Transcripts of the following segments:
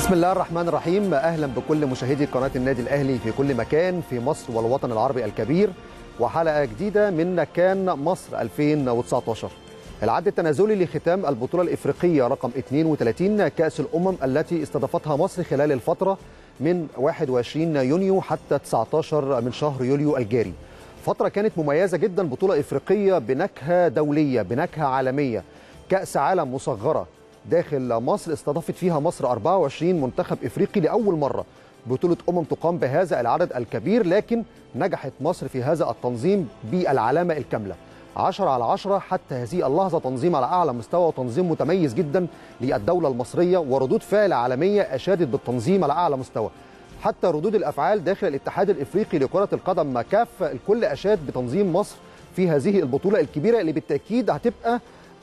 بسم الله الرحمن الرحيم اهلا بكل مشاهدي قناه النادي الاهلي في كل مكان في مصر والوطن العربي الكبير وحلقه جديده من كان مصر 2019 العد التنازلي لختام البطوله الافريقيه رقم 32 كاس الامم التي استضافتها مصر خلال الفتره من 21 يونيو حتى 19 من شهر يوليو الجاري فتره كانت مميزه جدا بطوله افريقيه بنكهه دوليه بنكهه عالميه كاس عالم مصغره داخل مصر استضافت فيها مصر 24 منتخب افريقي لاول مره بطوله امم تقام بهذا العدد الكبير لكن نجحت مصر في هذا التنظيم بالعلامه الكامله 10 على 10 حتى هذه اللحظه تنظيم على اعلى مستوى وتنظيم متميز جدا للدوله المصريه وردود فعل عالميه اشادت بالتنظيم على اعلى مستوى حتى ردود الافعال داخل الاتحاد الافريقي لكره القدم كاف الكل اشاد بتنظيم مصر في هذه البطوله الكبيره اللي بالتاكيد هتبقى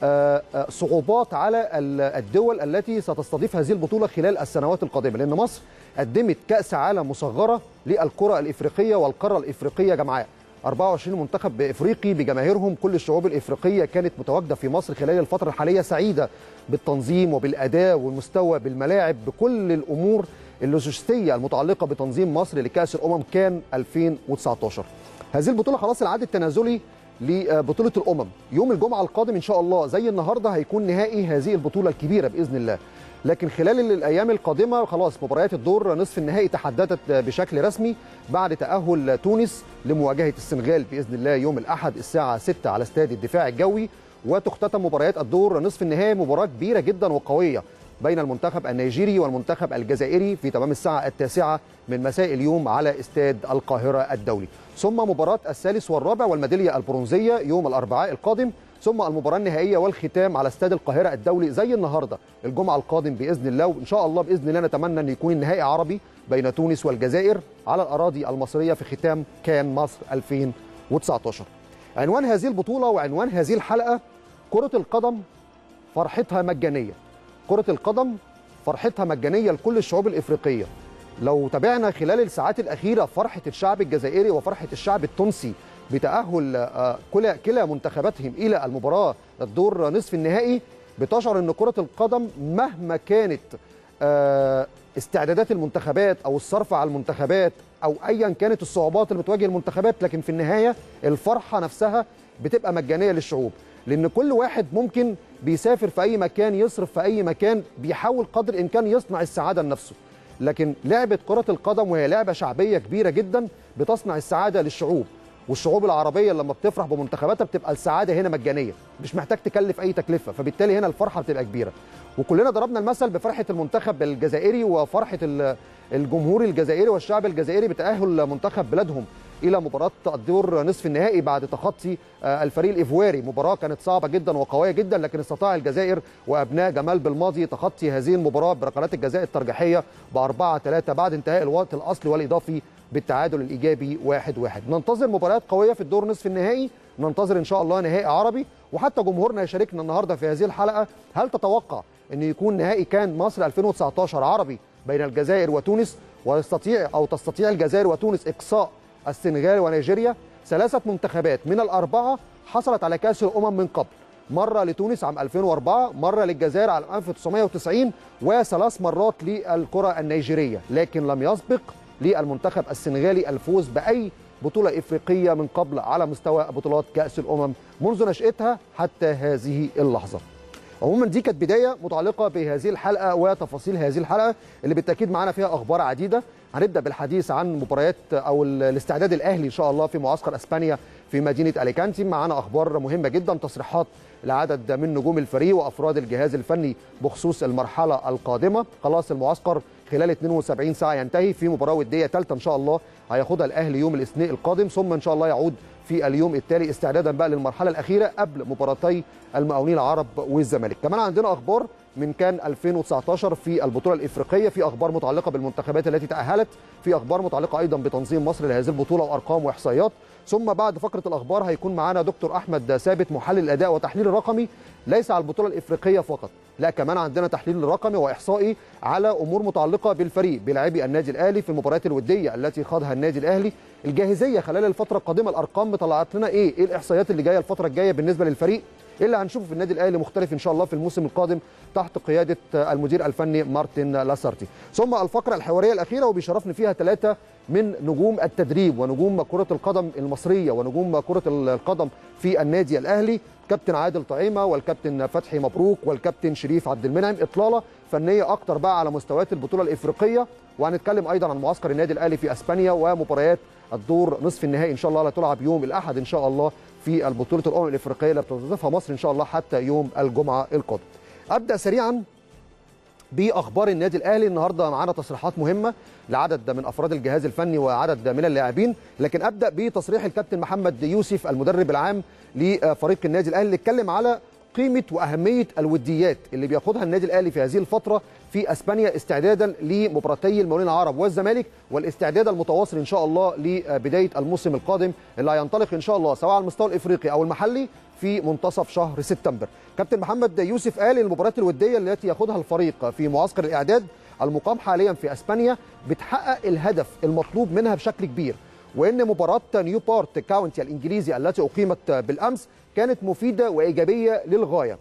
صعوبات على الدول التي ستستضيف هذه البطوله خلال السنوات القادمه لان مصر قدمت كاس عالم مصغره للكره الافريقيه والقاره الافريقيه جمعاء 24 منتخب افريقي بجماهيرهم كل الشعوب الافريقيه كانت متواجده في مصر خلال الفتره الحاليه سعيده بالتنظيم وبالاداء والمستوى بالملاعب بكل الامور اللوجستيه المتعلقه بتنظيم مصر لكاس الامم كان 2019 هذه البطوله خلاص العد التنازلي لبطوله الامم يوم الجمعه القادم ان شاء الله زي النهارده هيكون نهائي هذه البطوله الكبيره باذن الله لكن خلال الايام القادمه خلاص مباريات الدور نصف النهائي تحددت بشكل رسمي بعد تاهل تونس لمواجهه السنغال باذن الله يوم الاحد الساعه 6 على استاد الدفاع الجوي وتختتم مباريات الدور نصف النهائي مباراه كبيره جدا وقويه بين المنتخب النيجيري والمنتخب الجزائري في تمام الساعة التاسعة من مساء اليوم على استاد القاهرة الدولي ثم مباراة الثالث والرابع والميدالية البرونزية يوم الأربعاء القادم ثم المباراة النهائية والختام على استاد القاهرة الدولي زي النهاردة الجمعة القادم بإذن الله وإن شاء الله بإذن الله نتمنى أن يكون النهائي عربي بين تونس والجزائر على الأراضي المصرية في ختام كان مصر 2019 عنوان هذه البطولة وعنوان هذه الحلقة كرة القدم فرحتها مجانية كرة القدم فرحتها مجانية لكل الشعوب الإفريقية لو تابعنا خلال الساعات الأخيرة فرحة الشعب الجزائري وفرحة الشعب التونسي بتأهل كلا كلا منتخباتهم إلى المباراة الدور نصف النهائي بتشعر أن كرة القدم مهما كانت استعدادات المنتخبات أو الصرف على المنتخبات أو أيا كانت الصعوبات اللي بتواجه المنتخبات لكن في النهاية الفرحة نفسها بتبقى مجانية للشعوب لان كل واحد ممكن بيسافر في اي مكان يصرف في اي مكان بيحاول قدر الامكان يصنع السعاده لنفسه لكن لعبه كره القدم وهي لعبه شعبيه كبيره جدا بتصنع السعاده للشعوب والشعوب العربيه لما بتفرح بمنتخباتها بتبقى السعاده هنا مجانيه مش محتاج تكلف اي تكلفه فبالتالي هنا الفرحه بتبقى كبيره وكلنا ضربنا المثل بفرحه المنتخب الجزائري وفرحه الجمهور الجزائري والشعب الجزائري بتاهل منتخب بلادهم الى مباراه الدور نصف النهائي بعد تخطي الفريق الايفواري مباراه كانت صعبه جدا وقويه جدا لكن استطاع الجزائر وابناء جمال بالماضي تخطي هذه المباراه بركلات الجزاء الترجيحيه ب 4 3 بعد انتهاء الوقت الاصلي والاضافي بالتعادل الايجابي 1 1 ننتظر مباريات قويه في الدور نصف النهائي ننتظر ان شاء الله نهائي عربي وحتى جمهورنا يشاركنا النهارده في هذه الحلقه هل تتوقع ان يكون نهائي كان مصر 2019 عربي بين الجزائر وتونس ويستطيع او تستطيع الجزائر وتونس اقصاء السنغال ونيجيريا ثلاثة منتخبات من الأربعة حصلت على كأس الأمم من قبل مرة لتونس عام 2004 مرة للجزائر عام 1990 وثلاث مرات للكرة النيجيرية لكن لم يسبق للمنتخب السنغالي الفوز بأي بطولة إفريقية من قبل على مستوى بطولات كأس الأمم منذ نشأتها حتى هذه اللحظة عموما دي كانت بدايه متعلقه بهذه الحلقه وتفاصيل هذه الحلقه اللي بالتاكيد معانا فيها اخبار عديده هنبدا بالحديث عن مباريات او الاستعداد الاهلي ان شاء الله في معسكر اسبانيا في مدينه اليكانتي معانا اخبار مهمه جدا تصريحات لعدد من نجوم الفريق وافراد الجهاز الفني بخصوص المرحله القادمه خلاص المعسكر خلال 72 ساعه ينتهي في مباراه وديه ثالثه ان شاء الله هياخدها الاهلي يوم الاثنين القادم ثم ان شاء الله يعود في اليوم التالي استعدادا بقى للمرحله الاخيره قبل مباراتي المقاولين العرب والزمالك كمان عندنا اخبار من كان 2019 في البطوله الافريقيه في اخبار متعلقه بالمنتخبات التي تاهلت في اخبار متعلقه ايضا بتنظيم مصر لهذه البطوله وارقام واحصائيات ثم بعد فقره الاخبار هيكون معانا دكتور احمد ثابت محلل الاداء وتحليل الرقمي ليس على البطوله الافريقيه فقط لا كمان عندنا تحليل رقمي واحصائي على امور متعلقه بالفريق بلاعبي النادي الاهلي في المباريات الوديه التي خاضها النادي الاهلي الجاهزيه خلال الفتره القادمه الارقام طلعت لنا ايه ايه الاحصائيات اللي جايه الفتره الجايه بالنسبه للفريق اللي هنشوفه في النادي الاهلي مختلف ان شاء الله في الموسم القادم تحت قياده المدير الفني مارتن لاسارتي ثم الفقره الحواريه الاخيره وبيشرفني فيها ثلاثه من نجوم التدريب ونجوم كره القدم المصريه ونجوم كره القدم في النادي الاهلي كابتن عادل طعيمه والكابتن فتحي مبروك والكابتن شريف عبد المنعم اطلاله فنيه اكتر بقى على مستويات البطوله الافريقيه وهنتكلم ايضا عن معسكر النادي الاهلي في اسبانيا ومباريات الدور نصف النهائي ان شاء الله اللي تلعب يوم الاحد ان شاء الله في البطوله الامم الافريقيه اللي بتستضيفها مصر ان شاء الله حتى يوم الجمعه القادم. ابدا سريعا باخبار النادي الاهلي النهارده معانا تصريحات مهمه لعدد من افراد الجهاز الفني وعدد من اللاعبين لكن ابدا بتصريح الكابتن محمد يوسف المدرب العام لفريق النادي الاهلي اللي اتكلم على قيمه واهميه الوديات اللي بياخدها النادي الاهلي في هذه الفتره في اسبانيا استعدادا لمباراتي المقاولين العرب والزمالك والاستعداد المتواصل ان شاء الله لبدايه الموسم القادم اللي هينطلق ان شاء الله سواء على المستوى الافريقي او المحلي في منتصف شهر سبتمبر. كابتن محمد يوسف قال ان المباريات الوديه التي ياخدها الفريق في معسكر الاعداد المقام حاليا في اسبانيا بتحقق الهدف المطلوب منها بشكل كبير وان مباراه نيوبورت كاونتي الانجليزي التي اقيمت بالامس كانت مفيده وايجابيه للغايه.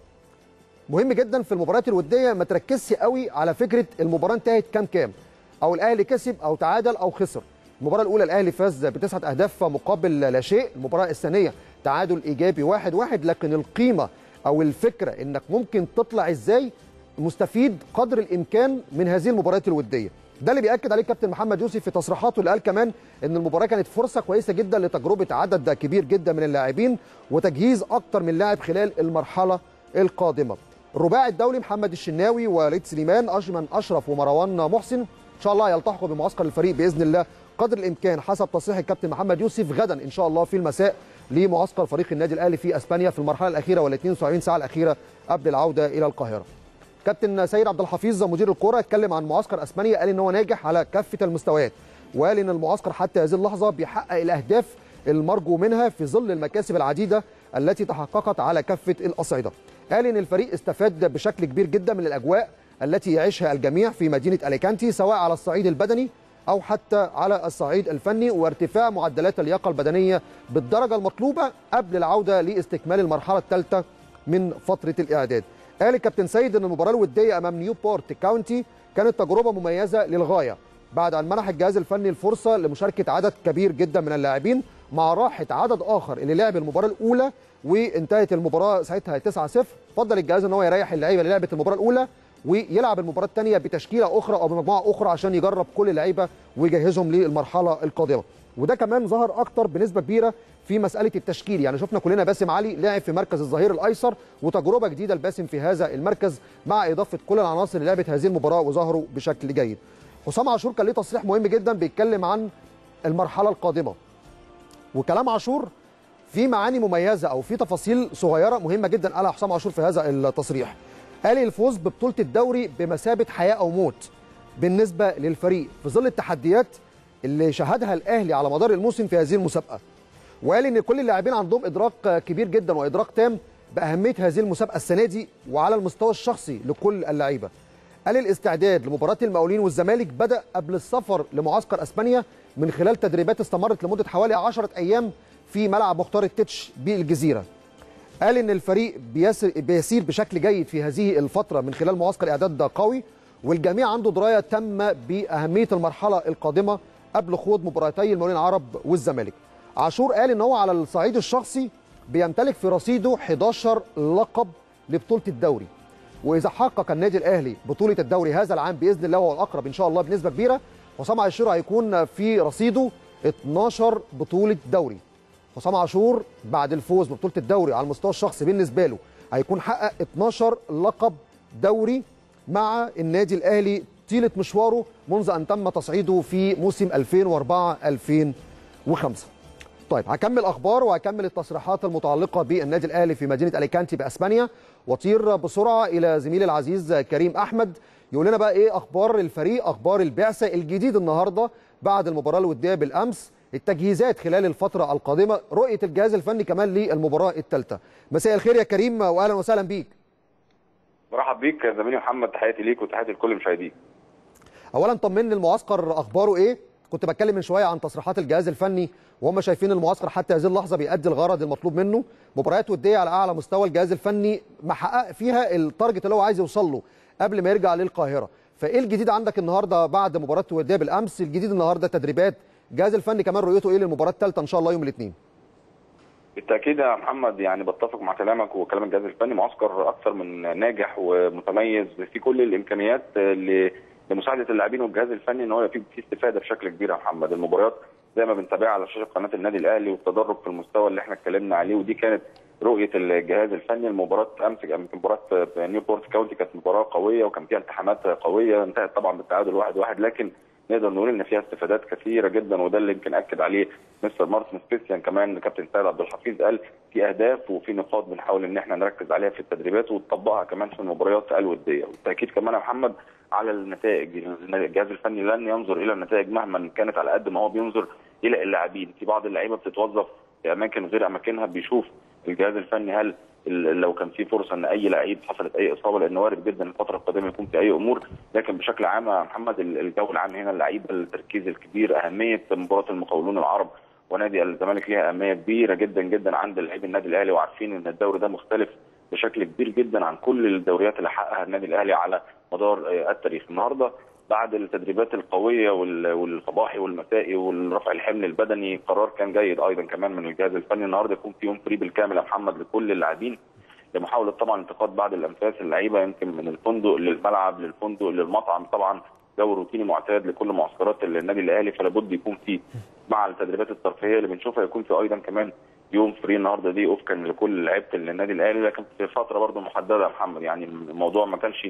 مهم جدا في المباريات الوديه ما تركزش قوي على فكره المباراه انتهت كام كام او الاهلي كسب او تعادل او خسر. المباراه الاولى الاهلي فاز بتسعه اهداف مقابل لا شيء، المباراه الثانيه تعادل ايجابي واحد واحد لكن القيمه او الفكره انك ممكن تطلع ازاي مستفيد قدر الامكان من هذه المباريات الوديه. ده اللي بياكد عليه كابتن محمد يوسف في تصريحاته اللي قال كمان ان المباراه كانت فرصه كويسه جدا لتجربه عدد كبير جدا من اللاعبين وتجهيز اكتر من لاعب خلال المرحله القادمه. الرباعي الدولي محمد الشناوي وليد سليمان اشمن اشرف ومروان محسن ان شاء الله يلتحقوا بمعسكر الفريق باذن الله قدر الامكان حسب تصريح الكابتن محمد يوسف غدا ان شاء الله في المساء لمعسكر فريق النادي الاهلي في اسبانيا في المرحله الاخيره وال 72 ساعه الاخيره قبل العوده الى القاهره. كابتن سيد عبد الحفيظ مدير الكره اتكلم عن معسكر اسبانيا قال ان هو ناجح على كافه المستويات وقال ان المعسكر حتى هذه اللحظه بيحقق الاهداف المرجو منها في ظل المكاسب العديده التي تحققت على كافه الاصعده. قال ان الفريق استفاد بشكل كبير جدا من الاجواء التي يعيشها الجميع في مدينه اليكانتي سواء على الصعيد البدني او حتى على الصعيد الفني وارتفاع معدلات اللياقه البدنيه بالدرجه المطلوبه قبل العوده لاستكمال المرحله الثالثه من فتره الاعداد. قال الكابتن سيد ان المباراه الوديه امام نيوبورت كاونتي كانت تجربه مميزه للغايه بعد ان منح الجهاز الفني الفرصه لمشاركه عدد كبير جدا من اللاعبين مع راحه عدد اخر اللي لعب المباراه الاولى وانتهت المباراه ساعتها 9-0 فضل الجهاز ان هو يريح اللعيبه اللي لعبت المباراه الاولى ويلعب المباراه الثانيه بتشكيله اخرى او بمجموعه اخرى عشان يجرب كل اللعيبه ويجهزهم للمرحله القادمه وده كمان ظهر اكتر بنسبه كبيره في مساله التشكيل يعني شفنا كلنا باسم علي لعب في مركز الظهير الايسر وتجربه جديده لباسم في هذا المركز مع اضافه كل العناصر اللي لعبت هذه المباراه وظهروا بشكل جيد حسام عاشور كان ليه تصريح مهم جدا بيتكلم عن المرحله القادمه وكلام عاشور في معاني مميزه او في تفاصيل صغيره مهمه جدا قالها حسام عاشور في هذا التصريح قال الفوز ببطوله الدوري بمثابه حياه او موت بالنسبه للفريق في ظل التحديات اللي شهدها الاهلي على مدار الموسم في هذه المسابقه وقال ان كل اللاعبين عندهم ادراك كبير جدا وادراك تام باهميه هذه المسابقه السنه دي وعلى المستوى الشخصي لكل اللعيبه قال الاستعداد لمباراه المقاولين والزمالك بدا قبل السفر لمعسكر اسبانيا من خلال تدريبات استمرت لمده حوالي 10 ايام في ملعب مختار التتش بالجزيره قال ان الفريق بيسير بشكل جيد في هذه الفتره من خلال معسكر اعداد قوي والجميع عنده درايه تامه باهميه المرحله القادمه قبل خوض مباراتي المقاولين العرب والزمالك. عاشور قال ان هو على الصعيد الشخصي بيمتلك في رصيده 11 لقب لبطوله الدوري. واذا حقق النادي الاهلي بطوله الدوري هذا العام باذن الله وهو الاقرب ان شاء الله بنسبه كبيره حسام عاشور هيكون في رصيده 12 بطوله دوري. حسام عاشور بعد الفوز ببطوله الدوري على المستوى الشخصي بالنسبه له هيكون حقق 12 لقب دوري مع النادي الاهلي طيله مشواره منذ ان تم تصعيده في موسم 2004 2005 طيب هكمل اخبار وهكمل التصريحات المتعلقه بالنادي الاهلي في مدينه اليكانتي باسبانيا واطير بسرعه الى زميلي العزيز كريم احمد يقول لنا بقى ايه اخبار الفريق اخبار البعثه الجديد النهارده بعد المباراه الوديه بالامس التجهيزات خلال الفتره القادمه رؤيه الجهاز الفني كمان للمباراه الثالثه مساء الخير يا كريم واهلا وسهلا بيك برحب بيك يا زميلي محمد تحياتي ليك وتحياتي لكل المشاهدين اولا طمني المعسكر اخباره ايه كنت بتكلم من شويه عن تصريحات الجهاز الفني وهم شايفين المعسكر حتى هذه اللحظه بيأدي الغرض المطلوب منه مباريات وديه على اعلى مستوى الجهاز الفني محقق فيها التارجت اللي هو عايز يوصل له قبل ما يرجع للقاهره فايه الجديد عندك النهارده بعد مباراه وديه بالامس الجديد النهارده تدريبات الجهاز الفني كمان رؤيته ايه للمباراه الثالثه ان شاء الله يوم الاثنين بالتاكيد يا محمد يعني بتفق مع كلامك وكلام الجهاز الفني معسكر اكثر من ناجح ومتميز في كل الامكانيات لمساعده اللاعبين والجهاز الفني ان هو في في استفاده بشكل كبير يا محمد المباريات زي ما بنتابعها على شاشه قناه النادي الاهلي والتدرج في المستوى اللي احنا اتكلمنا عليه ودي كانت رؤيه الجهاز الفني المباراه امس مباراه نيوبورت كاونتي كانت مباراه قويه وكان فيها التحامات قويه انتهت طبعا بالتعادل واحد واحد لكن نقدر نقول ان فيها استفادات كثيره جدا وده اللي يمكن اكد عليه مستر مارتن سبيسيان كمان كابتن سيد عبد الحفيظ قال في اهداف وفي نقاط بنحاول ان احنا نركز عليها في التدريبات ونطبقها كمان في المباريات الوديه والتاكيد كمان يا محمد على النتائج الجهاز الفني لن ينظر الى النتائج مهما كانت على قد ما هو بينظر الى اللاعبين في بعض اللعيبه بتتوظف في اماكن غير اماكنها بيشوف الجهاز الفني هل لو كان في فرصه ان اي لعيب حصلت اي اصابه لان وارد جدا الفتره القادمه يكون في اي امور لكن بشكل عام يا محمد الجو العام هنا اللعيبه التركيز الكبير اهميه مباراه المقاولون العرب ونادي الزمالك ليها اهميه كبيره جدا جدا عند لعيب النادي الاهلي وعارفين ان الدوري ده مختلف بشكل كبير جدا عن كل الدوريات اللي حققها النادي الاهلي على مدار التاريخ النهارده بعد التدريبات القويه والصباحي والمسائي والرفع الحمل البدني قرار كان جيد ايضا كمان من الجهاز الفني النهارده يكون في يوم فري بالكامل يا محمد لكل اللاعبين لمحاوله طبعا انتقاد بعض الانفاس اللعيبه يمكن من الفندق للملعب للفندق للمطعم طبعا جو روتيني معتاد لكل معسكرات النادي الاهلي فلا بد يكون في مع التدريبات الترفيهيه اللي بنشوفها يكون في ايضا كمان يوم فري النهارده دي اوف كان لكل لعيبه النادي الاهلي لكن في فتره برضه محدده يا محمد يعني الموضوع ما كانش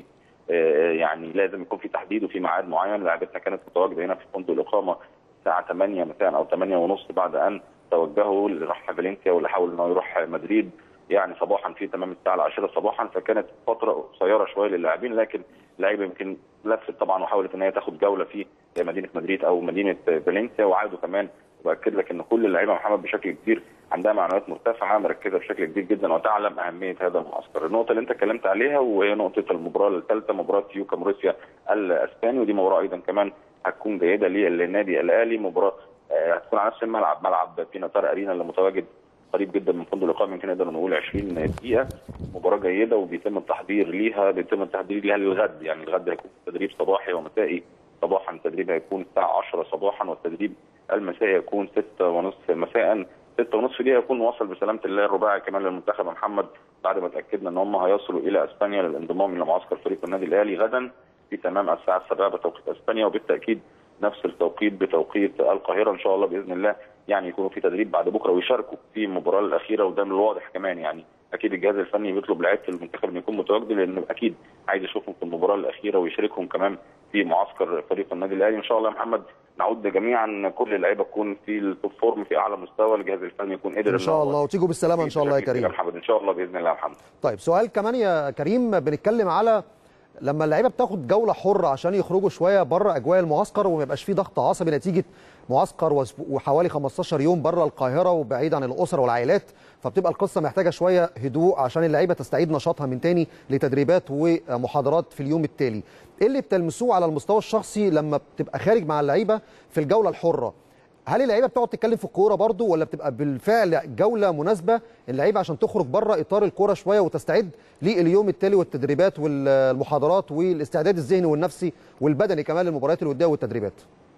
يعني لازم يكون في تحديد وفي ميعاد معين لعيبتنا كانت متواجده هنا في فندق الاقامه الساعه 8 مساء او 8 ونص بعد ان توجهوا اللي راح فالنسيا واللي حاول انه يروح مدريد يعني صباحا في تمام الساعه 10 صباحا فكانت فتره قصيره شويه للاعبين لكن اللعيبه يمكن لفت طبعا وحاولت ان هي تاخد جوله في مدينه مدريد او مدينه فالنسيا وعادوا كمان وباكد لك ان كل اللعيبه محمد بشكل كبير عندها معنويات مرتفعه مركزه بشكل كبير جدا وتعلم اهميه هذا المعسكر. النقطه اللي انت اتكلمت عليها وهي نقطه المباراه الثالثه مباراه يوكا موريسيا الاسباني ودي مباراه ايضا كمان هتكون جيده للنادي الاهلي مباراه هتكون على نفس الملعب ملعب بيناتار ارينا اللي متواجد قريب جدا من فندق الاقامه يمكن نقدر نقول 20 دقيقه مباراه جيده وبيتم التحضير ليها بيتم التحضير ليها للغد يعني الغد هيكون تدريب صباحي ومسائي صباحا التدريب هيكون الساعه 10 صباحا والتدريب المسائي يكون 6 ونصف مساء 6 ونصف دي هيكون وصل بسلامه الله الرباعي كمان للمنتخب محمد بعد ما تاكدنا ان هم هيصلوا الى اسبانيا للانضمام لمعسكر فريق النادي الاهلي غدا في تمام الساعه 7 بتوقيت اسبانيا وبالتاكيد نفس التوقيت بتوقيت القاهره ان شاء الله باذن الله يعني يكونوا في تدريب بعد بكره ويشاركوا في المباراه الاخيره وده من الواضح كمان يعني اكيد الجهاز الفني بيطلب لعيبه المنتخب انه يكون متواجد لانه اكيد عايز يشوفهم في المباراه الاخيره ويشاركهم كمان في معسكر فريق النادي الاهلي ان شاء الله يا محمد نعود جميعا كل اللعيبه تكون في التوب فورم في اعلى مستوى الجهاز الفني يكون قدر ان شاء الله وتيجوا بالسلامه ان شاء الله يا كريم يا محمد ان شاء الله باذن الله يا محمد طيب سؤال كمان يا كريم بنتكلم على لما اللعيبه بتاخد جوله حره عشان يخرجوا شويه بره اجواء المعسكر وما يبقاش فيه ضغط عصبي نتيجه معسكر وحوالي 15 يوم بره القاهره وبعيد عن الاسر والعائلات فبتبقى القصه محتاجه شويه هدوء عشان اللعيبه تستعيد نشاطها من تاني لتدريبات ومحاضرات في اليوم التالي. ايه اللي بتلمسوه على المستوى الشخصي لما بتبقى خارج مع اللعيبه في الجوله الحره؟ هل اللعيبه بتقعد تتكلم في الكوره برضو ولا بتبقى بالفعل جوله مناسبه اللعيبه عشان تخرج بره اطار الكوره شويه وتستعد لليوم التالي والتدريبات والمحاضرات والاستعداد الذهني والنفسي والبدني كمان للمباريات الوديه والتدريبات؟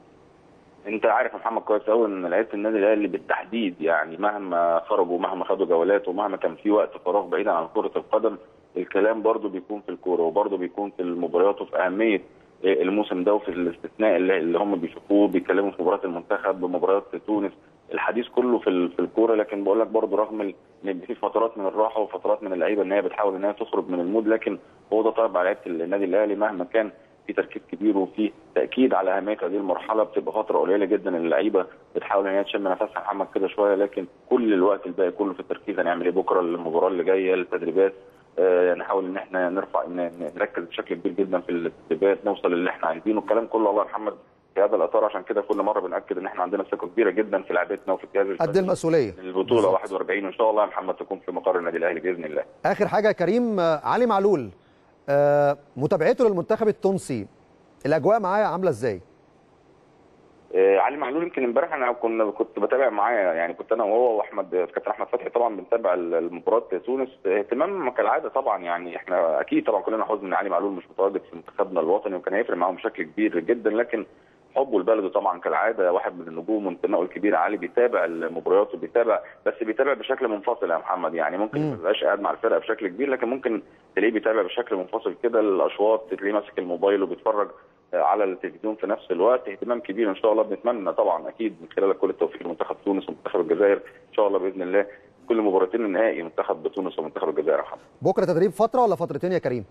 انت عارف يا محمد كويس قوي ان لعيبه النادي الاهلي بالتحديد يعني مهما خرجوا مهما خدوا جولات ومهما كان في وقت فراغ بعيدا عن كره القدم الكلام برضو بيكون في الكوره وبرضو بيكون في المباريات وفي اهميه الموسم ده وفي الاستثناء اللي, اللي هم بيشوفوه بيتكلموا في مباريات المنتخب بمباريات تونس الحديث كله في في الكوره لكن بقول لك برضه رغم ان في فترات من الراحه وفترات من اللعيبه ان هي بتحاول ان هي تخرج من المود لكن هو ده طيب على لعيبه النادي الاهلي مهما كان في تركيز كبير وفي تاكيد على اهميه هذه المرحله بتبقى فتره قليله جدا اللعيبه بتحاول ان هي تشم نفسها محمد كده شويه لكن كل الوقت الباقي كله في التركيز هنعمل ايه بكره المباراه اللي جايه التدريبات آه نحاول ان احنا نرفع نركز بشكل كبير جدا في التدريبات نوصل اللي احنا عايزينه الكلام كله الله محمد في هذا الاطار عشان كده كل مره بناكد ان احنا عندنا ثقه كبيره جدا في لعبتنا وفي الجهاز قد المسؤوليه البطوله بالزبط. 41 وان شاء الله يا محمد تكون في مقر النادي الاهلي باذن الله اخر حاجه يا كريم علي معلول متابعته للمنتخب التونسي الاجواء معاه عامله ازاي آه، علي معلول يمكن امبارح انا كنا كنت بتابع معاه يعني كنت انا وهو واحمد كابتن احمد فتحي طبعا بنتابع المباراه تونس اهتمام كالعاده طبعا يعني احنا اكيد طبعا كلنا حزن ان علي معلول مش متواجد في منتخبنا الوطني وكان هيفرق معاهم بشكل كبير جدا لكن حبه لبلده طبعا كالعاده واحد من النجوم وانتمائه الكبير علي بيتابع المباريات وبيتابع بس بيتابع بشكل منفصل يا محمد يعني ممكن ما يبقاش قاعد مع الفرقه بشكل كبير لكن ممكن تلاقيه بيتابع بشكل منفصل كده الاشواط تلاقيه ماسك الموبايل وبيتفرج على التلفزيون في نفس الوقت اهتمام كبير ان شاء الله بنتمنى طبعا اكيد من خلال كل التوفيق لمنتخب تونس ومنتخب الجزائر ان شاء الله باذن الله كل مباراتين النهائي منتخب تونس ومنتخب الجزائر يا محمد بكره تدريب فتره ولا فترتين يا كريم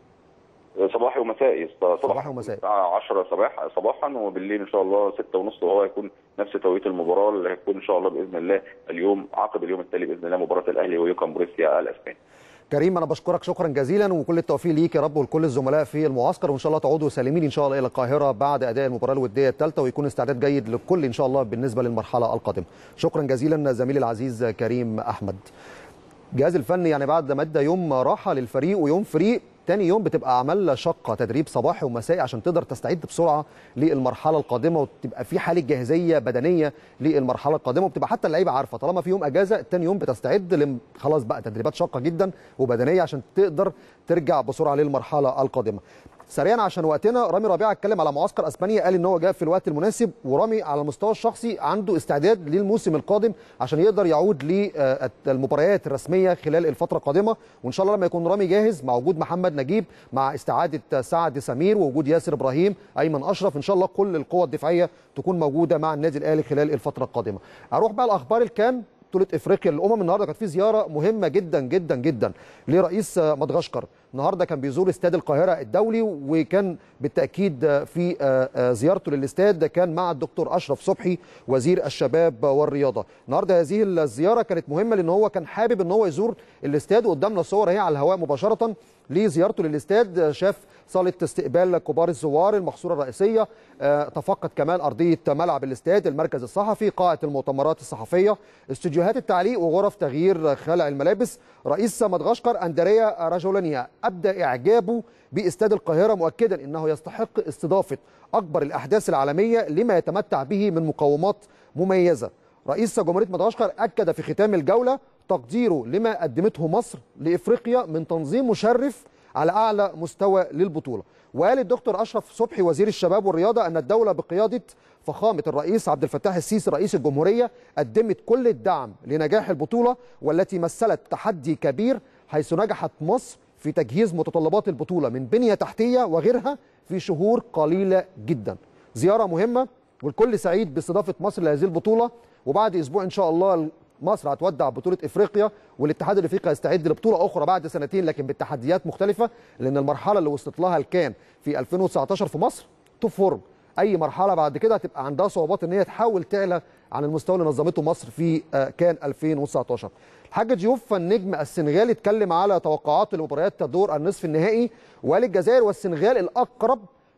صباحي ومسائي صباحي ومسائي الساعه 10 صباح صباحا وبالليل ان شاء الله 6 ونص وهو هيكون نفس توقيت المباراه اللي هيكون ان شاء الله باذن الله اليوم عقب اليوم التالي باذن الله مباراه الاهلي ويوكام بوريسيا الاسباني كريم انا بشكرك شكرا جزيلا وكل التوفيق ليك يا رب ولكل الزملاء في المعسكر وان شاء الله تعودوا سالمين ان شاء الله الى القاهره بعد اداء المباراه الوديه الثالثه ويكون استعداد جيد للكل ان شاء الله بالنسبه للمرحله القادمه شكرا جزيلا زميلي العزيز كريم احمد الجهاز الفني يعني بعد ما ادى يوم راحه للفريق ويوم فري تاني يوم بتبقى اعمال شقه تدريب صباحي ومسائي عشان تقدر تستعد بسرعه للمرحله القادمه وتبقى في حاله جاهزيه بدنيه للمرحله القادمه وبتبقى حتى اللعيبه عارفه طالما في يوم اجازه تاني يوم بتستعد لم خلاص بقى تدريبات شاقه جدا وبدنيه عشان تقدر ترجع بسرعه للمرحله القادمه سريعا عشان وقتنا رامي ربيعه اتكلم على معسكر اسبانيا قال ان هو جاء في الوقت المناسب ورامي على المستوى الشخصي عنده استعداد للموسم القادم عشان يقدر يعود للمباريات الرسميه خلال الفتره القادمه وان شاء الله لما يكون رامي جاهز مع وجود محمد نجيب مع استعاده سعد سمير ووجود ياسر ابراهيم ايمن اشرف ان شاء الله كل القوى الدفاعيه تكون موجوده مع النادي الاهلي خلال الفتره القادمه اروح بقى الاخبار الكام بطوله افريقيا للامم النهارده كانت في زياره مهمه جدا جدا جدا لرئيس مدغشقر النهارده كان بيزور استاد القاهره الدولي وكان بالتاكيد في زيارته للاستاد كان مع الدكتور اشرف صبحي وزير الشباب والرياضه النهارده هذه الزياره كانت مهمه لان هو كان حابب ان هو يزور الاستاد وقدامنا صور اهي على الهواء مباشره لزيارته للاستاد شاف صاله استقبال كبار الزوار المحصوره الرئيسيه تفقد كمان ارضيه ملعب الاستاد المركز الصحفي قاعه المؤتمرات الصحفيه استوديوهات التعليق وغرف تغيير خلع الملابس رئيس مدغشقر اندريا راجولانيا ابدى اعجابه باستاد القاهره مؤكدا انه يستحق استضافه اكبر الاحداث العالميه لما يتمتع به من مقومات مميزه رئيس جمهوريه مدغشقر اكد في ختام الجوله تقديره لما قدمته مصر لافريقيا من تنظيم مشرف على اعلى مستوى للبطوله وقال الدكتور اشرف صبحي وزير الشباب والرياضه ان الدوله بقياده فخامه الرئيس عبد الفتاح السيسي رئيس الجمهوريه قدمت كل الدعم لنجاح البطوله والتي مثلت تحدي كبير حيث نجحت مصر في تجهيز متطلبات البطوله من بنيه تحتيه وغيرها في شهور قليله جدا زياره مهمه والكل سعيد باستضافه مصر لهذه البطوله وبعد اسبوع ان شاء الله مصر هتودع بطوله افريقيا والاتحاد الافريقي هيستعد لبطوله اخرى بعد سنتين لكن بتحديات مختلفه لان المرحله اللي وصلت لها الكان في 2019 في مصر توب فورم اي مرحله بعد كده هتبقى عندها صعوبات ان هي تحاول تعلى عن المستوى اللي نظمته مصر في كان 2019 الحاج جيوف النجم السنغالي اتكلم على توقعات لمباريات دور النصف النهائي وقال الجزائر والسنغال الاقرب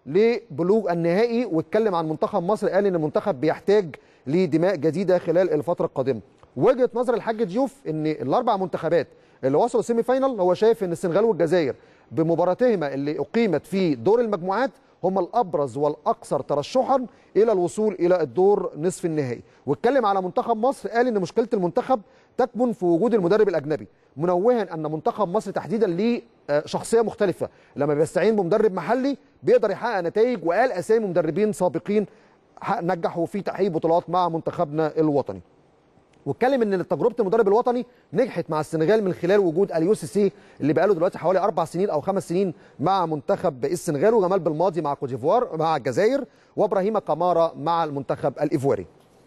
لبلوغ النهائي واتكلم عن منتخب مصر قال ان المنتخب بيحتاج لدماء جديده خلال الفتره القادمه وجهه نظر الحاج ضيوف ان الاربع منتخبات اللي وصلوا سيمي فاينال هو شايف ان السنغال والجزائر بمباراتهما اللي اقيمت في دور المجموعات هم الابرز والاكثر ترشحا الى الوصول الى الدور نصف النهائي واتكلم على منتخب مصر قال ان مشكله المنتخب تكمن في وجود المدرب الاجنبي منوها ان منتخب مصر تحديدا ليه شخصيه مختلفه لما بيستعين بمدرب محلي بيقدر يحقق نتائج وقال اسامي مدربين سابقين نجحوا في تحقيق بطولات مع منتخبنا الوطني واتكلم ان تجربه المدرب الوطني نجحت مع السنغال من خلال وجود اليو سي سي اللي بقاله دلوقتي حوالي اربع سنين او خمس سنين مع منتخب السنغال وجمال بالماضي مع كوتيفوار مع الجزائر وابراهيم كامارا مع المنتخب الايفواري.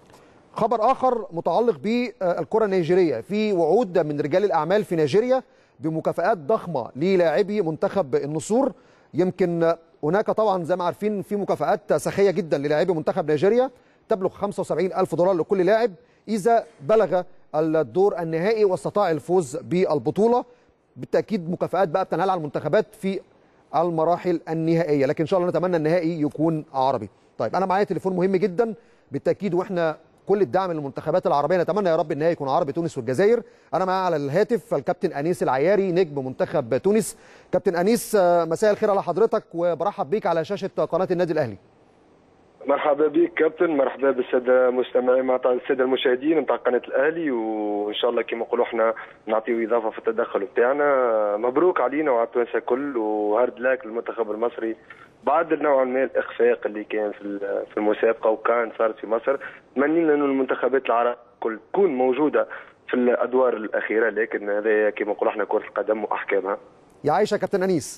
خبر اخر متعلق بالكره النيجيريه في وعود من رجال الاعمال في نيجيريا بمكافآت ضخمه للاعبي منتخب النصور يمكن هناك طبعا زي ما عارفين في مكافآت سخيه جدا للاعبي منتخب نيجيريا تبلغ 75 ألف دولار لكل لاعب إذا بلغ الدور النهائي واستطاع الفوز بالبطولة بالتأكيد مكافآت بقى بتنال على المنتخبات في المراحل النهائية لكن إن شاء الله نتمنى النهائي يكون عربي طيب أنا معايا تليفون مهم جدا بالتأكيد وإحنا كل الدعم للمنتخبات العربيه نتمنى يا رب النهائي يكون عربي تونس والجزائر انا معايا على الهاتف الكابتن انيس العياري نجم منتخب تونس كابتن انيس مساء الخير على حضرتك وبرحب بيك على شاشه قناه النادي الاهلي مرحبا بك كابتن مرحبا بالساده المستمعين مع الساده المشاهدين نتاع قناه الاهلي وان شاء الله كما نقولوا احنا نعطيو اضافه في التدخل بتاعنا مبروك علينا وعلى التوانسه الكل وهارد لاك للمنتخب المصري بعد نوعا ما الاخفاق اللي كان في في المسابقه وكان صارت في مصر تمنينا انه المنتخبات العرب كل تكون موجوده في الادوار الاخيره لكن هذا كما نقولوا احنا كره القدم واحكامها يا عايشه كابتن انيس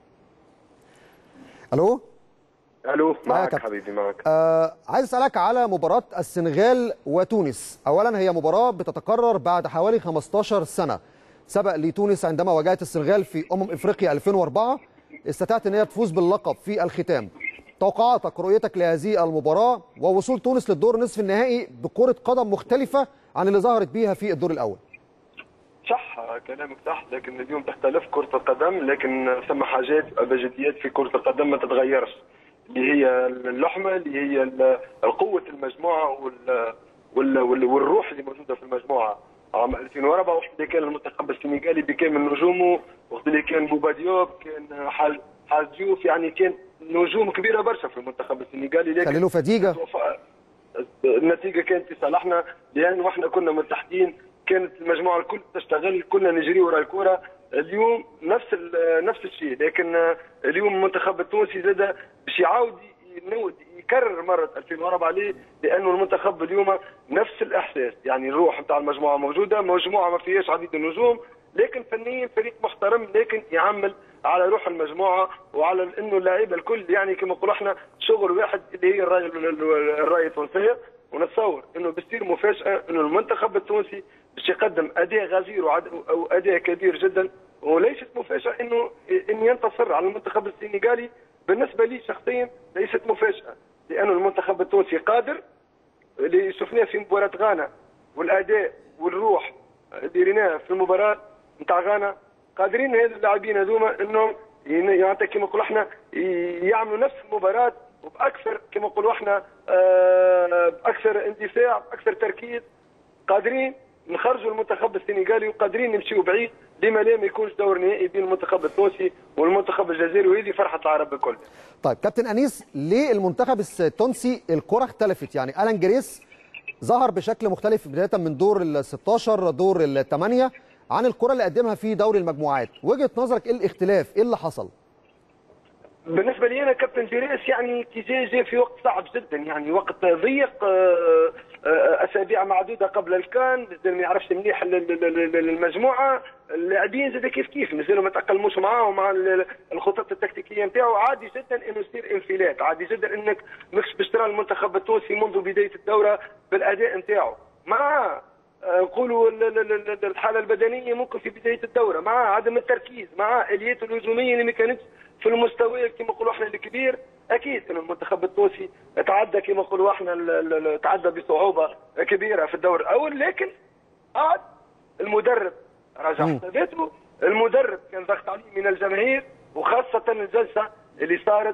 الو الو معك كابتن. حبيبي معك آه عايز اسالك على مباراه السنغال وتونس اولا هي مباراه بتتكرر بعد حوالي 15 سنه سبق لتونس عندما واجهت السنغال في امم افريقيا 2004 استطاعت ان هي تفوز باللقب في الختام توقعاتك رؤيتك لهذه المباراه ووصول تونس للدور نصف النهائي بكره قدم مختلفه عن اللي ظهرت بيها في الدور الاول صح كلامك صح لكن اليوم تختلف كرة القدم لكن ثم حاجات أبجديات في كرة القدم ما تتغيرش اللي هي اللحمة اللي هي ال- القوة المجموعة وال وال وال والروح اللي موجودة في المجموعة عام 2004 وقت اللي كان المنتخب السنغالي بكامل نجومه وقت اللي كان بوبا ديوب كان حاج حاج ديوف يعني كان نجوم كبيرة برشا في المنتخب السنغالي لكن خليلو فديجه النتيجه كانت في صالحنا لان واحنا كنا متحدين كانت المجموعه الكل تشتغل كنا نجري وراء الكره اليوم نفس ال- نفس الشيء لكن اليوم المنتخب التونسي زاد باش يعاود ينود يكرر مره 2004 ليه؟ لانه المنتخب اليوم نفس الاحساس يعني الروح نتاع المجموعه موجوده مجموعه ما فيهاش عديد النجوم لكن فنيا فريق محترم لكن يعمل على روح المجموعه وعلى انه اللعيبه الكل يعني كما نقولوا احنا شغل واحد اللي هي الراي الراي التونسيه ونتصور انه بتصير مفاجاه انه المنتخب التونسي باش يقدم اداء غزير وعد- او اداء كبير جدا وليست مفاجاه انه ان ينتصر على المنتخب السنغالي بالنسبه لي شخصيا ليست مفاجاه لانه المنتخب التونسي قادر اللي شفناه في مباراه غانا والاداء والروح اللي ريناه في المباراه نتاع غانا قادرين هذو اللاعبين هذوما انهم ين- يعني كما نقولوا احنا ي- يعملوا نفس المباراه وباكثر كما نقولوا احنا آه، باكثر اندفاع باكثر تركيز قادرين نخرجوا المنتخب السنغالي وقادرين نمشيوا بعيد لما لا ما يكونش دور نهائي بين المنتخب التونسي والمنتخب الجزائري وهذه فرحه العرب الكل. طيب كابتن انيس ليه المنتخب التونسي الكره اختلفت يعني الان جريس ظهر بشكل مختلف بدايه من دور ال 16 دور الثمانيه عن الكره اللي قدمها في دوري المجموعات وجهه نظرك ايه الاختلاف ايه اللي حصل بالنسبه لي انا كابتن فيريس يعني كي جاء في وقت صعب جدا يعني وقت ضيق آه، آه، اسابيع معدوده قبل الكان مازال ما يعرفش مليح ال- ال- ال- ال- المجموعه اللاعبين زاد كيف كيف مازالوا ما تاقلموش معاه ومع ال- الخطط التكتيكيه نتاعو عادي جدا انه يصير انفلات عادي جدا انك مش باش ترى المنتخب التونسي منذ بدايه الدوره بالاداء نتاعو مع آه، نقولوا ال- ال- ال- ال- الحاله البدنيه ممكن في بدايه الدوره مع عدم التركيز مع اليات الهجوميه اللي ما كانتش في المستوى كما نقولوا احنا الكبير اكيد ان المنتخب التونسي تعدى كما نقولوا احنا ال- ال- ال- تعدى بصعوبه كبيره في الدور الاول لكن عاد المدرب رجع حساباته المدرب كان ضغط عليه من الجماهير وخاصه الجلسه اللي صارت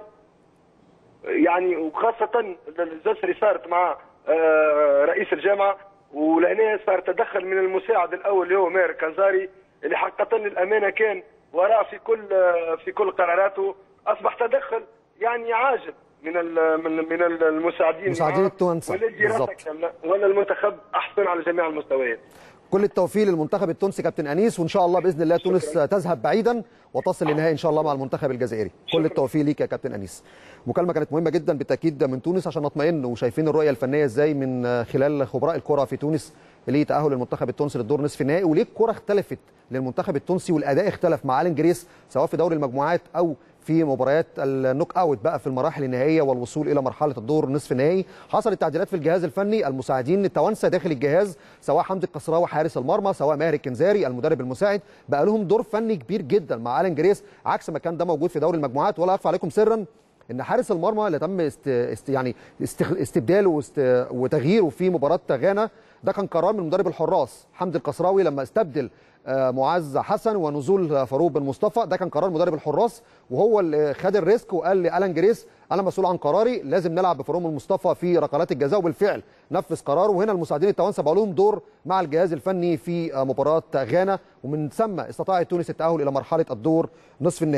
يعني وخاصة الجلسة اللي صارت مع آه، رئيس الجامعة ولهنا صار تدخل من المساعد الأول اللي هو ماهر كنزاري اللي حقيقة الأمانة كان وراه في كل آه، في كل قراراته أصبح تدخل يعني عاجل من ال- من من المساعدين مساعدين معاه. التوانسة. ولا الدراسة بالضبط. كاملة ولا المنتخب أحسن على جميع المستويات كل التوفيق للمنتخب التونسي كابتن انيس وان شاء الله باذن الله تونس تذهب بعيدا وتصل للنهائي ان شاء الله مع المنتخب الجزائري كل التوفيق ليك يا كابتن انيس مكالمه كانت مهمه جدا بالتاكيد من تونس عشان نطمئن وشايفين الرؤيه الفنيه ازاي من خلال خبراء الكره في تونس لتاهل المنتخب التونسي للدور نصف النهائي وليه الكره اختلفت للمنتخب التونسي والاداء اختلف مع الين جريس سواء في دوري المجموعات او في مباريات النوك اوت بقى في المراحل النهائيه والوصول الى مرحله الدور نصف النهائي حصلت تعديلات في الجهاز الفني المساعدين التوانسه داخل الجهاز سواء حمدي القصراوي حارس المرمى سواء ماهر الكنزاري المدرب المساعد بقى لهم دور فني كبير جدا مع الين جريس عكس ما كان ده موجود في دوري المجموعات ولا اخفى عليكم سرا ان حارس المرمى اللي تم است... است... يعني استخ... استبداله واست... وتغييره في مباراه غانا ده كان قرار من مدرب الحراس حمدي القصراوي لما استبدل آه، معز حسن ونزول آه، فاروق بن مصطفى ده كان قرار مدرب الحراس وهو اللي خد الريسك وقال لالان جريس انا مسؤول عن قراري لازم نلعب بفاروق بن مصطفى في ركلات الجزاء وبالفعل نفذ قراره وهنا المساعدين التوانسه بقى لهم دور مع الجهاز الفني في آه، مباراه غانا ومن ثم استطاعت تونس التاهل الى مرحله الدور نصف النهائي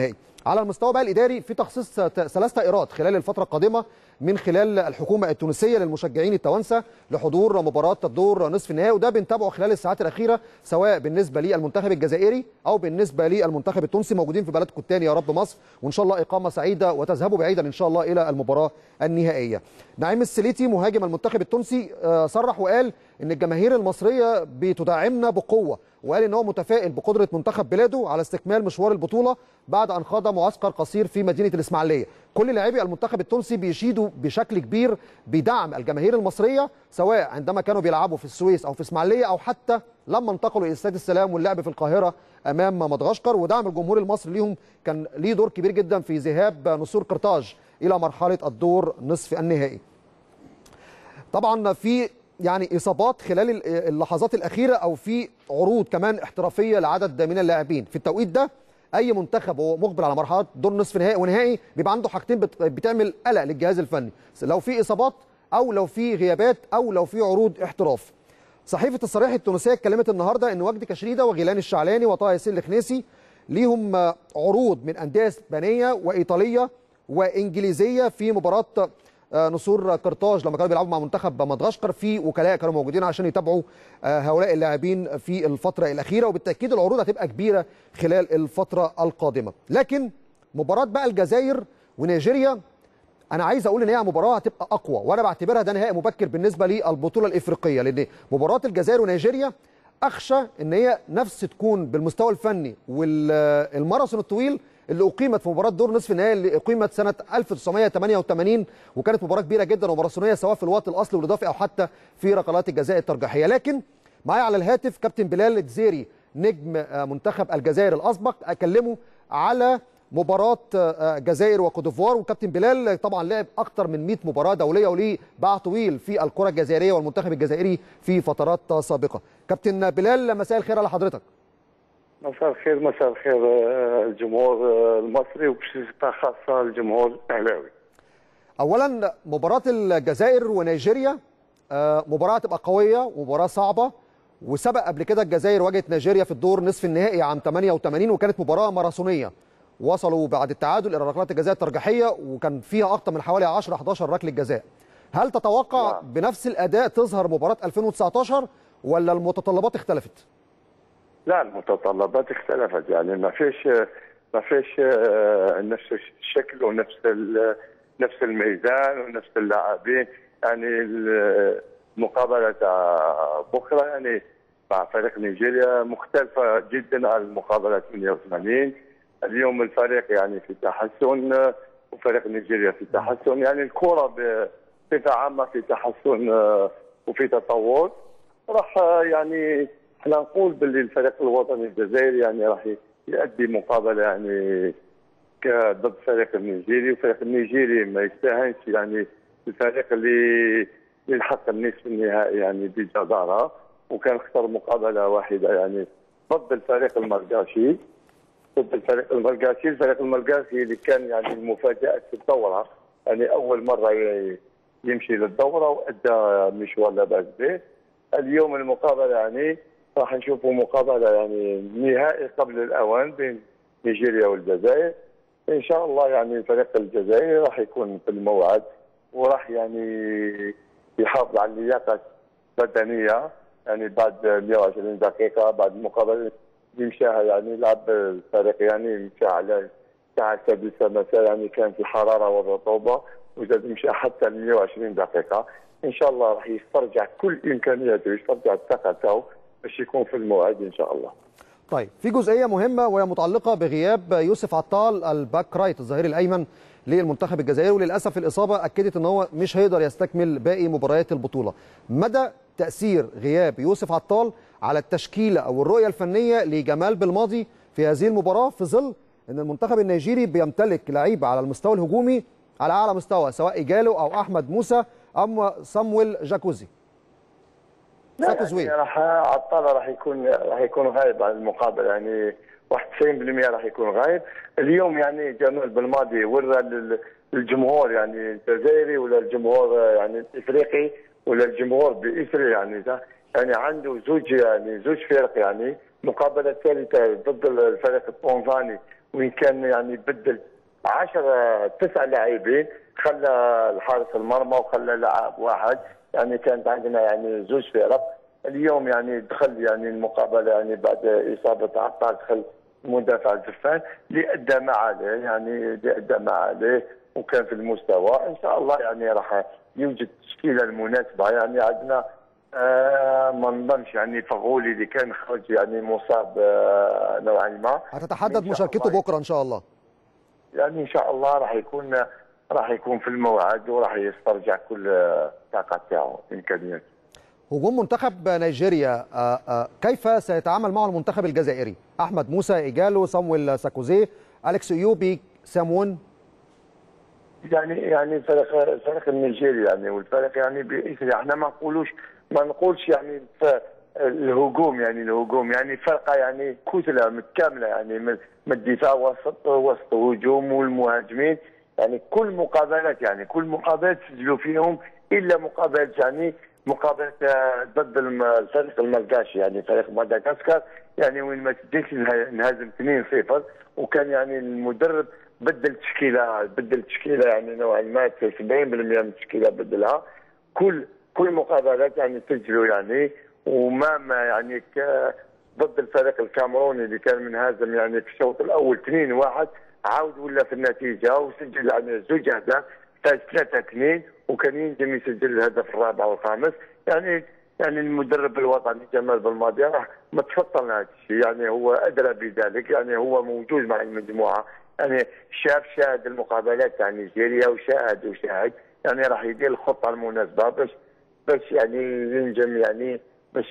على المستوى بقى الاداري في تخصيص ثلاث طائرات خلال الفتره القادمه من خلال الحكومه التونسيه للمشجعين التوانسه لحضور مباراه الدور نصف النهائي وده بنتابعه خلال الساعات الاخيره سواء بالنسبه للمنتخب الجزائري او بالنسبه للمنتخب التونسي موجودين في بلدكم الثاني يا رب مصر وان شاء الله اقامه سعيده وتذهبوا بعيدا ان شاء الله الى المباراه النهائيه. نعيم السليتي مهاجم المنتخب التونسي صرح وقال ان الجماهير المصريه بتدعمنا بقوه وقال ان هو متفائل بقدره منتخب بلاده على استكمال مشوار البطوله بعد ان خاض معسكر قصير في مدينه الاسماعيليه كل لاعبي المنتخب التونسي بيشيدوا بشكل كبير بدعم الجماهير المصريه سواء عندما كانوا بيلعبوا في السويس او في اسماعيليه او حتى لما انتقلوا الى استاد السلام واللعب في القاهره امام مدغشقر ودعم الجمهور المصري ليهم كان ليه دور كبير جدا في ذهاب نسور قرطاج الى مرحله الدور نصف النهائي طبعا في يعني اصابات خلال اللحظات الاخيره او في عروض كمان احترافيه لعدد من اللاعبين في التوقيت ده اي منتخب وهو مقبل على مرحله دور نصف نهائي ونهائي بيبقى عنده حاجتين بتعمل قلق للجهاز الفني لو في اصابات او لو في غيابات او لو في عروض احتراف صحيفه الصريح التونسيه اتكلمت النهارده ان وجدي كشريده وغيلان الشعلاني وطه ياسين الخنيسي ليهم عروض من انديه اسبانيه وايطاليه وانجليزيه في مباراه نسور قرطاج لما كانوا بيلعبوا مع منتخب مدغشقر في وكلاء كانوا موجودين عشان يتابعوا هؤلاء اللاعبين في الفتره الاخيره وبالتاكيد العروض هتبقى كبيره خلال الفتره القادمه لكن مباراه بقى الجزائر ونيجيريا انا عايز اقول ان هي مباراه هتبقى اقوى وانا بعتبرها ده نهائي مبكر بالنسبه للبطوله الافريقيه لان مباراه الجزائر ونيجيريا اخشى ان هي نفس تكون بالمستوى الفني والماراثون الطويل اللي اقيمت في مباراه دور نصف النهائي اللي اقيمت سنه 1988 وكانت مباراه كبيره جدا وماراثونيه سواء في الوقت الاصلي والاضافي او حتى في ركلات الجزاء الترجيحيه لكن معايا على الهاتف كابتن بلال الدزيري نجم منتخب الجزائر الاسبق اكلمه على مباراه جزائر وكوتيفوار وكابتن بلال طبعا لعب اكثر من 100 مباراه دوليه وليه باع طويل في الكره الجزائريه والمنتخب الجزائري في فترات سابقه كابتن بلال مساء الخير على حضرتك مساء الخير مساء الخير الجمهور المصري وبصفه خاصه الجمهور الاهلاوي. اولا مباراه الجزائر ونيجيريا مباراه تبقى قويه ومباراه صعبه وسبق قبل كده الجزائر واجهت نيجيريا في الدور نصف النهائي عام 88 وكانت مباراه ماراثونيه وصلوا بعد التعادل الى ركلات الجزاء الترجيحيه وكان فيها اكثر من حوالي 10 11 ركله جزاء. هل تتوقع لا. بنفس الاداء تظهر مباراه 2019 ولا المتطلبات اختلفت؟ لا المتطلبات اختلفت يعني ما فيش ما فيش نفس الشكل ونفس نفس الميزان ونفس اللاعبين يعني المقابله بكره يعني مع فريق نيجيريا مختلفه جدا عن المقابله 88 اليوم الفريق يعني في تحسن وفريق نيجيريا في تحسن يعني الكره بصفه عامه في تحسن وفي تطور راح يعني احنا نقول باللي الفريق الوطني الجزائري يعني راح يؤدي مقابله يعني ضد الفريق النيجيري والفريق النيجيري ما يستاهلش يعني الفريق اللي يلحق النصف النهائي يعني بجداره وكان اختار مقابله واحده يعني ضد الفريق المرقاشي ضد الفريق المرقاشي الفريق المرقاشي اللي كان يعني المفاجاه في الدوره يعني اول مره يمشي للدوره وادى مشوار لا باس به اليوم المقابله يعني راح نشوفوا مقابله يعني نهائي قبل الاوان بين نيجيريا والجزائر ان شاء الله يعني الفريق الجزائري راح يكون في الموعد وراح يعني يحافظ على اللياقه البدنيه يعني بعد 120 دقيقه بعد المقابله اللي مشاها يعني لعب الفريق يعني مشى على الساعه السادسه مساء يعني كانت الحراره والرطوبه وزاد مشى حتى 120 دقيقه ان شاء الله راح يسترجع كل امكانياته يسترجع ثقته باش يكون في الموعد ان شاء الله. طيب في جزئيه مهمه وهي متعلقه بغياب يوسف عطال الباك رايت الظهير الايمن للمنتخب الجزائري وللاسف الاصابه اكدت ان هو مش هيقدر يستكمل باقي مباريات البطوله. مدى تاثير غياب يوسف عطال على التشكيله او الرؤيه الفنيه لجمال بالماضي في هذه المباراه في ظل ان المنتخب النيجيري بيمتلك لعيبه على المستوى الهجومي على اعلى مستوى سواء ايجالو او احمد موسى ام صامويل جاكوزي. يعني راح عطال راح يكون راح يكون غايب عن المقابله يعني 91% راح يكون غايب اليوم يعني جمال بالماضي ورى للجمهور يعني الجزائري ولا الجمهور يعني الافريقي ولا الجمهور باسري يعني ده يعني عنده زوج يعني زوج فرق يعني المقابله الثالثه ضد الفريق التنزاني وين كان يعني بدل 10 تسع لاعبين خلى الحارس المرمى وخلى لاعب واحد يعني كانت عندنا يعني زوج فرق اليوم يعني دخل يعني المقابله يعني بعد اصابه عطار دخل مدافع الجفان اللي ادى ما عليه يعني اللي ادى ما عليه وكان في المستوى ان شاء الله يعني راح يوجد التشكيله المناسبه يعني عندنا آه ما نظنش يعني فغولي اللي كان خرج يعني مصاب آه نوعا ما هتتحدد مشاركته بكره ان شاء الله يعني ان شاء الله راح يكون راح يكون في الموعد وراح يسترجع كل الطاقه تاعو امكانياته هجوم منتخب نيجيريا آه آه كيف سيتعامل معه المنتخب الجزائري احمد موسى ايجالو صامويل ساكوزي اليكس ايوبي سامون يعني يعني الفريق الفريق النيجيري يعني والفريق يعني بإثر احنا ما نقولوش ما نقولش يعني الهجوم يعني الهجوم يعني فرقه يعني كتله متكامله يعني من الدفاع وسط وسط هجوم والمهاجمين يعني كل مقابلات يعني كل مقابلات سجلوا فيهم الا مقابله يعني مقابله ضد الفريق الملقاشي يعني فريق مدغشقر يعني وين ما تجيش نهزم 2-0 وكان يعني المدرب بدل تشكيله بدل تشكيله يعني نوعا ما 70% من التشكيله بدلها كل كل مقابلات يعني سجلوا يعني وما ما يعني ضد الفريق الكاميروني اللي كان منهزم يعني في الشوط الاول 2-1 عاود ولا في النتيجه وسجل يعني زوج اهداف فاز 3-2 وكان ينجم يسجل الهدف الرابع والخامس يعني يعني المدرب الوطني جمال بالماضي راح متفطن هذا الشيء يعني هو ادرى بذلك يعني هو موجود مع المجموعه يعني شاف شاهد المقابلات تاع نيجيريا وشاهد وشاهد يعني راح يدير الخطه المناسبه باش باش يعني ينجم يعني باش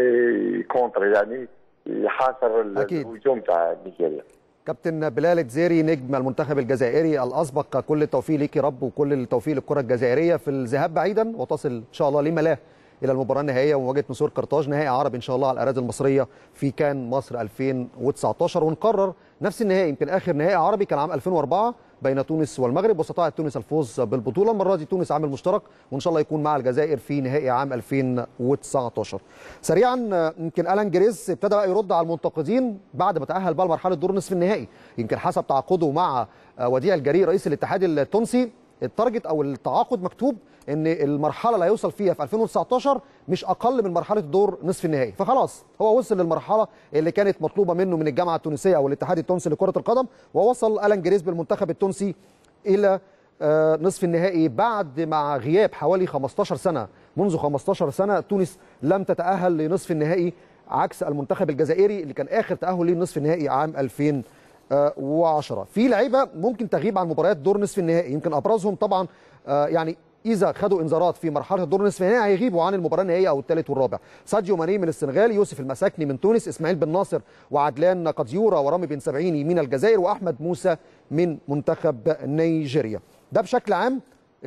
يكونتر يعني يحاصر الهجوم تاع نيجيريا كابتن بلال تزيري نجم المنتخب الجزائري الاسبق كل التوفيق ليك يا رب وكل التوفيق للكره الجزائريه في الذهاب بعيدا وتصل ان شاء الله لما لا الى المباراه النهائيه ومواجهه نسور قرطاج نهائي عربي ان شاء الله على الاراضي المصريه في كان مصر 2019 ونقرر نفس النهائي يمكن اخر نهائي عربي كان عام 2004 بين تونس والمغرب واستطاعت تونس الفوز بالبطوله المره دي تونس عامل مشترك وان شاء الله يكون مع الجزائر في نهائي عام 2019 سريعا يمكن الان جريز ابتدى بقى يرد على المنتقدين بعد ما تاهل بقى لمرحله دور نصف النهائي يمكن حسب تعاقده مع وديع الجريء رئيس الاتحاد التونسي التارجت او التعاقد مكتوب ان المرحله اللي هيوصل فيها في 2019 مش اقل من مرحله دور نصف النهائي فخلاص هو وصل للمرحله اللي كانت مطلوبه منه من الجامعه التونسيه او الاتحاد التونسي لكره القدم ووصل الان جريز بالمنتخب التونسي الى نصف النهائي بعد مع غياب حوالي 15 سنه منذ 15 سنه تونس لم تتاهل لنصف النهائي عكس المنتخب الجزائري اللي كان اخر تاهل ليه نصف النهائي عام 2010 في لعيبه ممكن تغيب عن مباريات دور نصف النهائي يمكن ابرزهم طبعا يعني اذا خدوا انذارات في مرحله الدور نصف النهائي هيغيبوا عن المباراه النهائيه او الثالث والرابع ساديو ماني من السنغال يوسف المساكني من تونس اسماعيل بن ناصر وعدلان قديورة ورامي بن سبعيني من الجزائر واحمد موسى من منتخب نيجيريا ده بشكل عام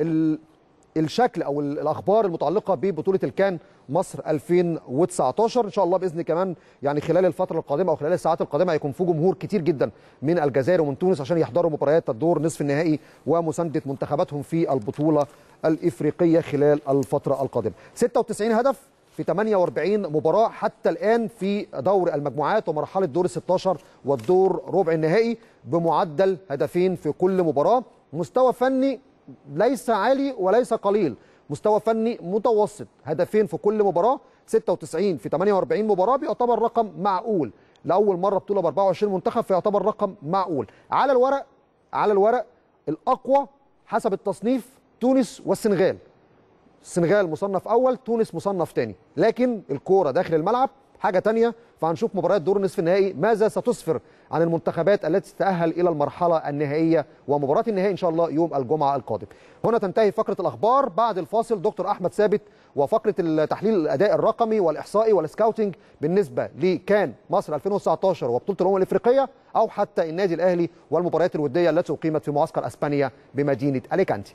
الشكل او الاخبار المتعلقه ببطوله الكان مصر 2019 ان شاء الله باذن كمان يعني خلال الفتره القادمه او خلال الساعات القادمه هيكون في جمهور كتير جدا من الجزائر ومن تونس عشان يحضروا مباريات الدور نصف النهائي ومسانده منتخباتهم في البطوله الافريقيه خلال الفتره القادمه 96 هدف في 48 مباراه حتى الان في دور المجموعات ومرحله دور ال 16 والدور ربع النهائي بمعدل هدفين في كل مباراه مستوى فني ليس عالي وليس قليل مستوى فني متوسط هدفين في كل مباراه 96 في 48 مباراه بيعتبر رقم معقول لاول مره بطوله ب 24 منتخب فيعتبر رقم معقول على الورق على الورق الاقوى حسب التصنيف تونس والسنغال السنغال مصنف اول تونس مصنف ثاني لكن الكوره داخل الملعب حاجه تانية فهنشوف مباريات دور نصف النهائي ماذا ستسفر عن المنتخبات التي تتاهل الى المرحله النهائيه ومباراه النهائي ان شاء الله يوم الجمعه القادم. هنا تنتهي فقره الاخبار بعد الفاصل دكتور احمد ثابت وفقره التحليل الاداء الرقمي والاحصائي والسكاوتنج بالنسبه لكان مصر 2019 وبطوله الامم الافريقيه او حتى النادي الاهلي والمباريات الوديه التي اقيمت في معسكر اسبانيا بمدينه اليكانتي.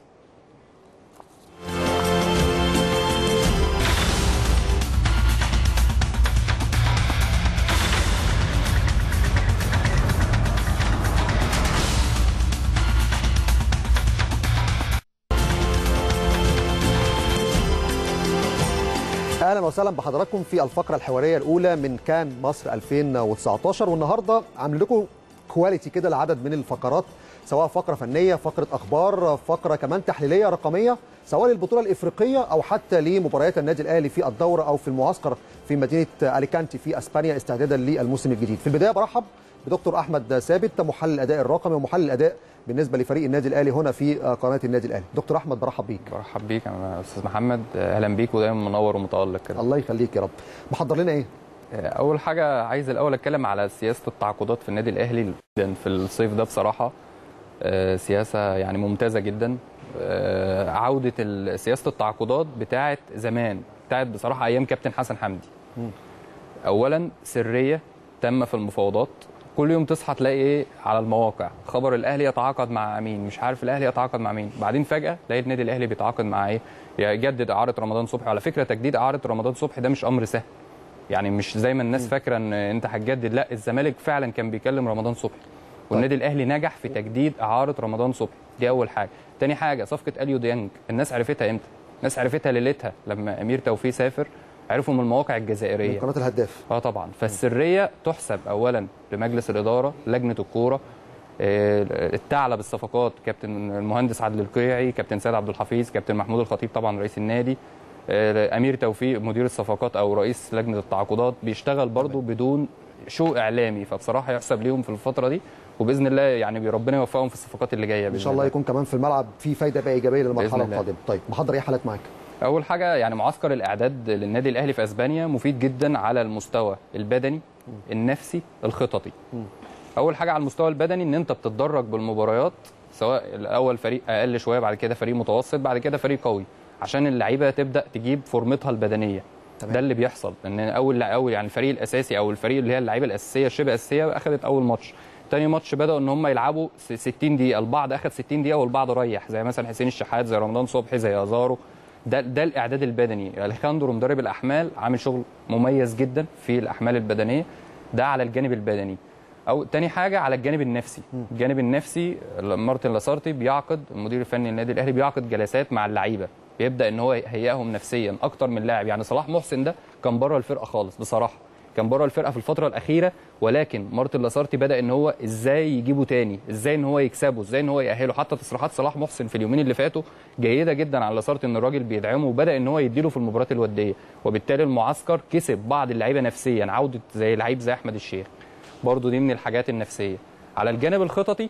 اهلا وسهلا بحضراتكم في الفقره الحواريه الاولى من كان مصر 2019 والنهارده عامل لكم كواليتي كده لعدد من الفقرات سواء فقره فنيه فقره اخبار فقره كمان تحليليه رقميه سواء للبطوله الافريقيه او حتى لمباريات النادي الاهلي في الدوره او في المعسكر في مدينه اليكانتي في اسبانيا استعدادا للموسم الجديد في البدايه برحب بدكتور احمد ثابت محلل الاداء الرقمي ومحلل الاداء بالنسبه لفريق النادي الاهلي هنا في قناه النادي الاهلي دكتور احمد برحب بيك برحب بيك يا استاذ محمد اهلا بيك ودايما منور ومتالق كده الله يخليك يا رب محضر لنا ايه اول حاجه عايز الاول اتكلم على سياسه التعاقدات في النادي الاهلي جدا في الصيف ده بصراحه سياسه يعني ممتازه جدا عوده سياسه التعاقدات بتاعه زمان بتاعه بصراحه ايام كابتن حسن حمدي اولا سريه تامه في المفاوضات كل يوم تصحى تلاقي ايه على المواقع خبر الاهلي يتعاقد مع مين مش عارف الاهلي يتعاقد مع مين بعدين فجاه لقيت النادي الاهلي بيتعاقد مع ايه يجدد اعاره رمضان صبحي وعلى فكره تجديد اعاره رمضان صبحي ده مش امر سهل يعني مش زي ما الناس فاكره ان انت هتجدد لا الزمالك فعلا كان بيكلم رمضان صبحي والنادي الاهلي نجح في تجديد اعاره رمضان صبحي دي اول حاجه تاني حاجه صفقه اليو ديانج الناس عرفتها امتى الناس عرفتها ليلتها لما امير توفيق سافر عرفوا من المواقع الجزائريه من قناه الهداف اه طبعا فالسريه تحسب اولا لمجلس الاداره لجنه الكوره الثعلب الصفقات كابتن المهندس عادل القيعي كابتن سيد عبد الحفيظ كابتن محمود الخطيب طبعا رئيس النادي امير توفيق مدير الصفقات او رئيس لجنه التعاقدات بيشتغل برضه بدون شو اعلامي فبصراحه يحسب ليهم في الفتره دي وباذن الله يعني ربنا يوفقهم في الصفقات اللي جايه ان شاء الله يكون كمان في الملعب في فايده بقى ايجابيه للمرحله القادمه طيب محضر ايه حالات معاك اول حاجه يعني معسكر الاعداد للنادي الاهلي في اسبانيا مفيد جدا على المستوى البدني النفسي الخططي اول حاجه على المستوى البدني ان انت بتتدرج بالمباريات سواء الاول فريق اقل شويه بعد كده فريق متوسط بعد كده فريق قوي عشان اللعيبه تبدا تجيب فورمتها البدنيه تمام. ده اللي بيحصل ان اول اول يعني الفريق الاساسي او الفريق اللي هي اللعيبه الاساسيه الشبه اساسيه اخذت اول ماتش تاني ماتش بداوا ان هم يلعبوا 60 دقيقه البعض اخذ 60 دقيقه والبعض ريح زي مثلا حسين الشحات زي رمضان صبحي زي ازارو ده ده الاعداد البدني اليخاندرو مدرب الاحمال عامل شغل مميز جدا في الاحمال البدنيه ده على الجانب البدني او تاني حاجه على الجانب النفسي الجانب النفسي مارتن لاسارتي بيعقد المدير الفني للنادي الاهلي بيعقد جلسات مع اللعيبه بيبدا ان هو يهيئهم نفسيا اكتر من لاعب يعني صلاح محسن ده كان بره الفرقه خالص بصراحه كان بره الفرقه في الفتره الاخيره ولكن مارتن لاسارتي بدا ان هو ازاي يجيبه تاني ازاي ان هو يكسبه ازاي ان هو يأهله حتى تصريحات صلاح محسن في اليومين اللي فاتوا جيده جدا على لاسارتي ان الراجل بيدعمه وبدا ان هو يديله في المباريات الوديه وبالتالي المعسكر كسب بعض اللعيبه نفسيا عوده زي لعيب زي احمد الشيخ برضو دي من الحاجات النفسيه على الجانب الخططي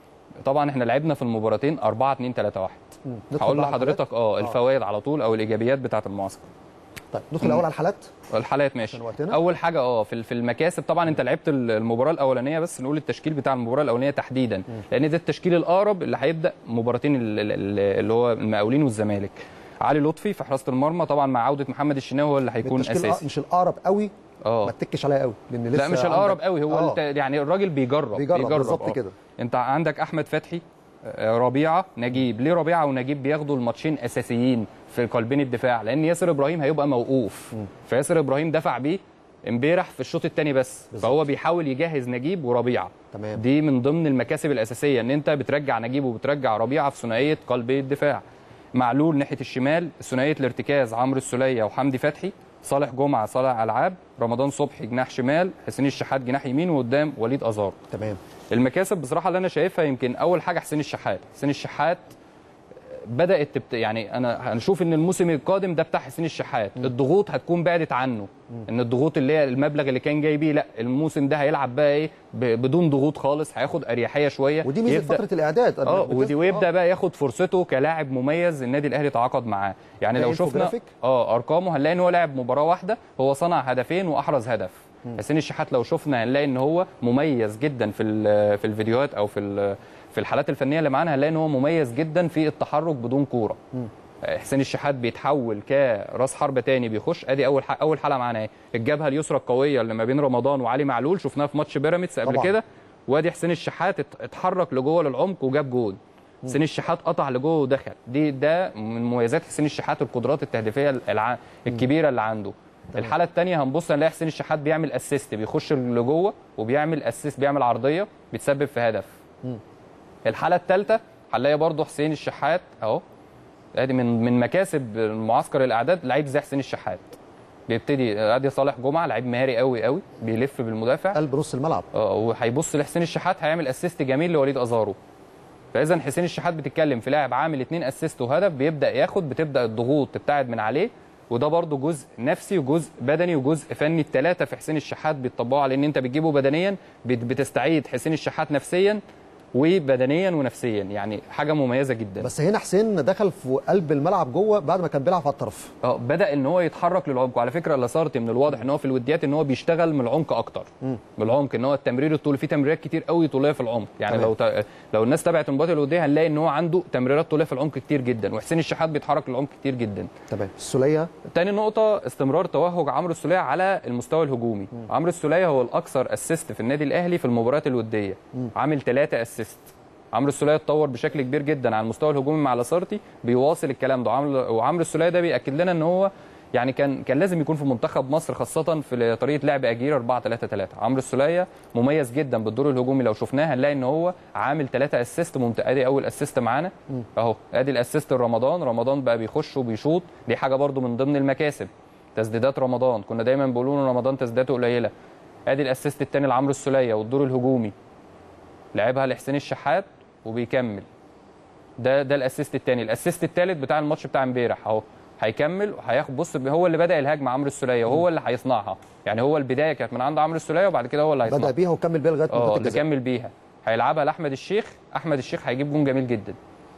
طبعا احنا لعبنا في المباراتين 4 2 3 1 هقول لحضرتك اه الفوائد على طول او الايجابيات بتاعه المعسكر طيب ندخل الاول على الحالات الحالات ماشي اول حاجه اه في في المكاسب طبعا انت لعبت المباراه الاولانيه بس نقول التشكيل بتاع المباراه الاولانيه تحديدا م. لان ده التشكيل الاقرب اللي هيبدا مباراتين اللي هو المقاولين والزمالك علي لطفي في حراسه المرمى طبعا مع عوده محمد الشناوي هو اللي هيكون اساسي مش الاقرب قوي اه ما تتكش عليها قوي لان لسه لا مش الاقرب قوي هو آه. يعني الراجل بيجرب بيجرب, بيجرب بالظبط كده انت عندك احمد فتحي ربيعه نجيب ليه ربيعه ونجيب بياخدوا الماتشين اساسيين في قلبين الدفاع لان ياسر ابراهيم هيبقى موقوف فياسر ابراهيم دفع بيه امبارح في الشوط الثاني بس بالزبط. فهو بيحاول يجهز نجيب وربيعه تمام. دي من ضمن المكاسب الاساسيه ان انت بترجع نجيب وبترجع ربيعه في ثنائيه قلبي الدفاع معلول ناحيه الشمال ثنائيه الارتكاز عمرو السوليه وحمدي فتحي صالح جمعه صالح العاب رمضان صبحي جناح شمال حسين الشحات جناح يمين وقدام وليد ازار تمام المكاسب بصراحه اللي انا شايفها يمكن اول حاجه حسين الشحات حسين الشحات بدات تبت... يعني انا هنشوف ان الموسم القادم ده بتاع حسين الشحات م. الضغوط هتكون بعدت عنه م. ان الضغوط اللي هي المبلغ اللي كان جاي بيه لا الموسم ده هيلعب بقى ايه ب... بدون ضغوط خالص هياخد اريحيه شويه ودي ميزه يبدأ... فتره الاعداد اه ودي ويبدا آه. بقى ياخد فرصته كلاعب مميز النادي الاهلي تعاقد معاه يعني لو شفنا اه ارقامه هنلاقي ان هو لعب مباراه واحده هو صنع هدفين واحرز هدف حسين الشحات لو شفنا هنلاقي ان هو مميز جدا في في الفيديوهات او في في الحالات الفنيه اللي معانا هنلاقي ان هو مميز جدا في التحرك بدون كوره حسين الشحات بيتحول كراس حربة تاني بيخش ادي اول حلقة اول حلقه معانا اهي الجبهه اليسرى القويه اللي ما بين رمضان وعلي معلول شفناها في ماتش بيراميدز قبل كده وادي حسين الشحات اتحرك لجوه للعمق وجاب جول حسين الشحات قطع لجوه ودخل دي ده من مميزات حسين الشحات القدرات التهديفيه الع... الكبيره اللي عنده الحاله الثانيه هنبص نلاقي حسين الشحات بيعمل اسيست بيخش لجوه وبيعمل اسيست بيعمل عرضيه بتسبب في هدف م. الحاله الثالثه هنلاقي برضه حسين الشحات اهو ادي من من مكاسب معسكر الاعداد لعيب زي حسين الشحات بيبتدي ادي صالح جمعه لعيب مهاري قوي قوي بيلف بالمدافع قلب نص الملعب اه وهيبص لحسين الشحات هيعمل اسيست جميل لوليد ازارو فاذا حسين الشحات بتتكلم في لاعب عامل اتنين اسيست وهدف بيبدا ياخد بتبدا الضغوط تبتعد من عليه وده برضو جزء نفسي وجزء بدني وجزء فني الثلاثه في حسين الشحات بيطبقوا على ان انت بتجيبه بدنيا بت- بتستعيد حسين الشحات نفسيا وبدنيا ونفسيا يعني حاجه مميزه جدا بس هنا حسين دخل في قلب الملعب جوه بعد ما كان بيلعب على الطرف اه بدا ان هو يتحرك للعمق وعلى فكره لاسارتي من الواضح ان هو في الوديات ان هو بيشتغل من العمق اكتر من العمق ان هو التمرير الطولي في تمريرات كتير قوي طوليه في العمق يعني تمام. لو ت... لو الناس تابعت المباريات الوديه هنلاقي ان هو عنده تمريرات طوليه في العمق كتير جدا وحسين الشحات بيتحرك للعمق كتير جدا تمام السوليه تاني نقطة استمرار توهج عمرو السولية على المستوى الهجومي عمرو السولية هو الأكثر أسيست في النادي الأهلي في المباريات الودية عامل ثلاثة أسيست عمرو السولية اتطور بشكل كبير جدا على المستوى الهجومي مع لاسارتي بيواصل الكلام ده وعمرو وعمرو السولية ده بيأكد لنا ان هو يعني كان كان لازم يكون في منتخب مصر خاصة في طريقة لعب أجير 4 3 3 عمرو السولية مميز جدا بالدور الهجومي لو شفناه هنلاقي ان هو عامل ثلاثة اسيست ممتاز ادي اول اسيست معانا اهو ادي الاسيست لرمضان رمضان بقى بيخش وبيشوط دي حاجة برضو من ضمن المكاسب تسديدات رمضان كنا دايما بيقولوا ان رمضان تسديداته قليله ادي الاسيست الثاني لعمرو السوليه والدور الهجومي لعبها لحسين الشحات وبيكمل ده ده الاسيست الثاني الاسيست الثالث بتاع الماتش بتاع امبارح اهو هيكمل وهياخد بص هو اللي بدا الهجمه عمرو السوليه وهو اللي هيصنعها يعني هو البدايه كانت من عند عمرو السوليه وبعد كده هو اللي بدا هيصنعها بيها وكمل بيها لغايه اه منطقه اللي الجزاء كمل بيها هيلعبها لاحمد الشيخ احمد الشيخ هيجيب جون جميل جدا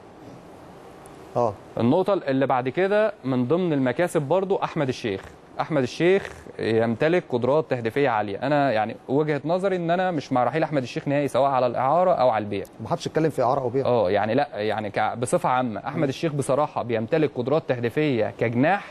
اه النقطة اللي بعد كده من ضمن المكاسب برضو أحمد الشيخ أحمد الشيخ يمتلك قدرات تهديفية عالية أنا يعني وجهة نظري إن أنا مش مع رحيل أحمد الشيخ نهائي سواء على الإعارة أو على البيع ما حدش اتكلم في اعاره او بيع اه يعني لا يعني ك- بصفة عامة أحمد الشيخ بصراحة بيمتلك قدرات تهديفية كجناح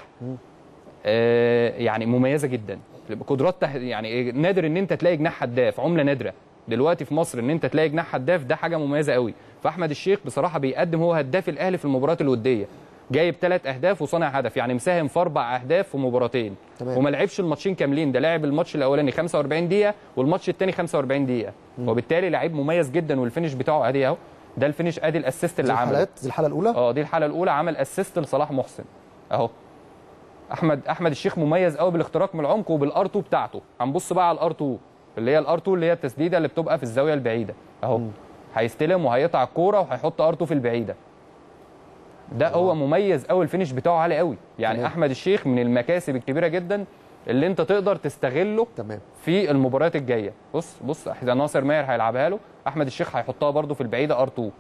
آه يعني مميزة جدا قدرات ته... يعني نادر إن أنت تلاقي جناح هداف عملة نادرة دلوقتي في مصر ان انت تلاقي جناح هداف ده حاجه مميزه قوي فاحمد الشيخ بصراحه بيقدم هو هداف الاهلي في المباريات الوديه جايب ثلاث اهداف وصانع هدف يعني مساهم في اربع اهداف في مباراتين تمام. وما لعبش الماتشين كاملين ده لعب الماتش الاولاني 45 دقيقه والماتش الثاني 45 دقيقه وبالتالي لعيب مميز جدا والفينش بتاعه ادي اهو ده الفينش ادي الاسيست دي اللي عمله الحالات دي الحاله الاولى اه دي الحاله الاولى عمل اسيست لصلاح محسن اهو احمد احمد الشيخ مميز قوي بالاختراق من العمق وبالار 2 بتاعته هنبص بقى على الار 2 اللي هي الار 2 اللي هي التسديده اللي بتبقى في الزاويه البعيده اهو هيستلم وهيقطع الكوره وهيحط ار 2 في البعيده ده هو مميز قوي الفينش بتاعه عالي قوي يعني تمام. احمد الشيخ من المكاسب الكبيره جدا اللي انت تقدر تستغله تمام في المباريات الجايه بص بص اذا ناصر ماهر هيلعبها له احمد الشيخ هيحطها برده في البعيده ار 2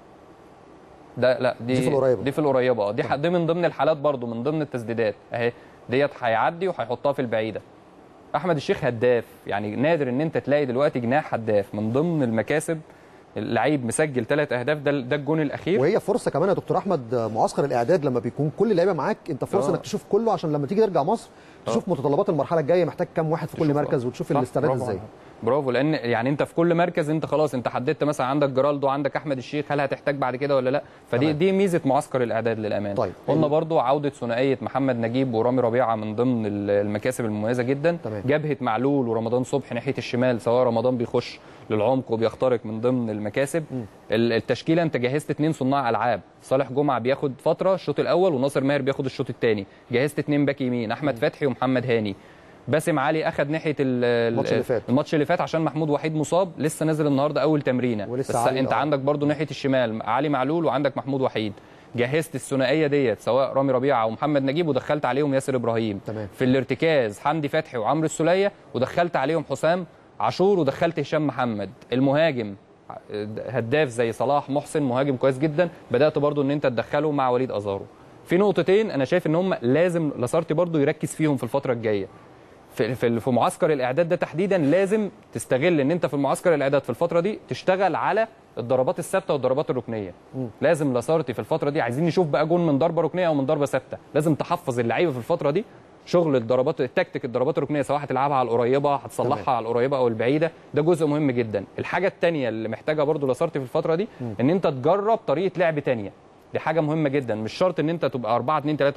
ده لا دي دي في القريبة. دي في القريبه اه دي ح- دي من ضمن الحالات برده من ضمن التسديدات اهي ديت هيعدي وهيحطها في البعيده احمد الشيخ هداف يعني نادر ان انت تلاقي دلوقتي جناح هداف من ضمن المكاسب اللعيب مسجل ثلاث اهداف ده ده الجون الاخير وهي فرصه كمان يا دكتور احمد معسكر الاعداد لما بيكون كل اللعيبه معاك انت فرصه آه. انك تشوف كله عشان لما تيجي ترجع مصر تشوف متطلبات المرحله الجايه محتاج كام واحد في كل تشوف- مركز وتشوف صح، الاستعداد برافو ازاي عليك. برافو لان يعني انت في كل مركز انت خلاص انت حددت مثلا عندك جرالدو عندك احمد الشيخ هل هتحتاج بعد كده ولا لا فدي تمام. دي ميزه معسكر الاعداد للامان طيب. قلنا برضو عوده ثنائيه محمد نجيب ورامي ربيعه من ضمن ال- المكاسب المميزه جدا تمام. جبهه معلول ورمضان صبحي ناحيه الشمال سواء رمضان بيخش للعمق وبيخترق من ضمن المكاسب ال- التشكيله انت جهزت اثنين صناع العاب صالح جمعه بياخد فتره الشوط الاول وناصر ماهر بياخد الشوط الثاني جهزت اثنين باك يمين احمد فتحي ومحمد هاني باسم علي اخذ ناحيه ال- ال- الماتش اللي فات. الماتش اللي فات عشان محمود وحيد مصاب لسه نازل النهارده اول تمرينه ولسه بس علي، انت آه. عندك برضو ناحيه الشمال علي معلول وعندك محمود وحيد جهزت الثنائيه ديت سواء رامي ربيعه ومحمد نجيب ودخلت عليهم ياسر ابراهيم تمام. في الارتكاز حمدي فتحي وعمرو السوليه ودخلت عليهم حسام عاشور ودخلت هشام محمد المهاجم هداف زي صلاح محسن مهاجم كويس جدا بدات برضو ان انت تدخله مع وليد ازارو في نقطتين انا شايف ان هم لازم لاسارتي برضو يركز فيهم في الفتره الجايه في في في معسكر الاعداد ده تحديدا لازم تستغل ان انت في المعسكر الاعداد في الفتره دي تشتغل على الضربات الثابته والضربات الركنيه لازم لاسارتي في الفتره دي عايزين نشوف بقى جون من ضربه ركنيه او من ضربه ثابته لازم تحفظ اللعيبه في الفتره دي شغل الضربات التكتيك الضربات الركنيه سواء هتلعبها على القريبه هتصلحها تمام. على القريبه او البعيده ده جزء مهم جدا الحاجه الثانيه اللي محتاجها برضو لاسارتي في الفتره دي ان انت تجرب طريقه لعب ثانيه دي حاجه مهمه جدا مش شرط ان انت تبقى 4 2 3 1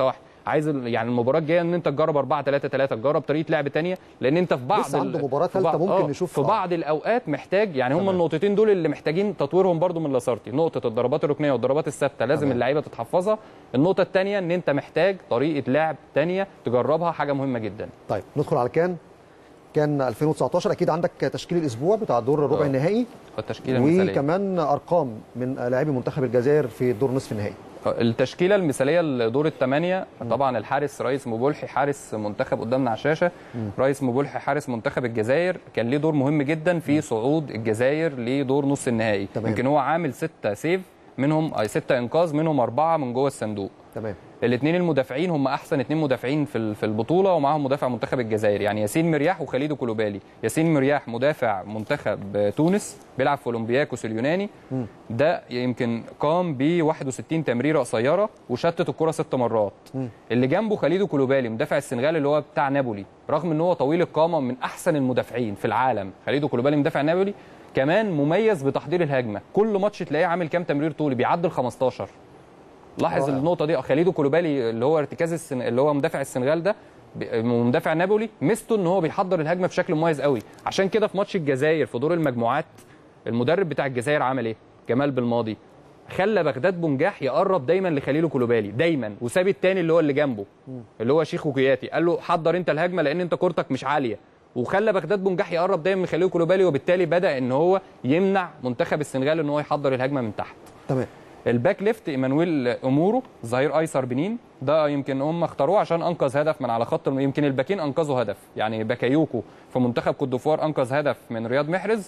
عايز ال- يعني المباراه الجايه ان انت تجرب 4 3 3 تجرب طريقه لعب تانية لان انت في بعض لسه ال- عنده مباراة في ثالثة بعض- ممكن آه، نشوف في آه. بعض الاوقات محتاج يعني هم تمام. النقطتين دول اللي محتاجين تطويرهم برضو من لاسارتي نقطه الضربات الركنيه والضربات الثابته لازم تمام. اللعيبه تتحفظها النقطه الثانيه ان انت محتاج طريقه لعب تانية تجربها حاجه مهمه جدا طيب ندخل على كان كان 2019 اكيد عندك تشكيل الاسبوع بتاع الدور الربع آه. النهائي التشكيله المثاليه وكمان ارقام من لاعبي منتخب الجزائر في دور نصف النهائي التشكيله المثاليه لدور الثمانيه طبعا الحارس رئيس مبولحي حارس منتخب قدامنا على الشاشه رئيس مبولحي حارس منتخب الجزائر كان ليه دور مهم جدا في صعود الجزائر لدور نص النهائي تمام. يمكن هو عامل ستة سيف منهم أي ستة انقاذ منهم اربعه من جوه الصندوق تمام الاثنين المدافعين هم احسن اثنين مدافعين في ال- في البطوله ومعاهم مدافع منتخب الجزائر يعني ياسين مرياح وخليد كولوبالي ياسين مرياح مدافع منتخب تونس بيلعب في اولمبياكوس اليوناني ده يمكن قام ب 61 تمريره قصيره وشتت الكره ست مرات اللي جنبه خليد كولوبالي مدافع السنغال اللي هو بتاع نابولي رغم ان هو طويل القامه من احسن المدافعين في العالم خليد كولوبالي مدافع نابولي كمان مميز بتحضير الهجمه كل ماتش تلاقيه عامل كام تمرير طولي بيعدي ال 15 لاحظ رائع. النقطه دي خليدو كولوبالي اللي هو ارتكاز السن... اللي هو مدافع السنغال ده ب- مدافع نابولي ميزته ان هو بيحضر الهجمه بشكل مميز قوي عشان كده في ماتش الجزائر في دور المجموعات المدرب بتاع الجزائر عمل ايه جمال بالماضي خلى بغداد بنجاح يقرب دايما لخليل كولوبالي دايما وساب التاني اللي هو اللي جنبه اللي هو شيخ وكياتي قال له حضر انت الهجمه لان انت كورتك مش عاليه وخلى بغداد بنجاح يقرب دايما من خليل كولوبالي وبالتالي بدا ان هو يمنع منتخب السنغال ان هو يحضر الهجمه من تحت تمام الباك ليفت ايمانويل امورو ظهير ايسر بنين ده يمكن هم اختاروه عشان انقذ هدف من على خط الم- يمكن الباكين انقذوا هدف يعني باكايوكو في منتخب كوت ديفوار انقذ هدف من رياض محرز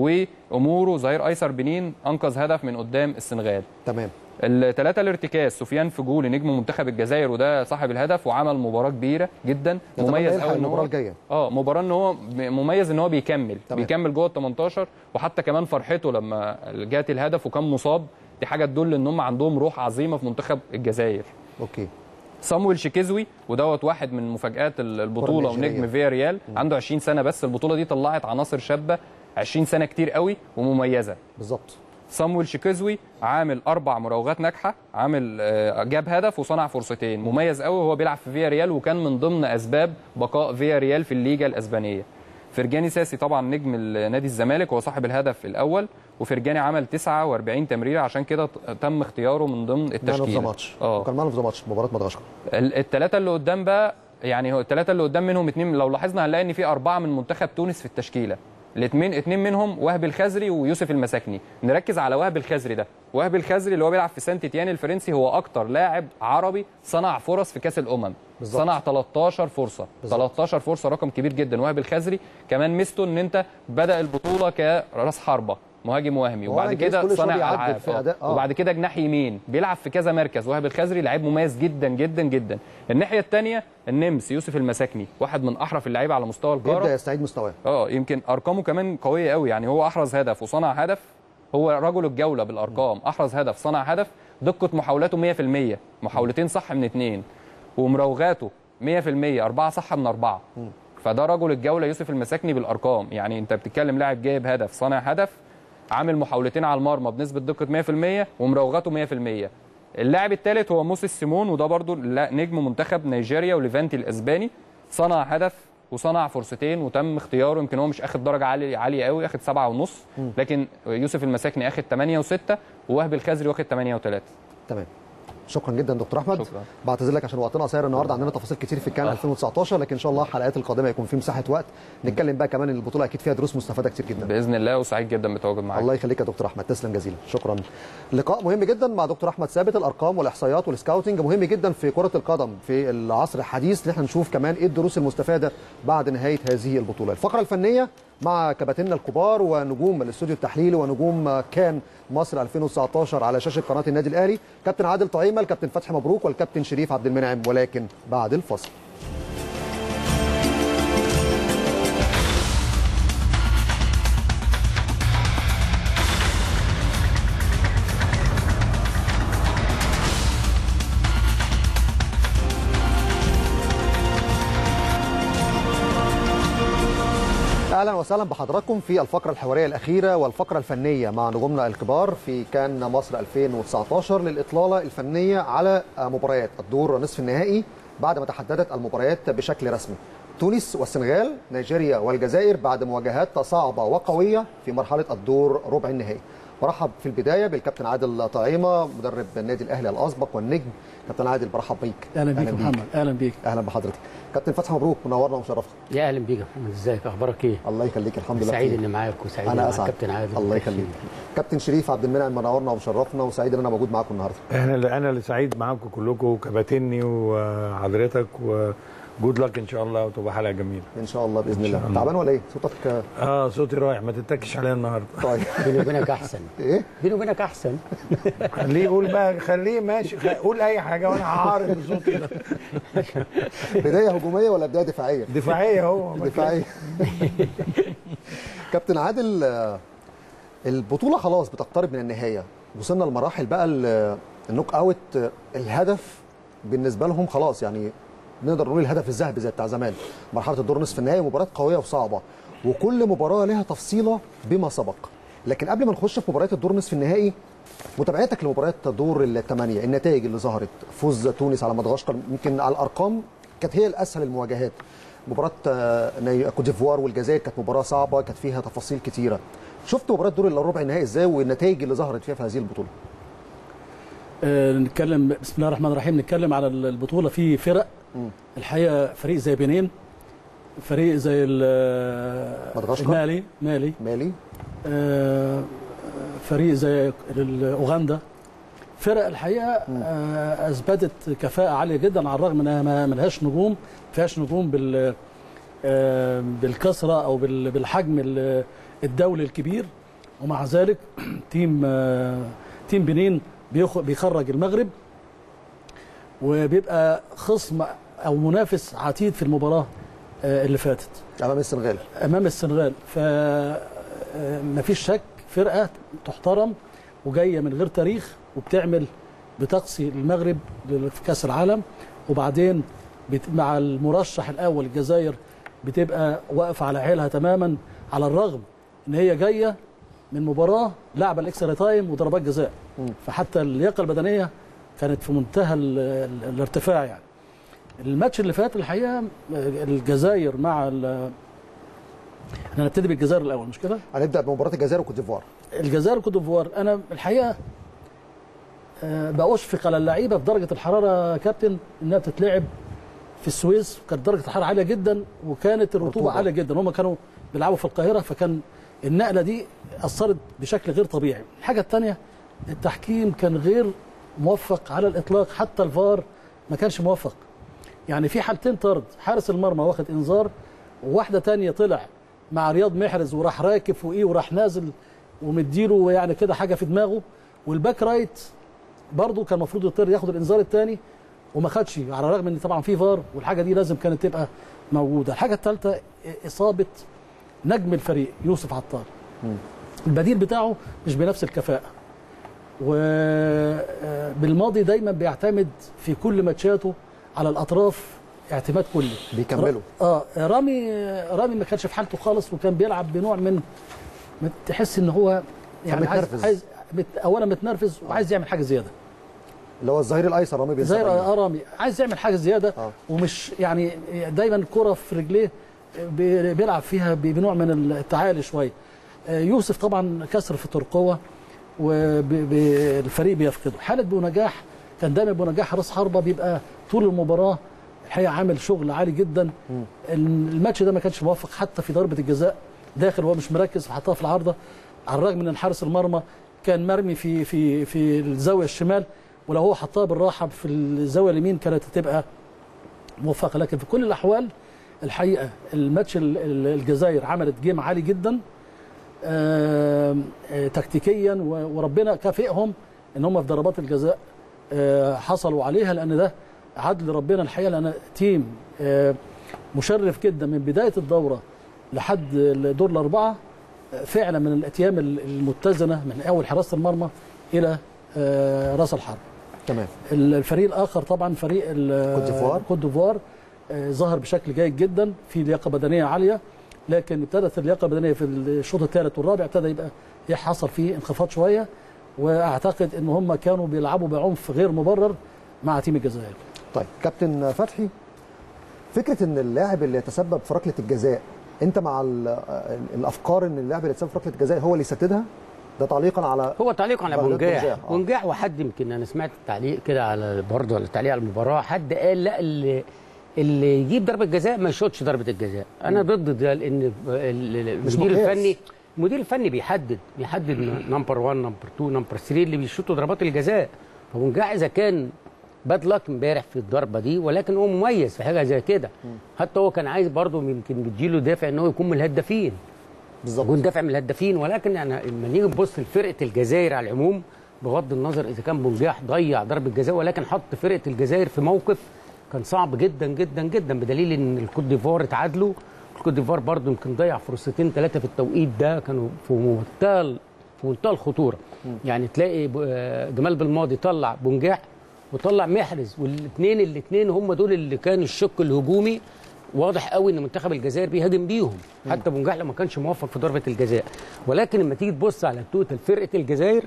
وامورو ظهير ايسر بنين انقذ هدف من قدام السنغال تمام الثلاثه الارتكاز سفيان فجولي نجم منتخب الجزائر وده صاحب الهدف وعمل مباراه كبيره جدا نتمنى مميز يلحق قوي ان المباراه هو الجايه اه مباراه ان هو م- مميز ان هو بيكمل تمام. بيكمل جوه ال 18 وحتى كمان فرحته لما جات الهدف وكان مصاب دي حاجه تدل ان هم عندهم روح عظيمه في منتخب الجزائر اوكي صامويل شيكيزوي ودوت واحد من مفاجات ال- البطوله النيجيرية. ونجم فيا ريال عنده 20 سنه بس البطوله دي طلعت عناصر شابه 20 سنه كتير قوي ومميزه بالظبط صامويل شيكيزوي عامل اربع مراوغات ناجحه عامل آه، جاب هدف وصنع فرصتين مميز قوي وهو بيلعب في فيا ريال وكان من ضمن اسباب بقاء فيا ريال في الليجا الاسبانيه فرجاني ساسي طبعا نجم ال- نادي الزمالك هو صاحب الهدف الاول وفرجاني عمل 49 تمريره عشان كده ت- تم اختياره من ضمن مان اوف ذا التشكيله ماتش اه وكان مان اوف ذا ماتش مباراه مدغشقر الثلاثه اللي قدام بقى يعني هو الثلاثه اللي قدام منهم اتنين لو لاحظنا هنلاقي ان في اربعه من منتخب تونس في التشكيله الاثنين اتنين منهم وهب الخزري ويوسف المساكني نركز على وهب الخزري ده وهب الخزري اللي هو بيلعب في سانت تيان الفرنسي هو اكتر لاعب عربي صنع فرص في كاس الامم بالظبط. صنع 13 فرصه بالظبط. 13 فرصه رقم كبير جدا وهب الخزري كمان ميزته ان انت بدا البطوله كراس حربه مهاجم وهمي هو وبعد الإنجليز كده كل شوية صانع بيعدل العاب في آه. أداء- آه. وبعد كده جناح يمين بيلعب في كذا مركز وهب الخزري لعيب مميز جدا جدا جدا الناحيه الثانيه النمس يوسف المساكني واحد من احرف اللعيبه على مستوى يبدا القاره يستعيد مستواه اه يمكن ارقامه كمان قويه قوي يعني هو احرز هدف وصنع هدف هو رجل الجوله بالارقام احرز هدف صنع هدف دقه محاولاته 100% محاولتين صح من اثنين ومراوغاته 100% أربعة صح من أربعة فده رجل الجولة يوسف المساكني بالأرقام يعني أنت بتتكلم لاعب جايب هدف صانع هدف عامل محاولتين على المرمى بنسبة دقة 100% ومراوغاته 100% اللاعب الثالث هو موسيس سيمون وده برضو لا- نجم منتخب نيجيريا وليفانتي الاسباني صنع هدف وصنع فرصتين وتم اختياره يمكن هو مش اخد درجه عاليه عاليه قوي اخد سبعة ونص لكن يوسف المساكني اخد 8 و6 ووهب الخزري واخد 8 و3 تمام شكرا جدا دكتور احمد شكرا. بعتذر لك عشان وقتنا قصير النهارده عندنا تفاصيل كتير في كان 2019 لكن ان شاء الله الحلقات القادمه يكون في مساحه وقت نتكلم بقى كمان إن البطوله اكيد فيها دروس مستفاده كتير جدا باذن الله وسعيد جدا بتواجد معاك الله يخليك يا دكتور احمد تسلم جزيلا شكرا لقاء مهم جدا مع دكتور احمد ثابت الارقام والاحصائيات والسكاوتنج مهم جدا في كره القدم في العصر الحديث ان احنا نشوف كمان ايه الدروس المستفاده بعد نهايه هذه البطوله الفقره الفنيه مع كباتننا الكبار ونجوم الاستوديو التحليلي ونجوم كان مصر 2019 على شاشه قناه النادي الاهلي كابتن عادل طعيمه الكابتن فتحي مبروك والكابتن شريف عبد المنعم ولكن بعد الفصل اهلا وسهلا بحضراتكم في الفقره الحواريه الاخيره والفقره الفنيه مع نجومنا الكبار في كان مصر 2019 للاطلاله الفنيه على مباريات الدور نصف النهائي بعد ما تحددت المباريات بشكل رسمي تونس والسنغال نيجيريا والجزائر بعد مواجهات صعبه وقويه في مرحله الدور ربع النهائي برحب في البدايه بالكابتن عادل طعيمه مدرب النادي الاهلي الاسبق والنجم كابتن عادل برحب بيك اهلا بيك يا محمد اهلا بيك اهلا بحضرتك كابتن فتحي مبروك منورنا ومشرفنا يا اهلا بيك يا محمد ازيك اخبارك ايه الله يخليك الحمد لله سعيد بخير. اني معاك وسعيد اني انا معاك اسعد كابتن عادل الله يخليك كابتن شريف عبد المنعم منورنا ومشرفنا وسعيد ان انا موجود معاكم النهارده احنا اللي انا اللي سعيد معاكم كلكم كباتني وحضرتك وجود لك ان شاء الله وتبقى حلقه جميله ان شاء الله باذن إن شاء الله الله. تعبان ولا ايه صوتك اه صوتي رايح ما تتكش عليا النهارده طيب بيني وبينك احسن ايه بيني وبينك احسن خليه يقول بقى خليه ماشي خ- قول اي حاجه وانا هعارض بصوتي ده بدايه هجوميه ولا بدايه دفاعيه دفاعيه اهو دفاعيه كابتن عادل آه، البطوله خلاص بتقترب من النهايه وصلنا لمراحل بقى ال- النوك اوت آه، الهدف بالنسبه لهم خلاص يعني نقدر نقول الهدف الذهبي زي بتاع زمان مرحله الدور نصف النهائي مباراه قويه وصعبه وكل مباراه لها تفصيله بما سبق لكن قبل ما نخش في مباريات الدور نصف النهائي متابعتك لمباريات دور الثمانيه النتائج اللي ظهرت فوز تونس على مدغشقر يمكن على الارقام كانت هي الاسهل المواجهات مباراه آه، ني- كوت ديفوار والجزائر كانت مباراه صعبه كانت فيها تفاصيل كتيره شفت مباراه دور الربع النهائي ازاي والنتائج اللي ظهرت فيها في هذه البطوله آه نتكلم بسم الله الرحمن الرحيم نتكلم على البطوله في فرق الحقيقه فريق زي بنين فريق زي ال- مدغشقر. مالي مالي مالي آه، فريق زي ال- اوغندا فرق الحقيقه آه، اثبتت كفاءه عاليه جدا على الرغم انها ما ملهاش نجوم ما فيهاش نجوم بال آه، بالكثره او بال- بالحجم ال- الدولي الكبير ومع ذلك تيم آه، تيم بنين بيخ- بيخرج المغرب وبيبقى خصم او منافس عتيد في المباراه آه، اللي فاتت امام السنغال امام السنغال ف آه، مفيش شك فرقه تحترم وجايه من غير تاريخ وبتعمل بتقصي المغرب في كاس العالم وبعدين بت... مع المرشح الاول الجزائر بتبقى واقفه على حيلها تماما على الرغم ان هي جايه من مباراه لعبه الاكسترا تايم وضربات جزاء فحتى اللياقه البدنيه كانت في منتهى ال... ال... الارتفاع يعني الماتش اللي فات الحقيقه آه، الجزائر مع ال... احنا هنبتدي بالجزائر الاول مش كده؟ هنبدا بمباراه الجزائر وكوت ديفوار الجزائر وكوت ديفوار انا الحقيقه آه، بأشفق على اللعيبه في درجه الحراره يا كابتن انها بتتلعب في السويس كانت درجه الحراره عاليه جدا وكانت الرطوبه رطوبة. عاليه جدا هم كانوا بيلعبوا في القاهره فكان النقله دي اثرت بشكل غير طبيعي الحاجه الثانيه التحكيم كان غير موفق على الاطلاق حتى الفار ما كانش موفق يعني في حالتين طرد حارس المرمى واخد انذار وواحده تانية طلع مع رياض محرز وراح راكب فوقيه وراح نازل ومديله يعني كده حاجه في دماغه والباك رايت برضه كان المفروض يطير ياخد الانذار الثاني وما خدش على الرغم ان طبعا في فار والحاجه دي لازم كانت تبقى موجوده الحاجه الثالثه اصابه نجم الفريق يوسف عطار البديل بتاعه مش بنفس الكفاءه وبالماضي دايما بيعتمد في كل ماتشاته على الاطراف اعتماد كلي بيكملوا. اه رامي رامي ما كانش في حالته خالص وكان بيلعب بنوع من من- تحس ان هو يعني عايز, متنرفز. عايز مت- اولا متنرفز وعايز يعمل حاجه زياده اللي هو الظهير الايسر رامي بن زي سليمان. ارامي عايز يعمل حاجه زياده آه. ومش يعني دايما الكره في رجليه بي- بيلعب فيها ب- بنوع من التعالي شويه آه، يوسف طبعا كسر في ترقوه والفريق بيفقده حاله بونجاح كان دايما بونجاح راس حربه بيبقى طول المباراه الحقيقه عامل شغل عالي جدا الماتش ده ما كانش موفق حتى في ضربه الجزاء داخل وهو مش مركز حطها في العارضه على الرغم من ان حارس المرمى كان مرمي في في في الزاويه الشمال ولو هو حطها بالراحه في الزاويه اليمين كانت هتبقى موفقه لكن في كل الاحوال الحقيقه الماتش ال- ال- الجزائر عملت جيم عالي جدا آم، آه، تكتيكيا و- وربنا كافئهم ان هم في ضربات الجزاء آه، حصلوا عليها لان ده عدل ربنا الحقيقه لان تيم آه، مشرف جدا من بدايه الدوره لحد دور الاربعه آه، فعلا من الاتيام ال- المتزنه من اول حراسه المرمى الى آه، راس الحرب تمام الفريق الاخر طبعا فريق ال- كوت ديفوار. كوت ديفوار آه، ظهر بشكل جيد جدا في لياقه بدنيه عاليه لكن ابتدت اللياقه البدنيه في الشوط الثالث والرابع ابتدى يبقى حصل فيه انخفاض شويه واعتقد ان هم كانوا بيلعبوا بعنف غير مبرر مع تيم الجزائر طيب كابتن فتحي فكره ان اللاعب اللي يتسبب في ركله الجزاء انت مع ال- الافكار ان اللاعب اللي يتسبب في ركله الجزاء هو اللي يسددها ده تعليقا على هو تعليق على ركلات بونجاح بونجاح، آه. بونجاح وحد يمكن انا سمعت التعليق كده على برضه التعليق على المباراه حد قال لا اللي اللي يجيب ضربه جزاء ما يشوطش ضربه الجزاء انا ضد ده لان ال- ال- مش المدير مقياس. الفني المدير الفني بيحدد بيحدد نمبر 1 نمبر 2 نمبر 3 اللي بيشوطوا ضربات الجزاء فبونجاح اذا كان باد لك امبارح في الضربه دي ولكن هو مميز في حاجه زي كده حتى هو كان عايز برضه يمكن مديله دافع ان هو يكون من الهدافين بالظبط يكون دافع من الهدافين ولكن يعني لما نيجي نبص لفرقه الجزائر على العموم بغض النظر اذا كان بونجاح ضيع ضربه جزاء ولكن حط فرقه الجزائر في موقف كان صعب جدا جدا جدا بدليل ان الكوت ديفوار اتعادلوا الكوت ديفوار برضه يمكن ضيع فرصتين ثلاثه في التوقيت ده كانوا في منتهى ال- في منتهى الخطوره يعني تلاقي ب- آه، جمال بالماضي طلع بونجاح وطلع محرز والاثنين الاثنين هم دول اللي كان الشق الهجومي واضح قوي ان منتخب الجزائر بيهاجم بيهم حتى بونجاح لما كانش موفق في ضربه الجزاء ولكن لما تيجي تبص على توتال فرقه الجزائر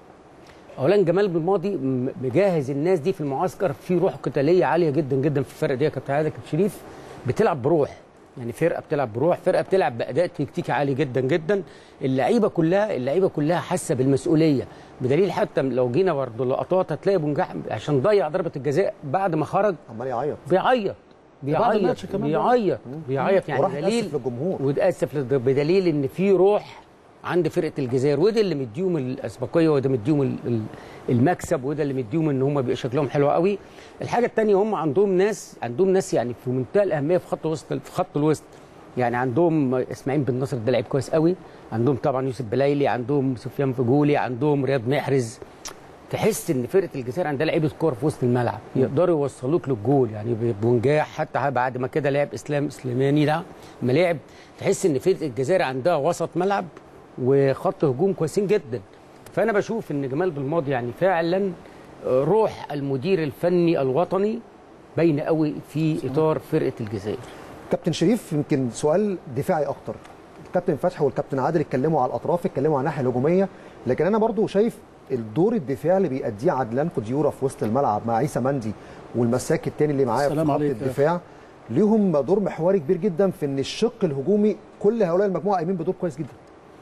اولا جمال بالماضي م- مجهز الناس دي في المعسكر في روح قتاليه عاليه جدا جدا في الفرقه دي يا كابتن عادل كابتن شريف بتلعب بروح يعني فرقه بتلعب بروح فرقه بتلعب باداء تكتيكي عالي جدا جدا اللعيبه كلها اللعيبه كلها حاسه بالمسؤوليه بدليل حتى لو جينا برضه لقطات هتلاقي بونجاح عشان ضيع ضربه الجزاء بعد ما خرج عمال يعيط بيعيط بعد بيعيط الماتش كمان بيعيط بيعيط يعني وراح دليل يأسف للجمهور. وتاسف للد- بدليل ان في روح عند فرقه الجزائر وده اللي مديهم الاسبقيه وده مديهم ال- ال- المكسب وده اللي مديهم ان هم بيبقى شكلهم حلو قوي الحاجه الثانيه هم عندهم ناس عندهم ناس يعني في منتهى الاهميه في خط وسط في خط الوسط يعني عندهم اسماعيل بن نصر ده لعيب كويس قوي عندهم طبعا يوسف بلايلي عندهم سفيان فجولي عندهم رياض محرز تحس ان فرقه الجزائر عندها لعيبه كوره في وسط الملعب يقدروا يوصلوك للجول يعني بونجاح حتى بعد ما كده لعب اسلام سليماني ده ما لعب تحس ان فرقه الجزائر عندها وسط ملعب وخط هجوم كويسين جدا فانا بشوف ان جمال بالماضي يعني فعلا روح المدير الفني الوطني باينه قوي في اطار فرقه الجزائر كابتن شريف يمكن سؤال دفاعي اكتر الكابتن فتحي والكابتن عادل اتكلموا على الاطراف اتكلموا على الناحيه الهجوميه لكن انا برضو شايف الدور الدفاعي اللي بيأديه عدلان كوديورا في وسط الملعب مع عيسى مندي والمساك التاني اللي معاه في السلام خط عليك يا الدفاع ليهم دور محوري كبير جدا في ان الشق الهجومي كل هؤلاء المجموعه قايمين بدور كويس جدا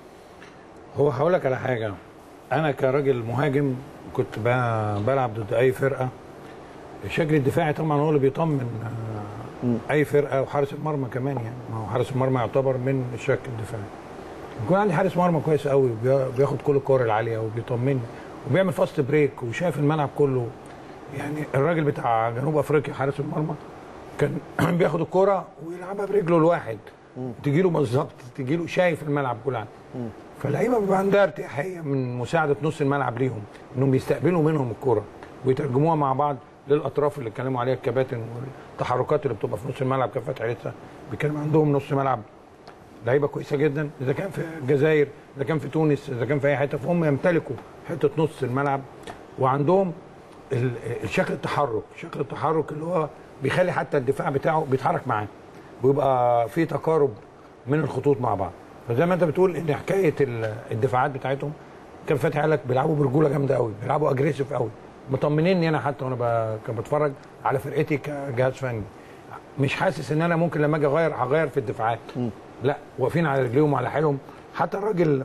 هو هقول لك على حاجه انا كراجل مهاجم كنت ب- بلعب ضد اي فرقه الشكل الدفاعي طبعا هو اللي بيطمن آه، اي فرقه وحارس المرمى كمان يعني ما هو حارس المرمى يعتبر من الشكل الدفاعي يكون عندي حارس مرمى كويس قوي بي- بياخد كل الكور العاليه وبيطمني وبيعمل فاست بريك وشايف الملعب كله يعني الراجل بتاع جنوب افريقيا حارس المرمى كان بياخد الكرة ويلعبها برجله الواحد تجي له بالظبط تجي له شايف الملعب كله فاللعيبه بيبقى عندها ارتياحيه من مساعده نص الملعب ليهم انهم يستقبلوا منهم الكرة ويترجموها مع بعض للاطراف اللي اتكلموا عليها الكباتن والتحركات اللي بتبقى في نص الملعب كفتح لسه بيتكلم عندهم نص ملعب لعيبه كويسه جدا اذا كان في الجزائر اذا كان في تونس اذا كان في اي حته فهم يمتلكوا حته نص الملعب وعندهم ال- الشكل التحرك شكل التحرك اللي هو بيخلي حتى الدفاع بتاعه بيتحرك معاه ويبقى في تقارب من الخطوط مع بعض فزي ما انت بتقول ان حكايه ال- الدفاعات بتاعتهم كان فاتح لك بيلعبوا برجوله جامده قوي بيلعبوا اجريسيف قوي مطمنيني انا حتى وانا ب- كان بتفرج على فرقتي كجهاز فني مش حاسس ان انا ممكن لما اجي اغير هغير في الدفاعات لا واقفين على رجليهم وعلى حيلهم حتى الراجل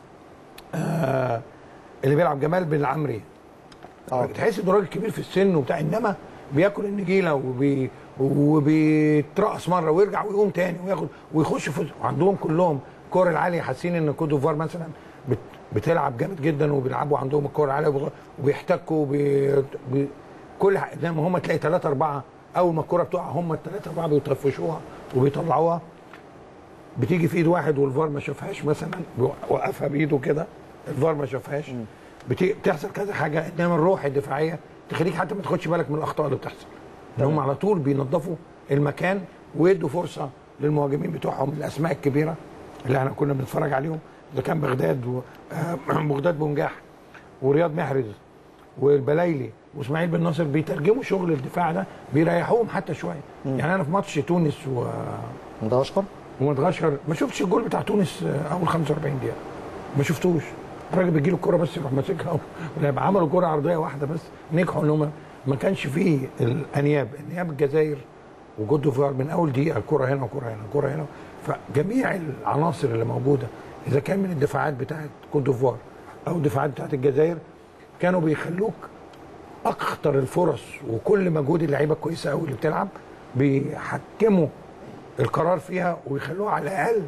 آه اللي بيلعب جمال بن العمري اه تحس انه راجل كبير في السن وبتاع انما بياكل النجيله وبي وبيترقص مره ويرجع ويقوم تاني وياخد ويخش في وعندهم كلهم الكور العاليه حاسين ان كوت ديفوار مثلا بت بتلعب جامد جدا وبيلعبوا عندهم الكور العاليه وبيغ- وبيحتكوا بي بي كل ح- زي ما هم تلاقي ثلاثه اربعه اول ما الكوره بتقع هم الثلاثه اربعه بيطفشوها وبيطلعوها بتيجي في ايد واحد والفار ما شافهاش مثلا وقفها بايده كده الفار ما شافهاش بت- بتحصل كذا حاجه انما الروح الدفاعيه تخليك حتى ما تاخدش بالك من الاخطاء اللي بتحصل ان هم على طول بينظفوا المكان ويدوا فرصه للمهاجمين بتوعهم الاسماء الكبيره اللي احنا كنا بنتفرج عليهم ده كان بغداد و... آه، بغداد بونجاح ورياض محرز والبلايلي واسماعيل بن ناصر بيترجموا شغل الدفاع ده بيريحوهم حتى شويه يعني انا في ماتش تونس و... ده اشقر ومدغشقر ما شفتش الجول بتاع تونس آه، اول 45 دقيقه ما شفتوش الراجل بيجي له الكوره بس يروح ماسكها ولعب عملوا كوره عرضيه واحده بس نجحوا ان هم ما كانش فيه الانياب انياب الجزائر وجود ديفوار من اول دقيقه كره هنا وكره هنا كره هنا فجميع العناصر اللي موجوده اذا كان من الدفاعات بتاعت كوت ديفوار او الدفاعات بتاعت الجزائر كانوا بيخلوك اكتر الفرص وكل مجهود اللعيبه الكويسه قوي اللي بتلعب بيحكموا القرار فيها ويخلوها على الاقل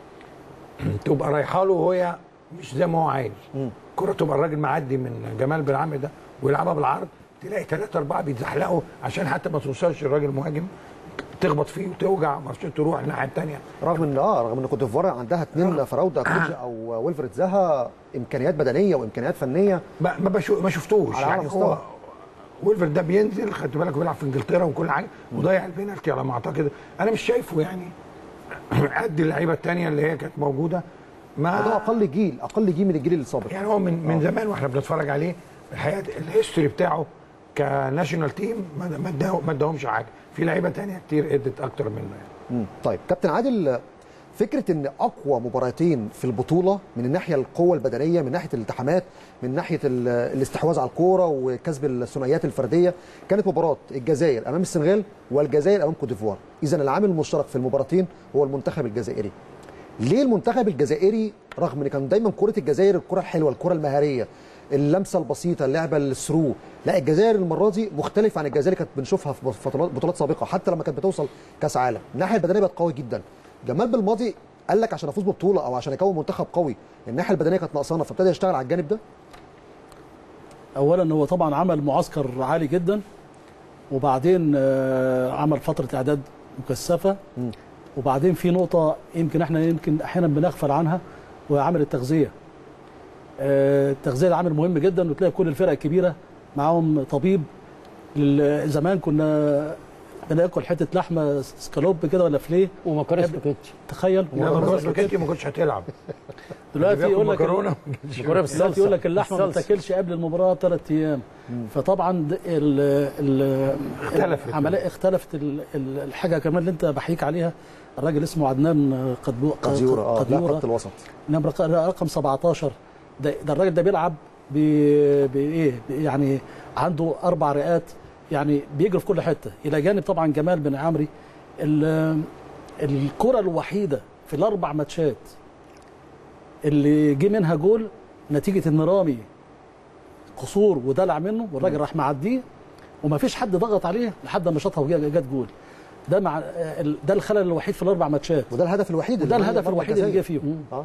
تبقى رايحه له وهي مش زي ما هو عايز الكره تبقى الراجل معدي من جمال بالعمل ده ويلعبها بالعرض تلاقي ثلاثة أربعة بيتزحلقوا عشان حتى ما توصلش الراجل المهاجم تخبط فيه وتوجع ما عرفتش تروح الناحية الثانية رغم ان اه رغم ان كوت ديفوار عندها اثنين فراوده كوتش او ويلفريد زها امكانيات بدنيه وامكانيات فنيه ما ما, بشو ما شفتوش على أعلى يعني مستوى. هو ويلفرد ده بينزل خدت بالك بيلعب في انجلترا وكل حاجه وضيع البينالتي على ما اعتقد انا مش شايفه يعني قد اللعيبه الثانيه اللي هي كانت موجوده ده ما اقل جيل اقل جيل من الجيل السابق يعني هو من من زمان واحنا بنتفرج عليه الحقيقه الهيستوري بتاعه كناشونال تيم ما ما اداه- ما اداهمش حاجه في لعيبه ثانيه كتير ادت اكتر منه يعني مم. طيب كابتن عادل فكره ان اقوى مباراتين في البطوله من الناحيه القوه البدنيه من ناحيه الالتحامات من ناحيه ال- الاستحواذ على الكوره وكسب الثنائيات الفرديه كانت مباراه الجزائر امام السنغال والجزائر امام كوت ديفوار اذا العامل المشترك في المباراتين هو المنتخب الجزائري ليه المنتخب الجزائري رغم ان كان دايما كره الجزائر الكره الحلوه الكره المهاريه اللمسه البسيطه اللعبه الثرو لا الجزائر المره دي مختلف عن الجزائر اللي كانت بنشوفها في بطولات بطولات سابقه حتى لما كانت بتوصل كاس عالم الناحيه البدنيه بقت قويه جدا جمال بالماضي قال لك عشان افوز ببطوله او عشان اكون منتخب قوي الناحيه البدنيه كانت ناقصانا فابتدى يشتغل على الجانب ده اولا هو طبعا عمل معسكر عالي جدا وبعدين آه، عمل فتره اعداد مكثفه وبعدين في نقطه يمكن احنا يمكن احيانا بنغفل عنها وهي عامل التغذيه آه، التغذيه ده عامل مهم جدا وتلاقي كل الفرق الكبيره معاهم طبيب لل- زمان كنا بناكل حته لحمه سكالوب كده ولا فليه ومكرونه قبل- سباكيتي تخيل لا ما كنتش سباكيتي ما كنتش هتلعب دلوقتي بياكل يقول لك مكرونه مكرونه دلوقتي يقول لك اللحمه ما بالصلصة. بتاكلش قبل المباراه بثلاث ايام فطبعا د- ال ال اختلفت. العمليه اختلفت ال- ال- الحاجه كمان اللي انت بحكيك عليها الراجل اسمه عدنان قدبو قديوره اه لا قديوره خط الوسط نمرة رق- رقم 17 ده, ده الراجل ده بيلعب ب- بايه ب- يعني عنده اربع رئات يعني بيجري في كل حته الى جانب طبعا جمال بن عمري ال- الكره الوحيده في الاربع ماتشات اللي جه منها جول نتيجه ان رامي قصور ودلع منه والراجل راح معديه وما فيش حد ضغط عليه لحد ما شاطها وجت جت جول ده مع ال- ده الخلل الوحيد في الاربع ماتشات وده الهدف الوحيد وده اللي الهدف مرمى الوحيد اللي جه الجزائر. فيهم اه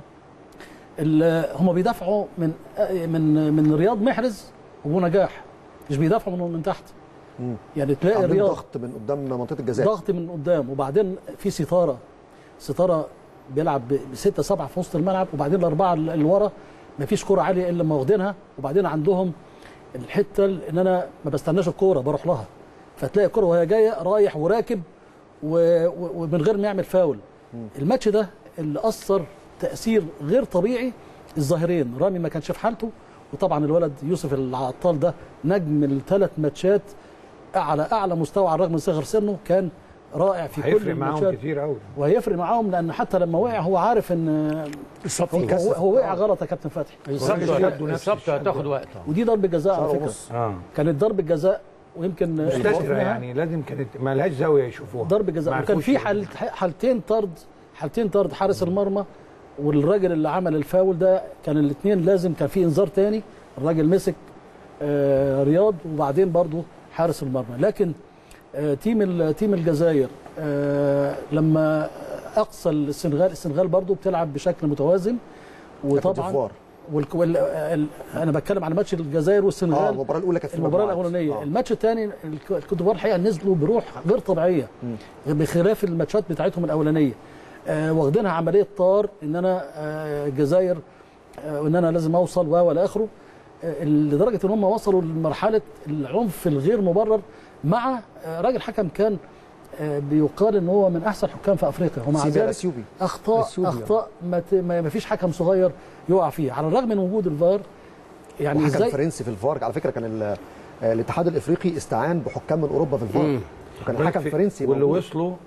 ال- هم بيدافعوا من من من رياض محرز ونجاح مش بيدافعوا من من تحت مم. يعني تلاقي عاملين رياض ضغط من قدام منطقه الجزاء ضغط من قدام وبعدين في ستاره ستاره بيلعب بستة سبعة في وسط الملعب وبعدين الأربعة اللي ورا مفيش كرة عالية إلا لما واخدينها وبعدين عندهم الحتة اللي إن أنا ما بستناش الكورة بروح لها فتلاقي الكرة وهي جاية رايح وراكب و- و- ومن غير ما يعمل فاول الماتش ده اللي أثر تأثير غير طبيعي الظاهرين رامي ما كانش في حالته وطبعا الولد يوسف العطال ده نجم الثلاث ماتشات على اعلى مستوى على الرغم من صغر سنه كان رائع في كل هيفرق معاهم الماتشات كتير قوي وهيفرق معاهم لان حتى لما وقع هو عارف ان الصفقه هو, هو وقع غلط يا كابتن فتحي الصفقه الصفقه هتاخد وقت ودي ضربه جزاء على شهر فكره ونص. اه كانت ضربه جزاء ويمكن مستترة يعني لازم كانت ما لهاش زاويه يشوفوها ضربه جزاء ما وكان عرفوش في يعملوا. حال حالتين طرد حالتين طرد حارس المرمى والراجل اللي عمل الفاول ده كان الاثنين لازم كان في انذار تاني الراجل مسك آه، رياض وبعدين برضو حارس المرمى لكن آه، تيم ال- تيم الجزائر آه، لما اقصى السنغال السنغال برضو بتلعب بشكل متوازن كوت وطبعا ديفوار. والك... وال... ال... انا بتكلم على ماتش الجزائر اه والسنغال المباراه الاولى كانت في المباراه المجموعات. الاولانيه آه. الماتش الثاني الكوت ديفوار الحقيقه نزلوا بروح غير طبيعيه بخلاف الماتشات بتاعتهم الاولانيه آه واخدينها عمليه طار ان انا آه الجزائر آه وان انا لازم اوصل و والى اخره آه لدرجه ان هم وصلوا لمرحله العنف الغير مبرر مع آه راجل حكم كان آه بيقال ان هو من احسن حكام في افريقيا ومع سيدي ذلك الأثيوبي. اخطاء أثيوبيا. اخطاء ما, ت... ما ما فيش حكم صغير يقع فيها على الرغم من وجود الفار يعني وحكم ازاي فرنسي في الفار على فكره كان ال- آه، الاتحاد الافريقي استعان بحكام من اوروبا في الفار وكان حكم في- فرنسي واللي موجود. وصلوا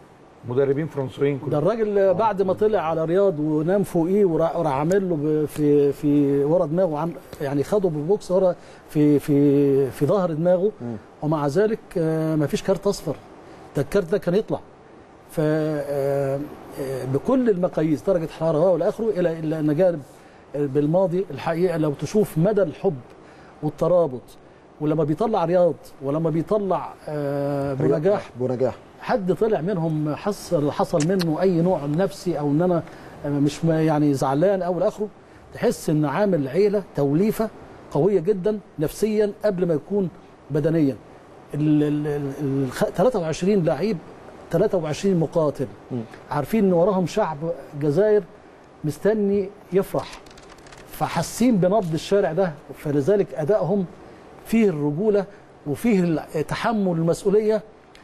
مدربين فرنسيين ده كلهم الراجل بعد ما طلع على رياض ونام فوقيه وراح وراح عامل له ب- في في ورا دماغه عم يعني خده بالبوكس ورا في في في ظهر دماغه ومع ذلك آه، ما فيش كارت اصفر ده الكارت ده كان يطلع ف آه، آه، بكل المقاييس درجه حراره والى اخره الى الى ان جانب بالماضي الحقيقه لو تشوف مدى الحب والترابط ولما بيطلع رياض ولما بيطلع آه، بنجاح بنجاح حد طلع منهم حصل حصل منه اي نوع نفسي او ان انا مش ما- يعني زعلان او اخره تحس ان عامل عيله توليفه قويه جدا نفسيا قبل ما يكون بدنيا ال ال- ال- ال 23 لعيب 23 مقاتل عارفين ان وراهم شعب جزائر مستني يفرح فحاسين بنبض الشارع ده فلذلك ادائهم فيه الرجوله وفيه ال- تحمل المسؤوليه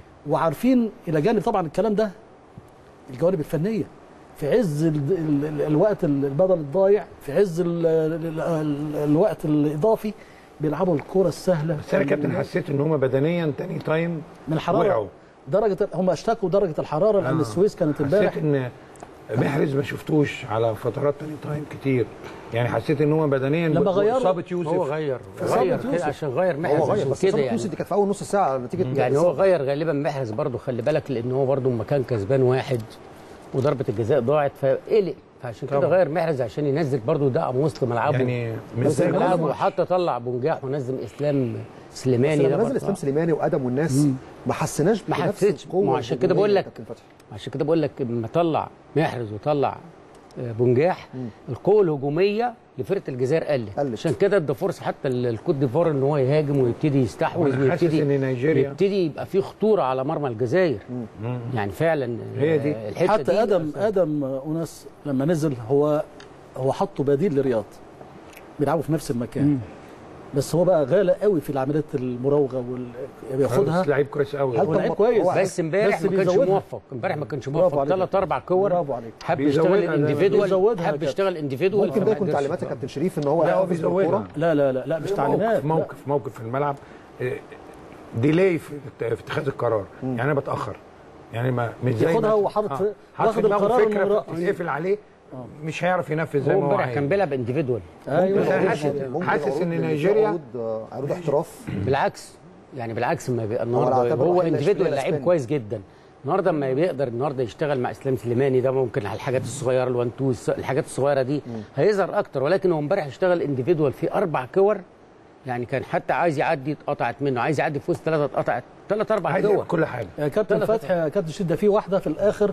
وعارفين الى جانب طبعا الكلام ده الجوانب الفنيه في عز ال ال ال الوقت البدل الضايع في عز ال ال ال الوقت الاضافي بيلعبوا الكره السهله بس انا كابتن حسيت ان هم بدنيا تاني تايم من الحراره وقعوا درجه هم اشتكوا درجه الحراره لان آه. السويس كانت امبارح حسيت ان محرز ما شفتوش على فترات تاني تايم كتير يعني حسيت ان هو بدنيا لما غيروا- اصابه يوسف هو غير إصابة غير يوسف. كده عشان غير هو محرز غير عشان بس كده اصابه يعني يوسف دي كانت في اول نص ساعه نتيجه يعني هو إصابة. غير غالبا محرز برضه خلي بالك لان هو برضه لما كان كسبان واحد وضربه الجزاء ضاعت فقلق فعشان كده طبعا. غير محرز عشان ينزل برضه دقم وسط ملعبه يعني من وسط زي ملعبه كل وحتى طلع بونجاح ونزل اسلام بس سليماني لما ده نزل برضه. اسلام سليماني وادم والناس ما حسيناش ما بنفس حسيتش. القوة ما عشان كده بقول الهجومية لك يا كابتن فتحي. عشان كده بقول لك لما طلع محرز وطلع آه، بونجاح القوه الهجوميه لفرقه الجزائر قلت قلت. عشان كده ادى فرصه حتى ال- الكوت ديفوار ان هو يهاجم ويبتدي يستحوذ وأنا حاسس ويبتدي إن نيجيريا- يبتدي يبقى في خطوره على مرمى الجزائر يعني فعلا هي دي. آه، الحته حتى دي ادم ادم اوناس لما نزل هو هو حطه بديل لرياض بيلعبوا في نفس المكان بس هو بقى غالى قوي في العمليات المراوغه وال... بياخدها بس لعيب كويس قوي هل هو لعيب طب- كويس هو بس امبارح بس ما كانش بيزودها. موفق امبارح ما كانش برافو موفق عليك. ثلاث اربع كور برافو عليك حب بيزودها يشتغل ده- انديفيدوال بيزودها حب كابتن. يشتغل انديفيدوال ممكن ده يكون تعليمات يا كابتن شريف ان هو لا، هو يحافظ بيزودها. بالكرة لا لا لا لا مش تعليمات موقف موقف موقف في الملعب آه، ديلاي في في اتخاذ القرار يعني انا بتاخر يعني ما مش زي ياخدها ما- هو حاطط آه. في- حاطط واخد في دماغه القرار فكره المرا- تتقفل عليه مش هيعرف ينفذ زي هو ما هو امبارح عايز كان بيلعب انديفيدوال بس أنا ايوه حاسس ممكن حاسس عروض ان من نيجيريا عروض عروض احتراف بالعكس يعني بالعكس ما بي... أنا النهارده أعتبره هو واحد انديفيدوال الأشبال لعيب الأسباني. كويس جدا النهارده لما بيقدر النهارده يشتغل مع اسلام سليماني ده ممكن على الحاجات الصغيره الوان تو الس- الحاجات الصغيره دي هيظهر اكتر ولكن هو امبارح اشتغل انديفيدوال في اربع كور يعني كان حتى عايز يعدي اتقطعت منه عايز يعدي في وسط ثلاثه اتقطعت ثلاث اربع عايز يعمل كور كل حاجه يا كابتن ثلاثة فتحي يا كابتن شيد ده في واحده في الاخر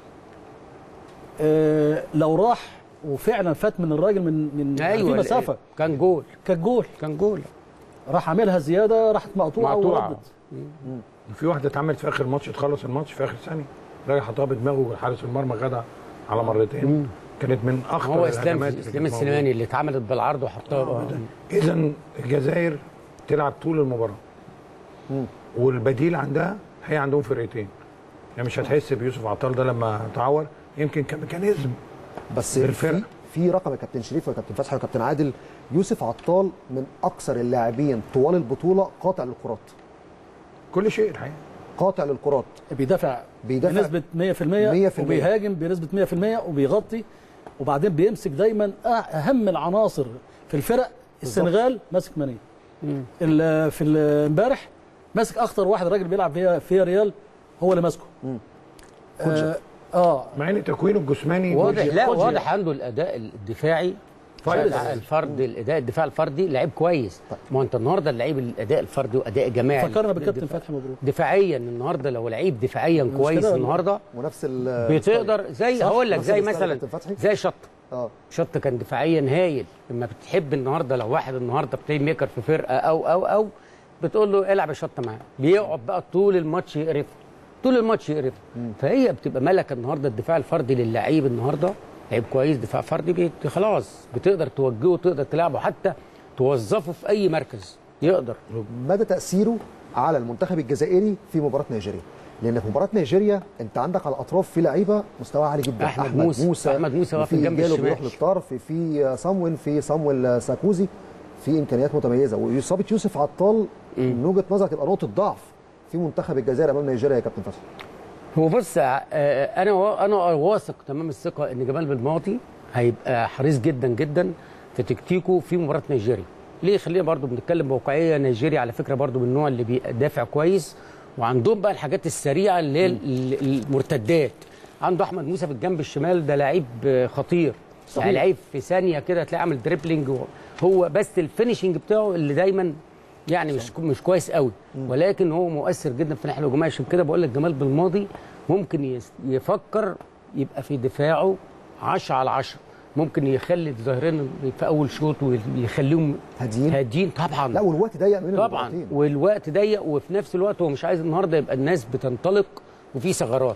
آه لو راح وفعلا فات من الراجل من من ايوه في مسافه كان جول كانت جول كان جول راح عاملها زياده راحت مقطوعه مقطوعة. وردت في واحده اتعملت في اخر الماتش تخلص الماتش في اخر ثانيه راجل حطها بدماغه حارس المرمى خدها على مرتين كانت من اخطر هو اسلام الهجمات اللي اسلام كانت موجودة. السليماني اللي اتعملت بالعرض وحطها اذا الجزائر تلعب طول المباراه والبديل عندها هي عندهم فرقتين يعني مش هتحس بيوسف عطال ده لما تعور يمكن كميكانيزم بس للفرق. في في رقم يا كابتن شريف وكابتن فتحي وكابتن عادل يوسف عطال من اكثر اللاعبين طوال البطوله قاطع للكرات كل شيء الحقيقه قاطع للكرات بيدافع بيدافع بنسبه 100% 100% وبيهاجم بنسبه 100% وبيغطي وبعدين بيمسك دايما أه- اهم العناصر في الفرق السنغال ماسك ماني ال- في ال- امبارح ماسك اخطر واحد راجل بيلعب فيها فيها ريال هو اللي ماسكه آه, اه مع ان تكوينه الجسماني واضح لا كوجيا. واضح عنده الاداء الدفاعي فايز. الفرد الاداء الدفاع الفردي لعيب كويس ما هو انت النهارده اللعيب الاداء الفردي واداء جماعي فكرنا بالكابتن الدفاع- فتحي مبروك دفاعيا النهارده لو لعيب دفاعيا مش كويس كده ولا؟ النهارده ونفس ال بتقدر زي صح، هقول لك نفس زي الستايل مثلا كابتن فتحي. زي شط اه شط كان دفاعيا هايل لما بتحب النهارده لو واحد النهارده بلاي ميكر في فرقه او او او بتقول له العب الشط معاه بيقعد بقى طول الماتش يقرفه طول الماتش يقرفه فهي بتبقى ملكه النهارده الدفاع الفردي للعيب النهارده لعيب كويس دفاع فردي بيت خلاص بتقدر توجهه تقدر تلعبه حتى توظفه في اي مركز يقدر مدى تاثيره على المنتخب الجزائري في مباراه نيجيريا لان في مباراه نيجيريا انت عندك على الاطراف في لعيبه مستوى عالي جدا أحمد موسى. أحمد موسى واقف في جنب جاله الشمال. بيروح للطرف في صامويل في صامويل ساكوزي في امكانيات متميزه واصابه يوسف عطال من وجهه نظرك تبقى نقطه ضعف في منتخب الجزائر امام نيجيريا يا كابتن فتحي هو بص آه، انا وا- انا واثق تمام الثقه ان جمال بالماضي هيبقى حريص جدا جدا في تكتيكه في مباراه نيجيريا ليه خلينا برضو بنتكلم بواقعيه نيجيريا على فكره برضو من النوع اللي بيدافع كويس وعندهم بقى الحاجات السريعه اللي هي ال- المرتدات عنده احمد موسى في الجنب الشمال ده لعيب آه، خطير يعني لعيب في ثانيه كده تلاقي عامل دريبلينج هو بس الفينشنج بتاعه اللي دايما يعني مش مش كويس قوي ولكن هو مؤثر جدا في الناحيه الهجوميه عشان كده بقول لك جمال بالماضي ممكن يس- يفكر يبقى في دفاعه 10 على 10 ممكن يخلي الظاهرين في اول شوط ويخليهم هاديين هاديين طبعا لا والوقت ضيق من طبعا المباراتين. والوقت ضيق وفي نفس الوقت هو مش عايز النهارده يبقى الناس بتنطلق وفي ثغرات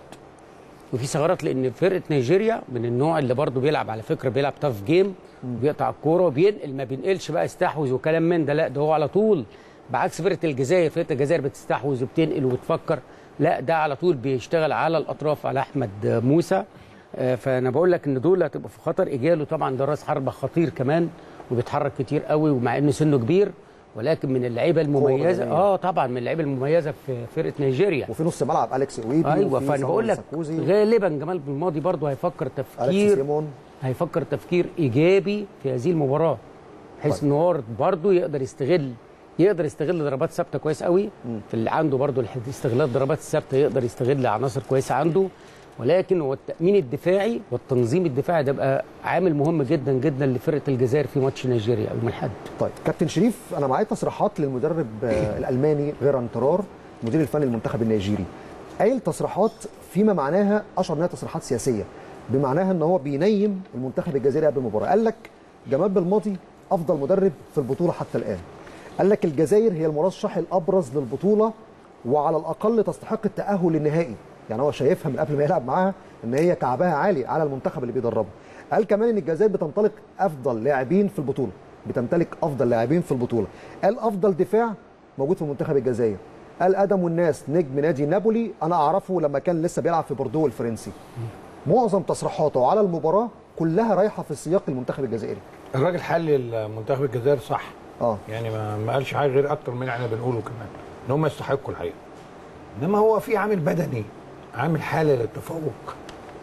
وفي ثغرات لان فرقه نيجيريا من النوع اللي برضه بيلعب على فكره بيلعب تاف جيم بيقطع الكوره وبينقل ما بينقلش بقى استحوذ وكلام من ده لا ده هو على طول بعكس فرقه الجزائر فرقه الجزائر بتستحوذ وبتنقل وبتفكر لا ده على طول بيشتغل على الاطراف على احمد موسى آه، فانا بقول لك ان دول هتبقى في خطر اجاله طبعا ده راس حربه خطير كمان وبيتحرك كتير قوي ومع انه سنه كبير ولكن من اللعيبه المميزه بدنية. اه طبعا من اللعيبه المميزه في فرقه نيجيريا وفي نص ملعب اليكس اويبي ايوه وفي فانا بقول لك صامويل ساكوزي، غالبا جمال بالماضي برضه هيفكر اليكس تفكير سيمون هيفكر تفكير ايجابي في هذه المباراه بحيث ان هو برضه يقدر يستغل يقدر يستغل ضربات ثابته كويس قوي في اللي عنده برضه الح- استغلال الضربات الثابته يقدر يستغل عناصر كويسه عنده ولكن هو التامين الدفاعي والتنظيم الدفاعي ده بقى عامل مهم جدا جدا لفرقه الجزائر في ماتش نيجيريا يوم الاحد طيب كابتن شريف انا معايا تصريحات للمدرب آه، الالماني غيران ترار مدير الفني للمنتخب النيجيري قايل تصريحات فيما معناها اشعر انها تصريحات سياسيه بمعناها ان هو بينيم المنتخب الجزائري قبل المباراه قال لك جمال بالماضي افضل مدرب في البطوله حتى الان قال لك الجزائر هي المرشح الابرز للبطوله وعلى الاقل تستحق التاهل للنهائي يعني هو شايفها من قبل ما يلعب معاها ان هي كعبها عالي على المنتخب اللي بيدربه قال كمان ان الجزائر بتنطلق افضل لاعبين في البطوله بتمتلك افضل لاعبين في البطوله قال افضل دفاع موجود في منتخب الجزائر قال ادم والناس نجم نادي نابولي انا اعرفه لما كان لسه بيلعب في بوردو الفرنسي معظم تصريحاته على المباراه كلها رايحه في سياق المنتخب الجزائري الراجل حل منتخب الجزائر صح اه يعني ما ما قالش حاجه غير اكتر من اللي احنا بنقوله كمان ان هم يستحقوا الحقيقه انما هو في عامل بدني عامل حاله للتفوق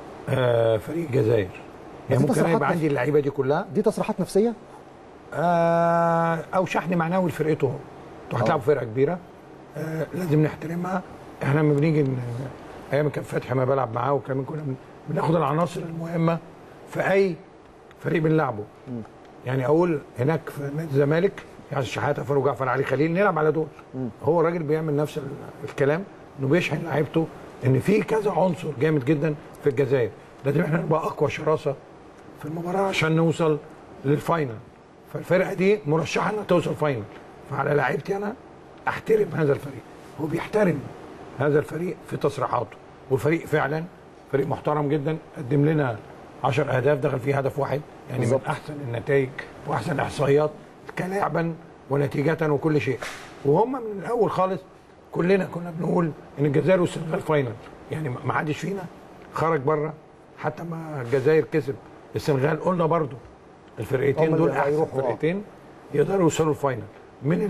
آه فريق الجزائر يعني دي ممكن تصريحات يبقى عندي اللعيبه دي كلها دي تصريحات نفسيه آه او شحن معنوي لفرقته هو انتوا هتلعبوا فرقه كبيره آه لازم نحترمها احنا لما بنيجي ن- ايام كان فتحي ما بلعب معاه وكمان كنا بن- بناخد العناصر المهمه في اي فريق بنلعبه يعني اقول هناك في نادي الزمالك ياسر شحاته فاروق جعفر علي خليل نلعب على دول هو الراجل بيعمل نفس ال- الكلام انه بيشحن لعيبته ان في كذا عنصر جامد جدا في الجزائر لازم احنا نبقى اقوى شراسه في المباراه عشان نوصل للفاينل فالفرقه دي مرشحه انها توصل فاينل فعلى لعيبتي انا احترم هذا الفريق هو بيحترم هذا الفريق في تصريحاته والفريق فعلا فريق محترم جدا قدم لنا 10 اهداف دخل فيه هدف واحد يعني بالظبط. من احسن النتائج واحسن احصائيات كلاعبا ونتيجه وكل شيء وهم من الاول خالص كلنا كنا بنقول ان الجزائر والسنغال فاينل يعني ما حدش فينا خرج بره حتى ما الجزائر كسب السنغال قلنا برضو الفرقتين هم دول اللي احسن هيروحوا، آه. فرقتين يقدروا يوصلوا الفاينل من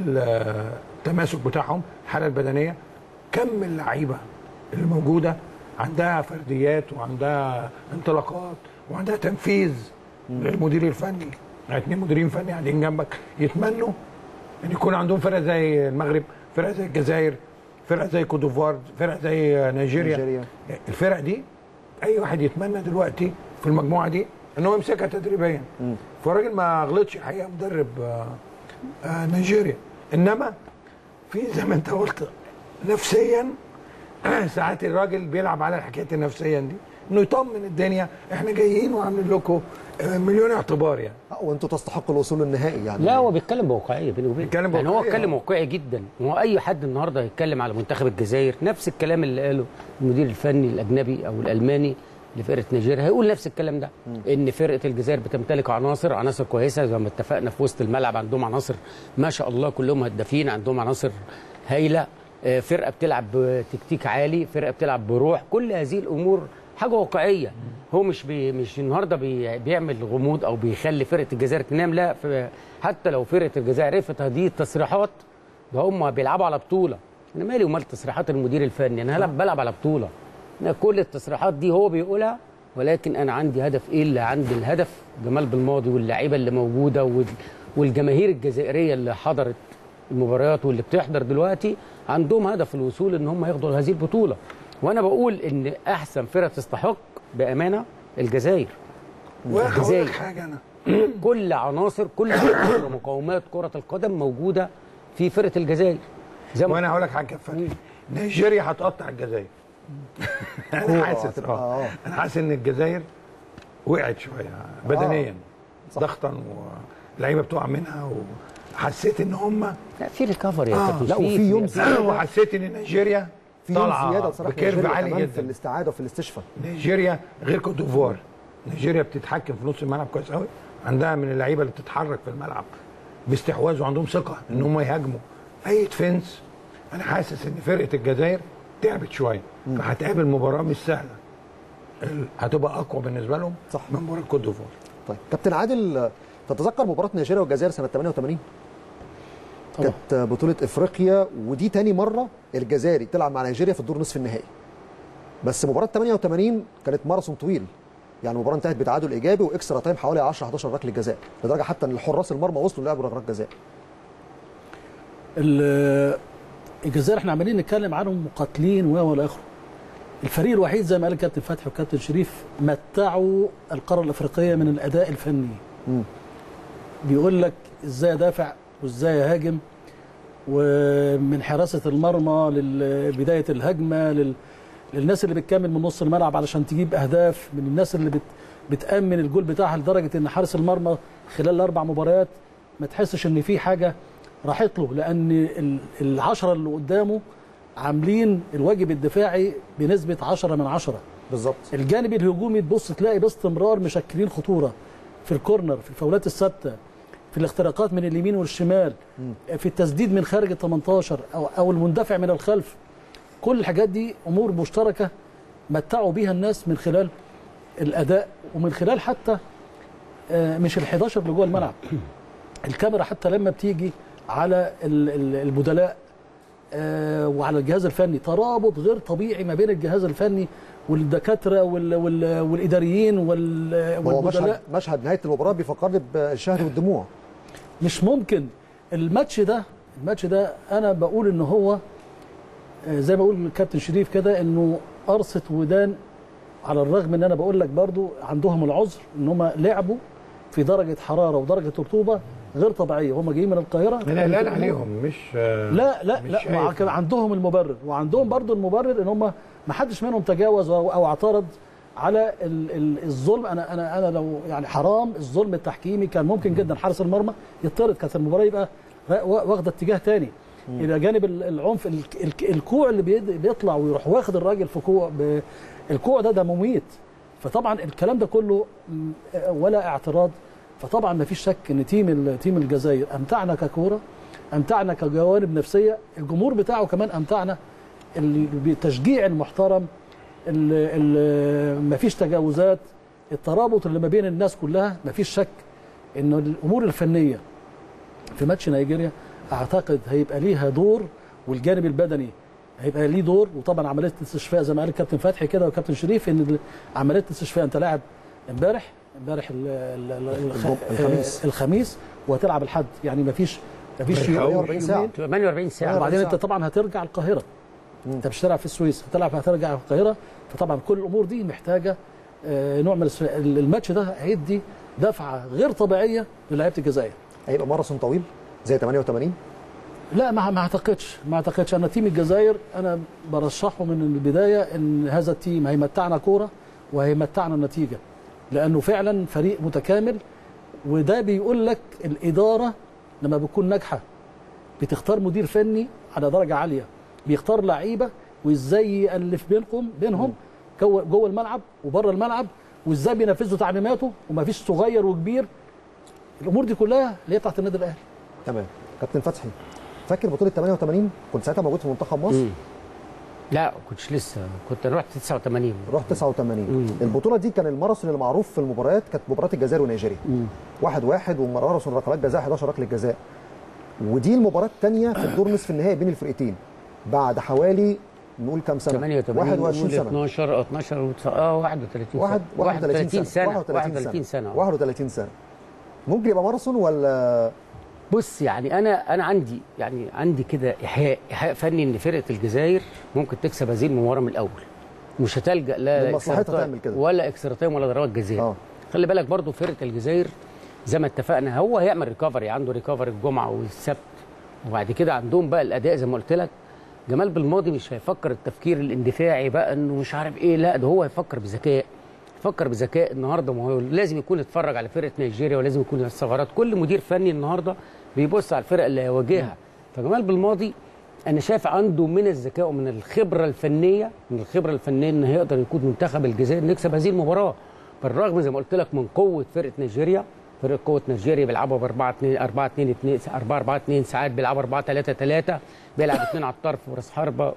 التماسك بتاعهم الحاله البدنيه كم اللعيبه اللي موجوده عندها فرديات وعندها انطلاقات وعندها تنفيذ للمدير الفني يعني اتنين مديرين فني قاعدين جنبك يتمنوا ان يكون عندهم فرقه زي المغرب فرقه زي الجزائر فرقه زي كوت ديفوار فرقه زي نيجيريا نيجيريا. الفرق دي اي واحد يتمنى دلوقتي في المجموعه دي ان هو يمسكها تدريبيا فالراجل ما غلطش الحقيقه مدرب آه، آه، نيجيريا انما في زي ما انت قلت نفسيا ساعات الراجل بيلعب على الحكايه النفسيه دي انه يطمن الدنيا احنا جايين وعاملين لكم آه، مليون اعتبار يعني آه، وانتوا تستحقوا الوصول للنهائي يعني لا هو بيتكلم بواقعيه بيني وبينك بيتكلم يعني هو بواقعية. اتكلم واقعي جدا هو اي حد النهارده هيتكلم على منتخب الجزائر نفس الكلام اللي قاله المدير الفني الاجنبي او الالماني لفرقه نيجيريا هيقول نفس الكلام ده ان فرقه الجزائر بتمتلك عناصر عناصر كويسه زي ما اتفقنا في وسط الملعب عندهم عناصر ما شاء الله كلهم هدافين عندهم عناصر هايله آه، فرقه بتلعب بتكتيك عالي فرقه بتلعب بروح كل هذه الامور حاجه واقعيه هو مش بي مش النهارده بي بيعمل غموض او بيخلي فرقه الجزائر تنام لا ف- حتى لو فرقه الجزائر عرفت هذه التصريحات ده هم بيلعبوا على بطوله انا مالي ومال تصريحات المدير الفني انا هلعب بلعب على بطوله أنا كل التصريحات دي هو بيقولها ولكن انا عندي هدف ايه اللي عندي الهدف جمال بالماضي واللعيبه اللي موجوده وال- والجماهير الجزائريه اللي حضرت المباريات واللي بتحضر دلوقتي عندهم هدف الوصول ان هم ياخدوا هذه البطوله وانا بقول ان احسن فرقه تستحق بامانه الجزائر وهقول الجزائر. لك حاجه انا كل عناصر كل عناصر ومقومات كره القدم موجوده في فرقه الجزائر زي ما وانا هقول لك حاجه فتحي نيجيريا هتقطع الجزائر انا حاسس هتبقى- اه آه. انا حاسس ان الجزائر وقعت شويه بدنيا ضغطا واللعيبه بتقع منها وحسيت ان هم لا في ريكفري يا آه، كابتن لا، وفي في- يوم في- زيادة. وحسيت ان نيجيريا في يوم طالعه زياده بصراحه بكيرف نيجيريا عالي كمان في جدا الاستعاده وفي الاستشفاء نيجيريا غير كوت ديفوار نيجيريا بتتحكم في نص الملعب كويس قوي عندها من اللعيبه اللي بتتحرك في الملعب باستحواذ وعندهم ثقه ان هم يهاجموا اي ديفنس انا حاسس ان فرقه الجزائر تعبت شويه فهتقابل مباراه مش سهله ال- هتبقى اقوى بالنسبه لهم صح. من مباراه كوت ديفوار طيب كابتن عادل تتذكر مباراه نيجيريا والجزائر سنه 88 طبعا. كانت بطوله افريقيا ودي تاني مره الجزائري تلعب مع نيجيريا في الدور نصف النهائي بس مباراه 88 كانت ماراثون طويل يعني المباراه انتهت بتعادل ايجابي واكسترا تايم حوالي 10 11 ركله جزاء لدرجه حتى ان الحراس المرمى وصلوا لعبوا ركلات جزاء ال- الجزائر احنا عمالين نتكلم عنهم مقاتلين و والى اخره الفريق الوحيد زي ما قال الكابتن فتحي والكابتن شريف متعوا القاره الافريقيه من الاداء الفني مم. بيقول لك ازاي ادافع وازاي اهاجم ومن حراسه المرمى لبدايه الهجمه لل... للناس اللي بتكمل من نص الملعب علشان تجيب اهداف من الناس اللي بت... بتامن الجول بتاعها لدرجه ان حارس المرمى خلال الاربع مباريات ما تحسش ان في حاجه راحت له لان ال- العشره اللي قدامه عاملين الواجب الدفاعي بنسبه 10 من 10 بالظبط الجانب الهجومي تبص تلاقي باستمرار مشكلين خطوره في الكورنر في الفاولات الثابته في الاختراقات من اليمين والشمال في التسديد من خارج ال 18 او او المندفع من الخلف كل الحاجات دي امور مشتركه متعوا بيها الناس من خلال الاداء ومن خلال حتى آه، مش ال 11 اللي جوه الملعب الكاميرا حتى لما بتيجي على ال- ال- البدلاء آه، وعلى الجهاز الفني ترابط غير طبيعي ما بين الجهاز الفني والدكاتره وال وال والاداريين وال هو مشهد والبدلاء مشهد نهايه المباراه بيفكرني بالشهر والدموع مش ممكن الماتش ده الماتش ده انا بقول ان هو آه، زي ما بقول الكابتن شريف كده انه قرصه ودان على الرغم ان انا بقول لك برضو عندهم العذر ان هم لعبوا في درجه حراره ودرجه رطوبه غير طبيعيه هم جايين من القاهره انا قلقان عليهم مش لا لا مش لا شايف. وع- كان عندهم المبرر وعندهم برضو المبرر ان هم ما حدش منهم تجاوز او أو اعترض على ال- ال- الظلم انا انا انا لو يعني حرام الظلم التحكيمي كان ممكن جدا حارس المرمى يطرد كانت المباراه يبقى وا- واخده اتجاه تاني الى جانب ال- العنف ال- ال- الكوع اللي بيد- بيطلع ويروح واخد الراجل في كوع ب- الكوع ده ده مميت فطبعا الكلام ده كله م- ولا اعتراض فطبعا ما فيش شك ان تيم ال- تيم الجزائر امتعنا ككوره امتعنا كجوانب نفسيه الجمهور بتاعه كمان امتعنا ال- بالتشجيع المحترم ما فيش تجاوزات الترابط اللي ما بين الناس كلها ما فيش شك انه الامور الفنيه في ماتش نيجيريا اعتقد هيبقى ليها دور والجانب البدني هيبقى ليه دور وطبعا عمليه الاستشفاء زي ما قال الكابتن فتحي كده والكابتن شريف ان عمليه الاستشفاء انت لاعب امبارح امبارح ال- ال- ال- الخ- الجم- الخميس. آه، الخميس وهتلعب الحد يعني ما فيش ما فيش 48 ساعه 48 ساعه وبعدين ساعة. انت طبعا هترجع القاهره انت مش هتلعب في السويس هتلعب هترجع القاهره فطبعا كل الامور دي محتاجه آه، نوع من الس- الماتش ده هيدي دفعه غير طبيعيه للاعيبه الجزائر هيبقى ماراثون طويل زي 88 لا ما ما اعتقدش ما اعتقدش انا تيم الجزائر انا برشحه من البدايه ان هذا التيم هيمتعنا كوره وهيمتعنا النتيجه لانه فعلا فريق متكامل وده بيقول لك الاداره لما بتكون ناجحه بتختار مدير فني على درجه عاليه بيختار لعيبه وازاي يالف بينكم بينهم جوه جوه الملعب وبره الملعب وازاي بينفذوا تعليماته ومفيش صغير وكبير الامور دي كلها اللي هي بتاعت النادي الاهلي تمام كابتن فتحي فاكر بطوله 88 كنت ساعتها موجود في منتخب مصر لا كنتش لسه كنت رحت 89 رحت 89 البطوله دي كان الماراثون المعروف في المباريات كانت مباراه الجزائر ونيجيريا واحد واحد وماراثون ركلات جزاء 11 ركله جزاء ودي المباراه الثانيه في الدور نصف النهائي بين الفرقتين بعد حوالي نقول كام سنه 88 21 نقول سنه 12 اه 12 وتس- اه 31 سنه واحد 31 سنه 31 سنه 31 سنه ممكن يبقى ماراثون ولا بص يعني انا انا عندي يعني عندي كده ايحاء ايحاء فني ان فرقه الجزائر ممكن تكسب هذه المباراه من الاول مش هتلجا لا من مصلحتها إكسترا تعمل كده. ولا اكسترا تايم ولا ضربات جزاء اه خلي بالك برضو فرقه الجزائر زي ما اتفقنا هو هيعمل ريكفري عنده ريكفري الجمعه والسبت وبعد كده عندهم بقى الاداء زي ما قلت لك جمال بالماضي مش هيفكر التفكير الاندفاعي بقى انه مش عارف ايه لا ده هو هيفكر بذكاء يفكر بذكاء النهارده ما هو لازم يكون اتفرج على فرقه نيجيريا ولازم يكون الثغرات كل مدير فني النهارده بيبص على الفرق اللي هيواجهها فجمال بالماضي انا شايف عنده من الذكاء ومن الخبره الفنيه من الخبره الفنيه ان هيقدر يكون منتخب الجزائر نكسب هذه المباراه بالرغم زي ما قلت لك من قوه فرقه نيجيريا فرقه قوه نيجيريا بيلعبوا ب 4 2 4 2 2 4 4 2 ساعات بيلعبوا 4 3 3 بيلعب اثنين على الطرف وراس حربه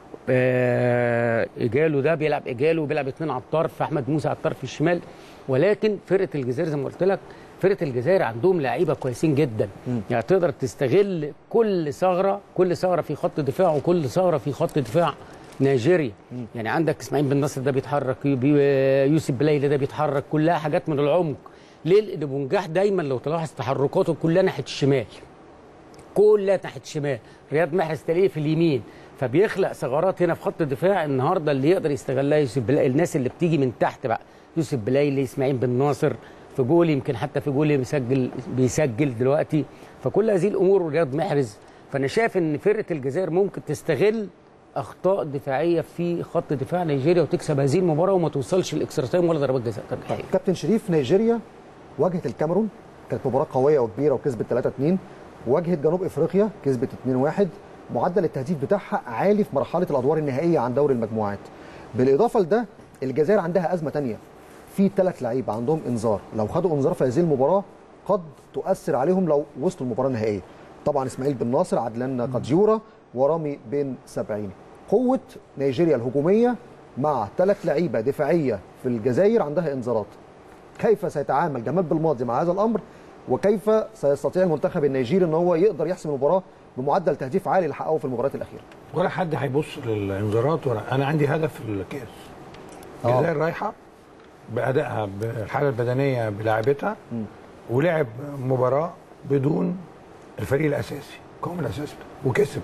آه، اجاله ده بيلعب اجاله وبيلعب اثنين على الطرف احمد موسى على الطرف الشمال ولكن فرقه الجزائر زي ما قلت لك فرقه الجزائر عندهم لعيبه كويسين جدا يعني تقدر تستغل كل ثغره كل ثغره في خط دفاع وكل ثغره في خط دفاع نيجيريا يعني عندك اسماعيل بن نصر ده بيتحرك بي- يوسف بلايلي ده بيتحرك كلها حاجات من العمق ليه لان بونجاح دايما لو تلاحظ تحركاته كلها ناحيه الشمال كلها ناحيه الشمال رياض محرز تلاقيه في اليمين فبيخلق ثغرات هنا في خط الدفاع النهارده اللي يقدر يستغلها يوسف بلايلي الناس اللي بتيجي من تحت بقى يوسف بلايلي اسماعيل بن ناصر في جول يمكن حتى في جول بيسجل بيسجل دلوقتي فكل هذه الامور رياض محرز فانا شايف ان فرقه الجزائر ممكن تستغل اخطاء دفاعيه في خط دفاع نيجيريا وتكسب هذه المباراه وما توصلش الاكسترا تايم ولا ضربات جزاء طيب كابتن شريف نيجيريا واجهت الكاميرون كانت مباراه قويه وكبيره وكسبت 3 2 واجهت جنوب افريقيا كسبت 2 1 معدل التهديف بتاعها عالي في مرحله الادوار النهائيه عن دوري المجموعات بالاضافه لده الجزائر عندها ازمه تانية في ثلاث لعيبه عندهم انذار لو خدوا انذار في هذه المباراه قد تؤثر عليهم لو وصلوا المباراه النهائيه طبعا اسماعيل بن ناصر عدلان قديورة ورامي بن سبعين قوه نيجيريا الهجوميه مع ثلاث لعيبه دفاعيه في الجزائر عندها انذارات كيف سيتعامل جمال بالماضي مع هذا الامر وكيف سيستطيع المنتخب النيجيري ان هو يقدر يحسم المباراه بمعدل تهديف عالي اللي حققه في المباريات الاخيره ولا حد هيبص للانذارات ولا انا عندي هدف في الكاس الجزائر رايحه بادائها بالحاله البدنيه بلاعبتها ولعب مباراه بدون الفريق الاساسي القوم الاساسي وكسب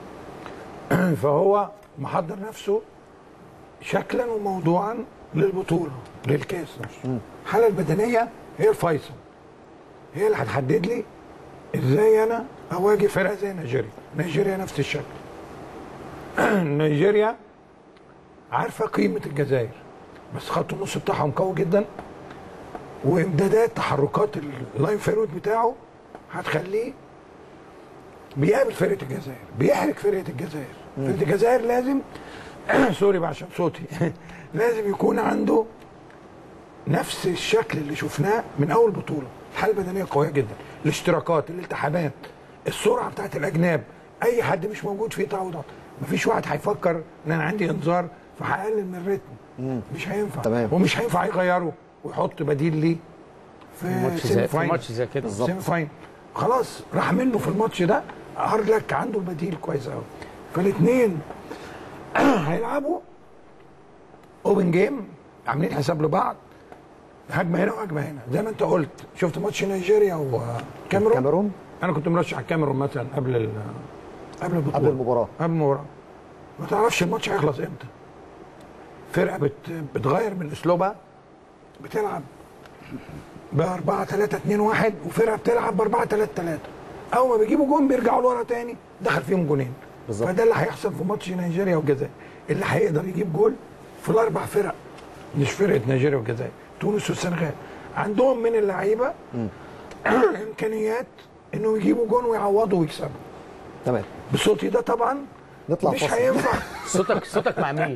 فهو محضر نفسه شكلا وموضوعا للبطوله للكاس نفسه الحاله البدنيه هي الفيصل هي اللي هتحدد لي ازاي انا اواجه فرقه زي نيجيريا نيجيريا نفس الشكل نيجيريا عارفه قيمه الجزائر بس خط النص بتاعهم قوي جدا وامدادات تحركات اللاين فيرود بتاعه هتخليه بيقابل فرقه الجزائر بيحرك فرقه الجزائر فرقه الجزائر لازم سوري بقى عشان صوتي لازم يكون عنده نفس الشكل اللي شفناه من اول بطوله الحاله البدنيه قويه جدا الاشتراكات الالتحامات السرعه بتاعت الاجناب اي حد مش موجود فيه تعويضات مفيش واحد هيفكر ان انا عندي انذار فهقلل من الريتم مش هينفع تمام. ومش هينفع يغيره ويحط بديل ليه في ماتش سيمي زي في فاينل. ماتش زي كده سيمي فاينل خلاص راح منه في الماتش ده هارلك عنده البديل كويس قوي فالاثنين هيلعبوا اوبن جيم عاملين حساب لبعض هجمه هنا وهجمه هنا زي ما انت قلت شفت ماتش نيجيريا وكاميرون الكاميرون انا كنت مرشح الكاميرون مثلا قبل ال قبل البطوله قبل المباراه قبل المباراه ما تعرفش الماتش هيخلص امتى فرقه بت بتغير من اسلوبها بتلعب ب 4 3 2 1 وفرقه بتلعب ب 4 3 3 اول ما بيجيبوا جون بيرجعوا لورا تاني دخل فيهم جونين بالظبط. فده اللي هيحصل في ماتش نيجيريا والجزائر اللي هيقدر يجيب جول في الاربع فرق مش فرقه نيجيريا والجزائر تونس والسنغال عندهم من اللعيبه امكانيات انهم يجيبوا جون ويعوضوا ويكسبوا تمام بصوتي ده طبعا نطلع مش فاصل هينفع صوتك صوتك مع مين؟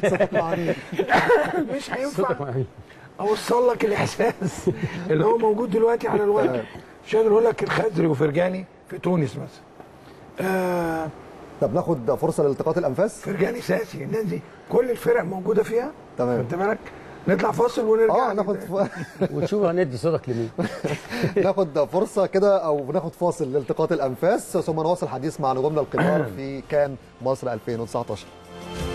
مش هينفع صوتك مع مين؟ اوصل لك الاحساس اللي هو موجود دلوقتي على الواقع مش قادر اقول لك الخزري وفرجاني في تونس مثلا آه طب ناخد فرصه لالتقاط الانفاس فرجاني ساسي الناس دي كل الفرق موجوده فيها تمام. خدت بالك نطلع فاصل ونرجع اه ناخد ف... وتشوف هندي صوتك لمين؟ ناخد فرصه كده او ناخد فاصل لالتقاط الانفاس ثم نواصل حديث مع نجومنا الكبار في كان مصر 2019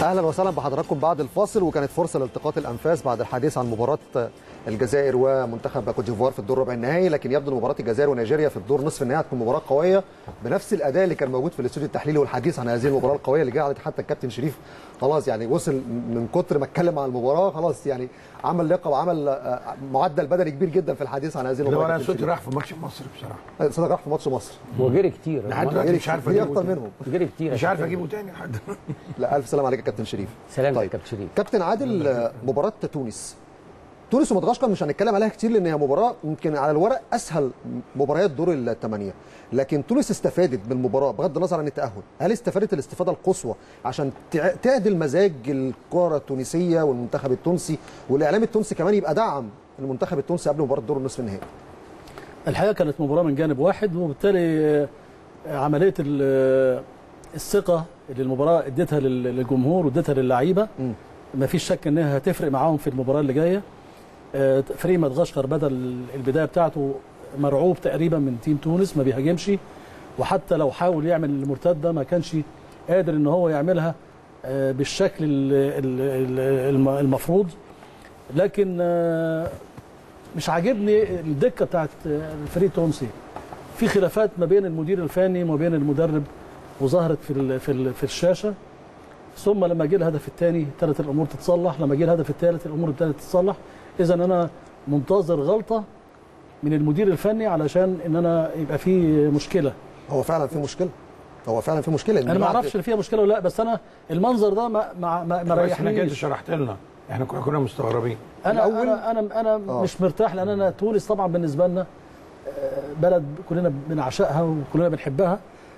اهلا وسهلا بحضراتكم بعد الفاصل وكانت فرصه لالتقاط الانفاس بعد الحديث عن مباراه الجزائر ومنتخب كوت ديفوار في الدور ربع النهائي لكن يبدو ان مباراه الجزائر ونيجيريا في الدور نصف النهائي هتكون مباراه قويه بنفس الاداء اللي كان موجود في الاستوديو التحليلي والحديث عن هذه المباراه القويه اللي جعلت حتى الكابتن شريف خلاص يعني وصل من كتر ما اتكلم عن المباراه خلاص يعني عمل لقب وعمل آه، معدل بدني كبير جدا في الحديث عن هذه اللي هو المباراه انا كابتن صوتي شريف. راح في ماتش مصر بصراحه صدق راح في ماتش مصر هو جري كتير لحد دلوقتي مش عارف في اجيبه اكتر تاني. منهم جري كتير مش عارف اجيبه تاني لحد لا الف سلام عليك يا كابتن شريف سلام طيب. طيب. كابتن شريف كابتن عادل آه، مباراة تونس تونس ومدغشقر مش هنتكلم عليها كتير لان هي مباراة يمكن على الورق اسهل مباريات دور الثمانية لكن تونس استفادت من المباراة بغض النظر عن التأهل هل استفادت الاستفادة القصوى عشان تع- تعدل مزاج الكرة التونسية والمنتخب التونسي والاعلام التونسي كمان يبقى دعم المنتخب التونسي قبل مباراة دور النصف النهائي الحقيقه كانت مباراه من جانب واحد وبالتالي آه، عمليه ال- آه، الثقه اللي المباراه اديتها لل- للجمهور واديتها للعيبه مم. ما فيش شك انها هتفرق معاهم في المباراه اللي جايه آه، فريق مدغشقر بدا ال- البدايه بتاعته مرعوب تقريبا من تيم تونس ما بيهاجمش وحتى لو حاول يعمل المرتده ما كانش قادر ان هو يعملها آه، بالشكل ال- ال- ال- الم- المفروض لكن آه، مش عاجبني الدكه بتاعت الفريق التونسي في خلافات ما بين المدير الفني وما بين المدرب وظهرت في ال في ال في الشاشه ثم لما جه الهدف الثاني ابتدت الامور تتصلح لما جه الهدف الثالث الامور ابتدت تتصلح اذا انا منتظر غلطه من المدير الفني علشان ان انا يبقى في مشكله هو فعلا في مشكلة هو فعلا في مشكلة إن انا ما بعد- اعرفش ان فيها مشكله ولا لا بس انا المنظر ده ما ما ما, ما كويس انك انت ريحنيش شرحت لنا احنا كنا كنا مستغربين انا الأول- انا انا انا آه. مش مرتاح لان انا تونس طبعا بالنسبه لنا آه، بلد كلنا بنعشقها وكلنا بنحبها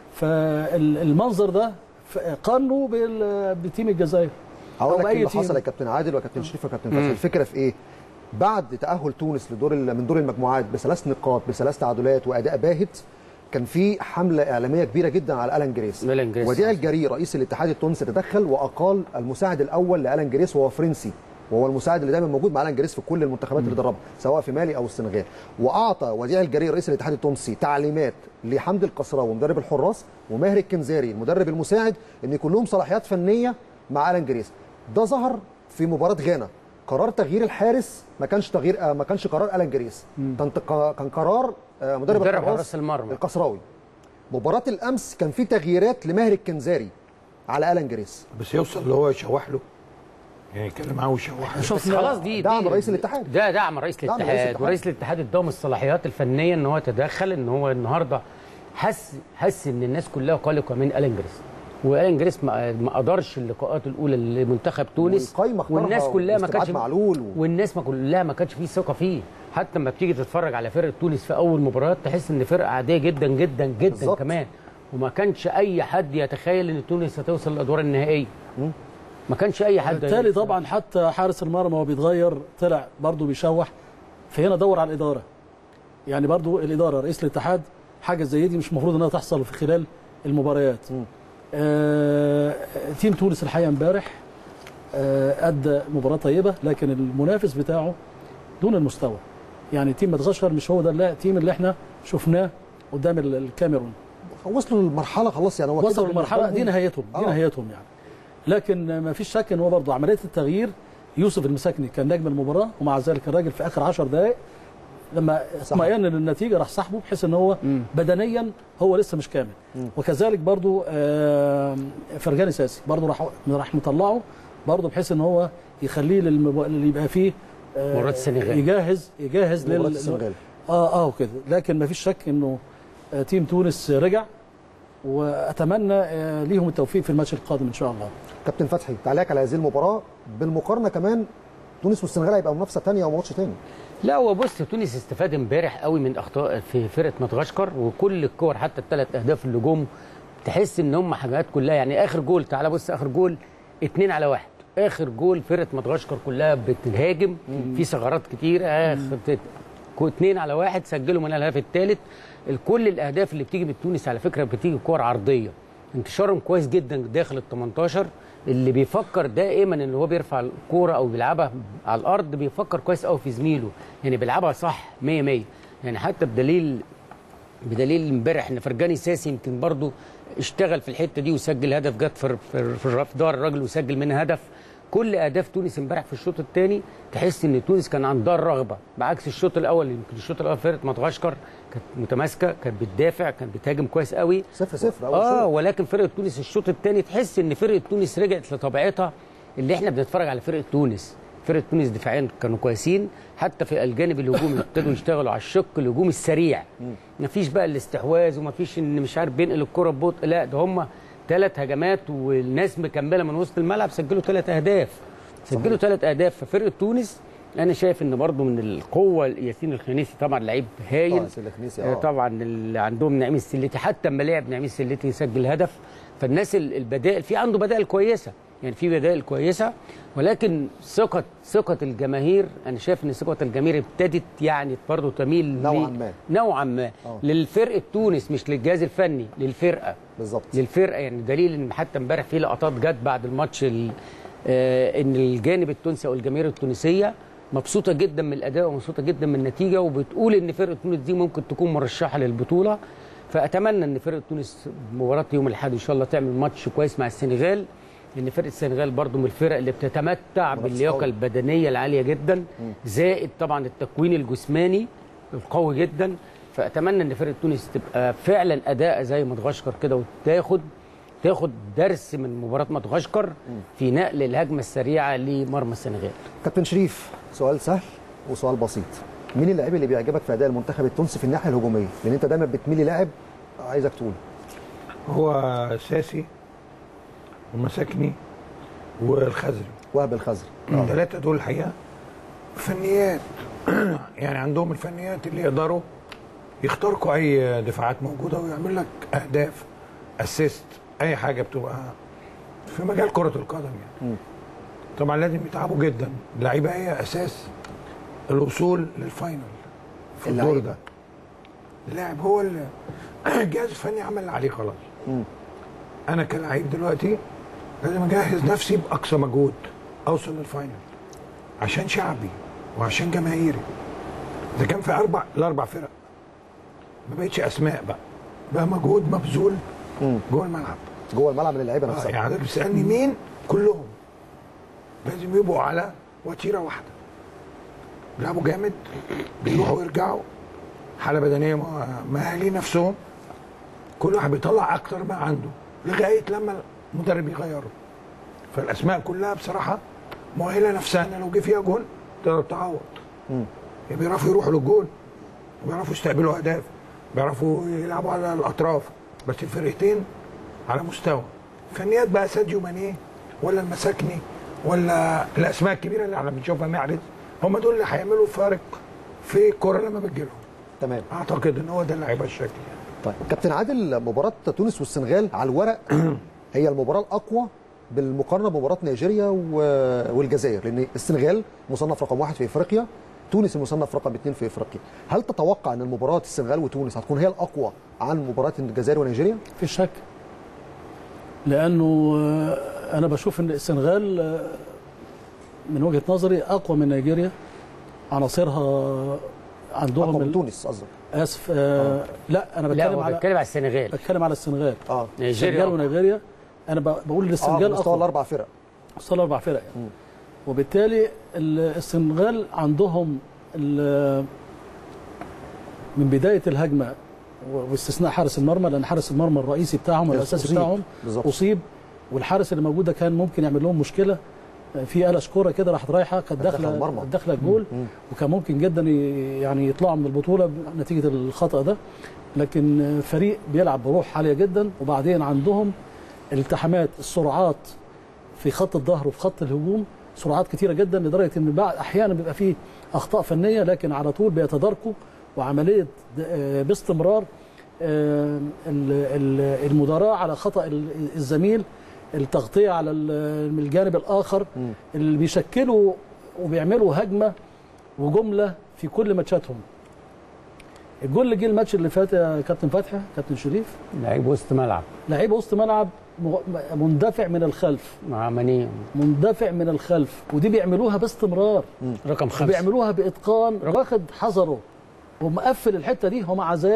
فالمنظر ده ف- قارنه بال- بتيم الجزائر هقول أو لك بأي اللي تيم. حصل يا كابتن عادل وكابتن شريف وكابتن فتحي الفكره في ايه؟ بعد تاهل تونس لدور ال- من دور المجموعات بثلاث نقاط بثلاث تعادلات واداء باهت كان في حمله اعلاميه كبيره جدا على الان جريس ألان جريس. وديع الجري رئيس الاتحاد التونسي تدخل واقال المساعد الاول لالان جريس وهو فرنسي وهو المساعد اللي دايما موجود مع الان جريس في كل المنتخبات اللي دربها سواء في مالي او السنغال واعطى وديع الجري رئيس الاتحاد التونسي تعليمات لحمد القصراوي مدرب الحراس وماهر الكنزاري المدرب المساعد ان يكون لهم صلاحيات فنيه مع الان جريس ده ظهر في مباراه غانا قرار تغيير الحارس ما كانش تغيير آه، ما كانش قرار الان جريس كان تق- كان قرار آه، مدرب مدرب الحراس حراس المرمى. القصراوي مباراه الامس كان في تغييرات لماهر الكنزاري على الان جريس بس يوصل اللي هو يشوح له يعني يتكلم معاه ويشوح له بس خلاص دي دعم دي- رئيس الاتحاد. ده دعم رئيس دعم رئيس الاتحاد الاتحاد. ورئيس الاتحاد اداهم الصلاحيات الفنيه ان هو يتدخل ان هو النهارده حس حس ان الناس كلها قلقه من الان جريس والان جريس ما ما قدرش اللقاءات الاولى لمنتخب تونس والقايمة اختارها والناس كلها ما واستبعاد كانش معلول و- والناس ما كلها ما كانش فيه ثقه فيه حتى لما بتيجي تتفرج على فرقه تونس في اول مباراه تحس ان فرقه عاديه جدا جدا جدا بالظبط. كمان وما كانش اي حد يتخيل ان تونس هتوصل للادوار النهائيه ما كانش اي حد بالتالي طبعا حتى حارس المرمى وهو بيتغير طلع برضه بيشوح فهنا دور على الاداره يعني برضه الاداره رئيس الاتحاد حاجه زي دي مش المفروض انها تحصل في خلال المباريات آه تيم تونس الحقيقه امبارح آه ادى مباراه طيبه لكن المنافس بتاعه دون المستوى يعني تيم مدغشقر مش هو ده اللا- التيم اللي احنا شفناه قدام ال- الكاميرون وصلوا للمرحله خلاص يعني هو كده وصلوا للمرحله بالنسبة دي لهم- نهايتهم دي آه. نهايتهم يعني لكن ما فيش شك ان هو برضه عمليه التغيير يوسف المساكني كان نجم المباراه ومع ذلك الراجل في اخر 10 دقائق لما اطمئن للنتيجه راح سحبه بحيث ان هو بدنيا هو لسه مش كامل وكذلك برضه آه، فرجاني ساسي برضه راح راح مطلعه برضه بحيث ان هو يخليه للمب... اللي يبقى فيه آه، مباراة السنغال. يجهز يجهز مباراة لل السنغال. اه اه وكده لكن ما فيش شك انه آه، تيم تونس رجع واتمنى آه، ليهم التوفيق في الماتش القادم ان شاء الله كابتن فتحي تعليقك على هذه المباراه بالمقارنه كمان تونس والسنغال هيبقى منافسه ثانيه وماتش ثاني لا هو بص تونس استفاد امبارح قوي من اخطاء في فرقه مدغشقر وكل الكور حتى الثلاث اهداف اللي جم تحس ان هم حاجات كلها يعني اخر جول تعالى بص اخر جول اتنين على واحد اخر جول فرقه مدغشقر كلها بتهاجم في ثغرات كتير اخر بت- كو- اتنين على واحد سجلوا من الهدف الثالث كل الاهداف اللي بتيجي من تونس على فكره بتيجي كور عرضيه انتشارهم كويس جدا داخل ال 18 اللي بيفكر دائما ان هو بيرفع الكوره او بيلعبها على الارض بيفكر كويس قوي في زميله يعني بيلعبها صح 100 100 يعني حتى بدليل بدليل امبارح ان فرجاني ساسي يمكن برضو اشتغل في الحته دي وسجل هدف جت في في في الرف دار الراجل وسجل منها هدف كل اهداف تونس امبارح في الشوط الثاني تحس ان تونس كان عندها الرغبه بعكس الشوط الاول يمكن الشوط الاول فرقه مدغشقر كانت متماسكه كانت بتدافع كانت بتهاجم كويس قوي صفر صفر اول اه شوط. ولكن فرقه تونس الشوط الثاني تحس ان فرقه تونس رجعت لطبيعتها اللي احنا بنتفرج على فرقه تونس فرقه تونس دفاعيا كانوا كويسين حتى في الجانب الهجومي ابتدوا يشتغلوا على الشق الهجومي السريع مفيش بقى الاستحواذ ومفيش ان مش عارف بينقل الكره ببطء لا ده هم ثلاث هجمات والناس مكمله من وسط الملعب سجلوا ثلاث اهداف سجلوا ثلاث اهداف ففرقه تونس انا شايف ان برضو من القوه ياسين الخنيسي طبعا لعيب هايل طبعاً ياسين الخنيسي، آه. آه، طبعا اللي عندهم نعيم السليتي حتى اما لعب نعيم السليتي يسجل هدف فالناس ال- البدائل في عنده بدائل كويسه يعني في بدائل كويسه ولكن ثقه ثقه الجماهير انا شايف ان ثقه الجماهير ابتدت يعني برضه تميل نوعاً ل- ما. نوعا ما آه. للفرقه تونس مش للجهاز الفني للفرقه بالظبط للفرقه يعني دليل ان حتى امبارح في لقطات جت بعد الماتش ال- آه، ان الجانب التونسي او الجماهير التونسيه مبسوطه جدا من الاداء ومبسوطه جدا من النتيجه وبتقول ان فرقه تونس دي ممكن تكون مرشحه للبطوله فاتمنى ان فرقه تونس مباراه يوم الاحد ان شاء الله تعمل ماتش كويس مع السنغال لان فرقه السنغال برضو من الفرق اللي بتتمتع باللياقه قوي. البدنيه العاليه جدا زائد طبعا التكوين الجسماني القوي جدا فاتمنى ان فرقه تونس تبقى فعلا اداء زي مدغشقر كده وتاخد تاخد درس من مباراه مدغشقر في نقل الهجمه السريعه لمرمى السنغال كابتن شريف سؤال سهل وسؤال بسيط مين اللاعب اللي بيعجبك في اداء المنتخب التونسي في الناحيه الهجوميه لان انت دايما بتميل لاعب عايزك تقول هو ساسي ومساكني والخزري وهب الخزري الثلاثه دول الحقيقه فنيات يعني عندهم الفنيات اللي يقدروا يخترقوا اي دفاعات موجوده ويعمل لك اهداف اسيست اي حاجه بتبقى في مجال كره القدم يعني طبعا لازم يتعبوا جدا اللعيبه هي اساس الوصول للفاينل في الدور اللعيبة. ده اللاعب هو اللي الجهاز الفني عمل اللي عليه خلاص انا كلاعب دلوقتي لازم اجهز نفسي باقصى مجهود اوصل للفاينل عشان شعبي وعشان جماهيري ده كان في اربع الاربع فرق ما بقتش اسماء بقى بقى مجهود مبذول جوه الملعب جوه الملعب للعيبه آه نفسها يعني حضرتك بتسالني مين كلهم لازم يبقوا على وتيره واحده بيلعبوا جامد بيروحوا ويرجعوا حاله بدنيه مه- مهالين نفسهم كل واحد بيطلع اكتر ما عنده لغايه لما المدرب يغيره فالاسماء كلها بصراحه مؤهله نفسها ان لو جه فيها جون تقدر تعوض يعني بيعرفوا يروحوا للجون وبيعرفوا يستقبلوا اهداف بيعرفوا يلعبوا على الاطراف بس الفرقتين على مستوى فنيات بقى ساديو ماني ولا المساكني ولا الاسماء الكبيره اللي احنا بنشوفها معرض هم دول اللي هيعملوا فارق في الكوره لما بتجيلهم تمام اعتقد ان هو ده اللي هيبقى الشكل يعني. طيب كابتن عادل مباراه تونس والسنغال على الورق هي المباراه الاقوى بالمقارنه بمباراه نيجيريا و- والجزائر لان السنغال مصنف رقم واحد في افريقيا تونس المصنف رقم اثنين في افريقيا هل تتوقع ان المباراه السنغال وتونس هتكون هي الاقوى عن مباراه الجزائر ونيجيريا في شك لانه آه، انا بشوف ان السنغال آه، من وجهه نظري اقوى من نيجيريا عناصرها عندهم اقوى من ال- تونس قصدك اسف آه لا انا لا بتكلم هو على بتكلم على السنغال بتكلم على السنغال اه نيجيريا السنغال ونيجيريا انا ب- بقول اه للسنغال مستوى اقوى الاربع فرق وصل اربع فرق يعني. وبالتالي ال- السنغال عندهم ال- من بدايه الهجمه و- واستثناء حارس المرمى لان حارس المرمى الرئيسي بتاعهم الاساسي أصيب. بتاعهم بالظبط. اصيب والحارس اللي موجود ده كان ممكن يعمل لهم مشكله في آلة كوره كده راحت رايحه كانت داخلة داخله المرمى. كانت داخله الجول وكان ممكن جدا ي- يعني يطلعوا من البطوله نتيجه الخطا ده لكن فريق بيلعب بروح عاليه جدا وبعدين عندهم التحامات السرعات في خط الظهر وفي خط الهجوم سرعات كتيره جدا لدرجه ان بعض احيانا بيبقى فيه اخطاء فنيه لكن على طول بيتداركوا وعمليه د- آه، باستمرار آه، ال- ال- المداراة على خطأ ال- الزميل التغطية على ال- من الجانب الآخر اللي بيشكلوا وبيعملوا هجمة وجملة في كل ماتشاتهم الجول اللي جه الماتش اللي فات يا كابتن فتحي كابتن شريف لعيب وسط ملعب لعيب وسط ملعب م- مندفع من الخلف مع ماني مندفع من الخلف ودي بيعملوها باستمرار رقم خمسة بيعملوها باتقان واخد حذره ومقفل الحته دي ومع ذلك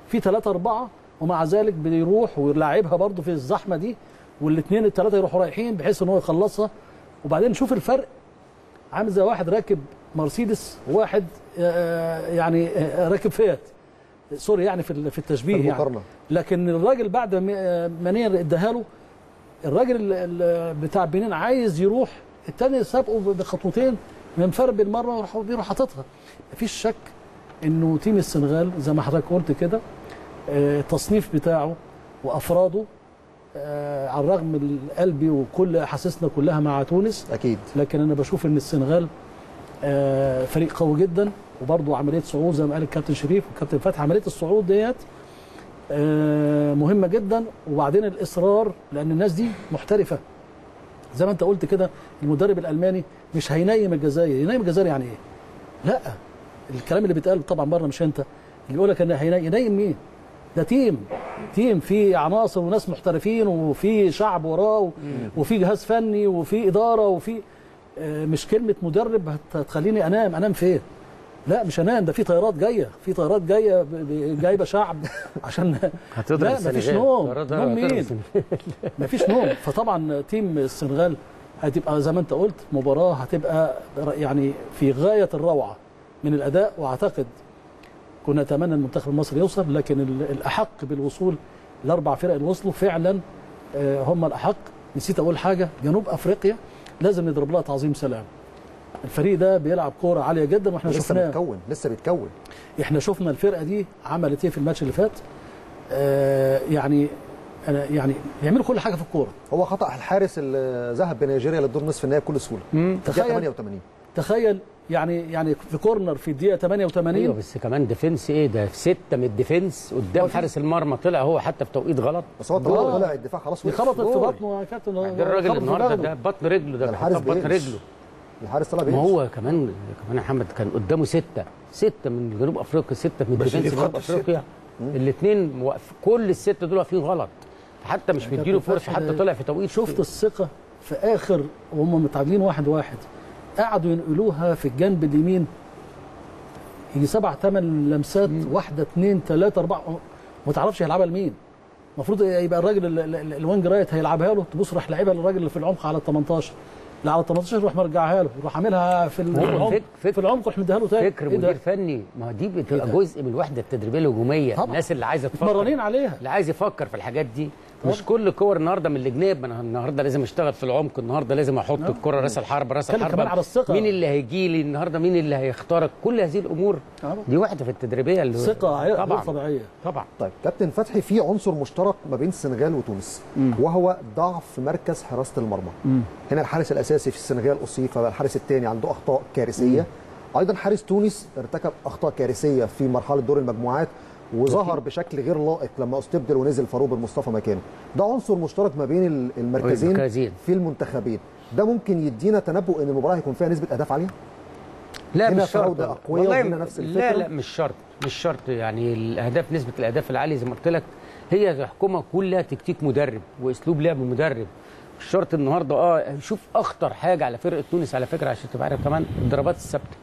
في ثلاثة أربعة ومع ذلك بيروح ويلاعبها برضه في الزحمة دي والاثنين الثلاثة يروحوا رايحين بحيث ان هو يخلصها وبعدين نشوف الفرق عامل زي واحد راكب مرسيدس وواحد آه، يعني آه، راكب فيات سوري يعني في ال- في التشبيه في يعني المقارنة. لكن الراجل بعد ما آه، منير اداها له الراجل ال- ال- بتاع بنين عايز يروح التاني سابقه بخطوتين من فرق بالمره وراح بيروح حاططها مفيش شك انه تيم السنغال زي ما حضرتك قلت كده آه، التصنيف بتاعه وافراده آه، على الرغم من قلبي وكل احاسيسنا كلها مع تونس اكيد لكن انا بشوف ان السنغال آه، فريق قوي جدا وبرضه عمليه صعود زي ما قال الكابتن شريف والكابتن فتحي عمليه الصعود ديت آه، مهمه جدا وبعدين الاصرار لان الناس دي محترفه زي ما انت قلت كده المدرب الالماني مش هينيم الجزائر ينيم الجزائر يعني ايه لا الكلام اللي بيتقال طبعا بره مش انت اللي يقول لك ان هينيم ينيم مين ده تيم تيم فيه عناصر وناس محترفين وفي شعب وراه و- وفي جهاز فني وفي اداره وفي آه، مش كلمه مدرب هت- هتخليني انام انام فين لا مش انام ده في طيارات جايه في طيارات جايه ب- ب- جايبه شعب عشان هتضرب لا مفيش السنغال. نوم هتضرب- نوم هتضرب مين السنغال. مفيش نوم فطبعا تيم السنغال هتبقى زي ما انت قلت مباراه هتبقى يعني في غايه الروعه من الاداء واعتقد كنا نتمنى المنتخب المصري يوصل لكن ال- الاحق بالوصول الاربع فرق اللي وصلوا فعلا آه، هم الاحق نسيت اقول حاجه جنوب افريقيا لازم نضرب لها تعظيم سلام الفريق ده بيلعب كوره عاليه جدا واحنا لسه شفناه بيتكون لسه بيتكون احنا شفنا الفرقه دي عملت ايه في الماتش اللي فات آه يعني أنا يعني يعملوا كل حاجه في الكوره هو خطا الحارس اللي ذهب بنيجيريا للدور نصف النهائي بكل سهوله مم. تخيل تخيل 88 تخيل يعني يعني في كورنر في الدقيقه 88 ايوه بس كمان ديفنس ايه ده سته من الديفنس قدام حارس المرمى طلع هو حتى في توقيت غلط بس هو طلع آه. طلع الدفاع خلاص دي وقف. خبطت في جول. بطنه يا كابتن ده الراجل خبطت في النهارده دماغه. ده بطن رجله ده ده الحارس بيحطها في بطن بيقلش. رجله الحارس طلع ما بيقلش. هو كمان كمان يا محمد كان قدامه سته سته من جنوب افريقيا سته من بس دي ديفنس في جنوب خط الستة. افريقيا الاثنين واقف كل السته دول واقفين غلط حتى مش كابتن مديله فرصه فتحي حتى ده طلع في توقيت شفت الثقه في اخر وهم متعادلين واحد واحد قعدوا ينقلوها في الجنب اليمين يجي سبع ثمان لمسات واحده اثنين ثلاثه اربعه ما تعرفش هيلعبها لمين المفروض يبقى الراجل ال- ال- ال- الوينج رايت هيلعبها له تبص راح لعبها للراجل اللي في العمق على ال 18 اللي على ال 18 يروح مرجعها له يروح عاملها في ال- هو في العمق فك- فك- في العمق يروح مديها له تاني فكر إيه ده؟ مدير فني ما هو دي بتبقى جزء من الوحده التدريبيه الهجوميه طبعا. الناس اللي عايزه تفكر متمرنين عليها اللي عايز يفكر في الحاجات دي مش كل كور النهارده من الجناب انا النهارده لازم اشتغل في العمق النهارده لازم احط الكره راس الحرب راس اتكلم الحرب كمان على الثقة. مين اللي هيجي لي النهارده مين اللي هيختارك كل هذه الامور طبعا. دي وحده في التدريبيه اللي ثقه غير طبعا طبيعيه طبعا طيب كابتن فتحي في عنصر مشترك ما بين السنغال وتونس وهو ضعف مركز حراسه المرمى هنا الحارس الاساسي في السنغال اصيب فالحارس الثاني عنده اخطاء كارثيه ايضا حارس تونس ارتكب اخطاء كارثيه في مرحله دور المجموعات وظهر بشكل غير لائق لما استبدل ونزل فاروق بن مصطفى مكانه ده عنصر مشترك ما بين ال- المركزين المركزين. في المنتخبين ده ممكن يدينا تنبؤ ان المباراه هيكون فيها نسبه اهداف عاليه لا هنا مش شرط فراودة أقوياء والله وهنا نفس لا الفكرة. لا مش شرط مش شرط يعني الاهداف نسبه الاهداف العاليه زي ما قلت لك هي تحكمها كلها تكتيك مدرب واسلوب لعب مدرب مش شرط النهارده اه شوف اخطر حاجه على فرقه تونس على فكره عشان تبقى عارف كمان الضربات الثابته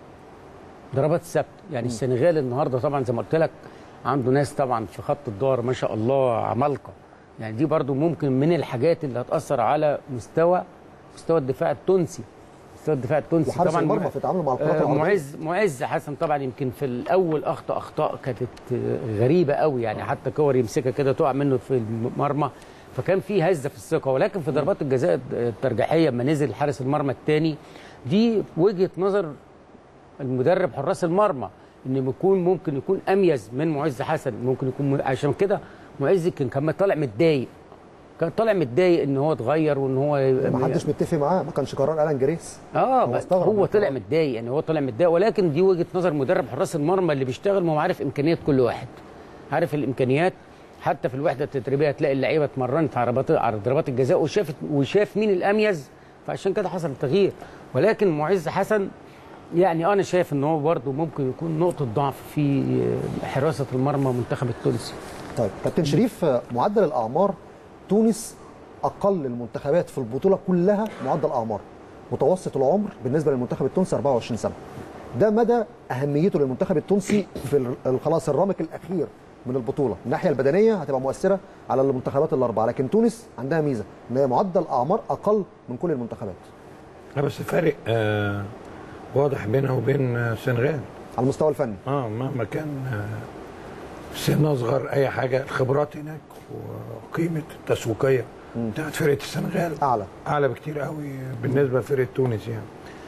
ضربات الثابته يعني السنغال النهارده طبعا زي ما قلت لك عنده ناس طبعا في خط الظهر ما شاء الله عمالقه يعني دي برضو ممكن من الحاجات اللي هتاثر على مستوى مستوى الدفاع التونسي مستوى الدفاع التونسي وحارس طبعا المرمى في تعامله مع الكرات آه، العرضيه معز معز حسن طبعا يمكن في الاول اخطا اخطاء كانت آه، غريبه قوي يعني حتى كور يمسكها كده تقع منه في المرمى فكان في هزه في الثقه ولكن في ضربات الجزاء الترجيحيه لما نزل حارس المرمى الثاني دي وجهه نظر المدرب حراس المرمى ان يكون ممكن يكون اميز من معز حسن ممكن يكون م- عشان كده معز كان كان طالع متضايق كان طالع متضايق ان هو اتغير وان هو ما حدش متفق معاه ما كانش قرار الان جريس اه هو بس استغرب هو من طلع القرار. متضايق يعني هو طلع متضايق ولكن دي وجهه نظر مدرب حراس المرمى اللي بيشتغل ما هو عارف امكانيات كل واحد عارف الامكانيات حتى في الوحده التدريبيه تلاقي اللعيبه اتمرنت على ضربات على ضربات الجزاء وشافت وشاف مين الاميز فعشان كده حصل التغيير ولكن معز حسن يعني انا شايف ان هو برضه ممكن يكون نقطه ضعف في حراسه المرمى منتخب التونسي طيب كابتن شريف آه، معدل الاعمار تونس اقل المنتخبات في البطوله كلها معدل اعمار متوسط العمر بالنسبه للمنتخب التونسي 24 سنه ده مدى اهميته للمنتخب التونسي في ال- خلاص الرامك الاخير من البطوله الناحيه البدنيه هتبقى مؤثره على المنتخبات الاربعه لكن تونس عندها ميزه ان هي معدل اعمار اقل من كل المنتخبات لا بس فارق آه واضح بينها وبين آه، السنغال على المستوى الفني اه مهما كان آه، سن اصغر اي حاجه الخبرات هناك وقيمه التسويقيه بتاعت فرقه السنغال اعلى اعلى بكتير قوي بالنسبه لفرقه تونس يعني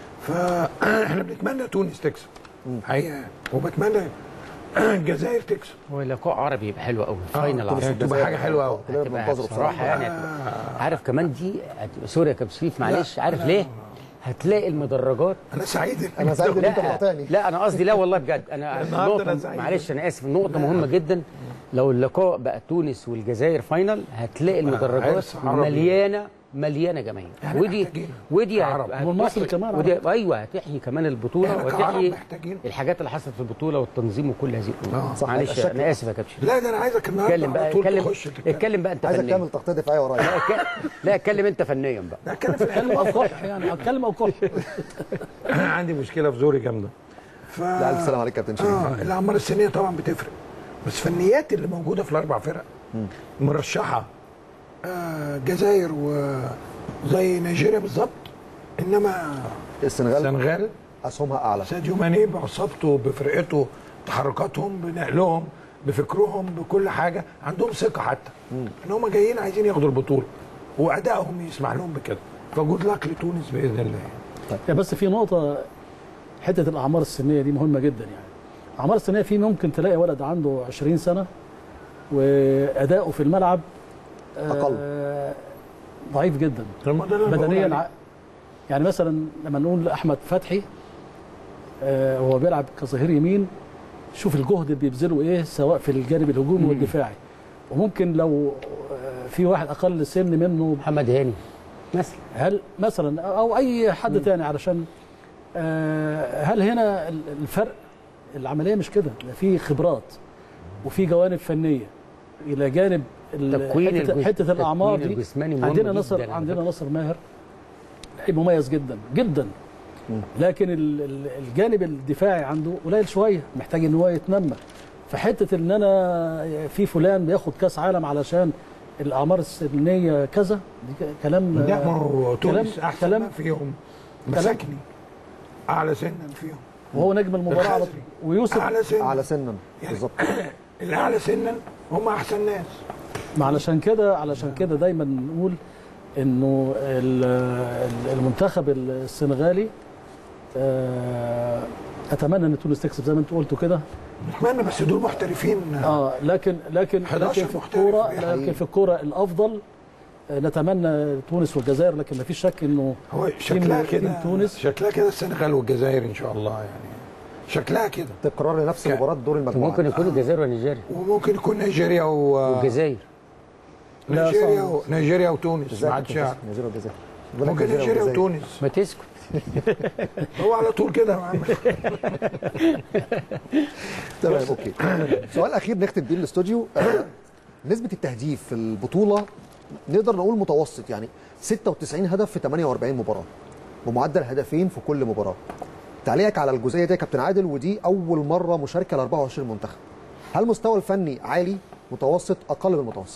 فاحنا بنتمنى تونس تكسب حقيقه وبتمنى الجزائر تكسب هو لقاء عربي يبقى حلو قوي آه، فاينل تونس عربي تبقى حاجه حلوه قوي كلنا هتبقى بننتظره بصراحه بصراحه يعني هتبقى- عارف كمان دي هتبقى سوري يا كابتن شريف معلش عارف لا. ليه؟ هتلاقي المدرجات انا سعيد انا سعيد ان انت لا قاطعني لا انا قصدي لا والله بجد انا النهاردة أنا نقطة سعيد. معلش انا اسف نقطة مهمة جدا لو اللقاء بقى تونس والجزائر فاينل هتلاقي المدرجات عرس عربي. مليانة مليانة جماهير إحنا ودي محتاجين ودي عرب. هت- والمصري هتحيي- كمان ودي عرب. ايوه هتحيي كمان البطولة إحنا كعرب وتحيي محتاجين. الحاجات اللي حصلت في البطولة والتنظيم وكل هذه الامور صح، معلش الشكل. انا اسف يا كابتن شريف. لا ده انا عايزك النهارده اتكلم بقى على طول اتكلم تخش تتكلم. اتكلم بقى انت عايزك فنيا تعمل تغطيه دفاعيه ورايا لا، اتك- لا اتكلم انت فنيا بقى لا اتكلم في اتكلم او كح يعني اتكلم او كح عندي مشكله في زوري جامده ف لا الف سلام عليك كابتن شريف اه الاعمار السنيه طبعا بتفرق بس فنيات اللي موجوده في الاربع فرق مرشحه آه جزائر وزي نيجيريا بالظبط انما السنغال السنغال اسهمها اعلى ساديو ماني بعصابته بفرقته تحركاتهم بنقلهم بفكرهم بكل حاجه عندهم ثقه حتى ان هم جايين عايزين ياخدوا البطوله وادائهم يسمح لهم بكده فجود لك لتونس باذن الله يعني بس في نقطة حتة الأعمار السنية دي مهمة جدا يعني الأعمار السنية في ممكن تلاقي ولد عنده 20 سنة وأداؤه في الملعب آه، أقل. ضعيف جدا طب ما ده اللي أنا بقول بدنيا عليه. ع- يعني مثلا لما نقول احمد فتحي آه، وهو بيلعب كظهير يمين شوف الجهد اللي بيبذله ايه سواء في الجانب الهجومي والدفاعي وممكن لو آه، في واحد اقل سن منه محمد هاني مثلا هل مثلا او اي حد تاني علشان آه، هل هنا ال- الفرق العمليه مش كده ده في خبرات وفي جوانب فنيه الى جانب ال- تكوين حته, الجس- حتة الاعمار التكوين دي الجسماني مهم عندنا جداً نصر على عندنا فكرة. نصر ماهر لعيب مميز جدا جدا لكن ال- ال- الجانب الدفاعي عنده قليل شويه محتاج ان هو يتنمى فحته ان انا في فلان بياخد كاس عالم علشان الاعمار السنيه كذا دي ك- كلام ده ما هو كلام تونس احسن كلام ما فيهم مساكني اعلى سنا فيهم وهو نجم المباراه على طول الخزري. ويوسف اعلى سنا اعلى سنا يعني بالظبط الاعلى سنا هم احسن ناس ما علشان كده علشان كده دايما نقول انه ال- ال- المنتخب السنغالي آه، اتمنى ان تونس تكسب زي ما انت قلتوا كده نتمنى بس دول محترفين اه لكن لكن 11 لكن في محترف الكوره يعني. لكن في الكوره الافضل آه، نتمنى تونس والجزائر لكن ما فيش شك انه هو تيم- شكلها تيم كده تونس شكلها كده السنغال والجزائر ان شاء الله يعني شكلها كده تكرار لنفس ك- مباراه دور المجموعات ممكن يكون الجزائر ونيجيريا وممكن يكون نيجيريا و والجزائر لا، نيجيريا صعب. و... نيجيريا وتونس ازاي ما يا عادش كابتن يعني. حسن؟ نيجيريا والجزائر بقول لك ممكن نيجيريا والجزائر. وتونس ما تسكت هو على طول كده يا عم تمام اوكي سؤال اخير نختم بيه الاستوديو آه، نسبه التهديف في البطوله نقدر نقول متوسط يعني 96 هدف في 48 مباراه بمعدل هدفين في كل مباراه تعليقك على الجزئيه دي يا كابتن عادل ودي اول مره مشاركه ل 24 منتخب هل المستوى الفني عالي متوسط اقل من المتوسط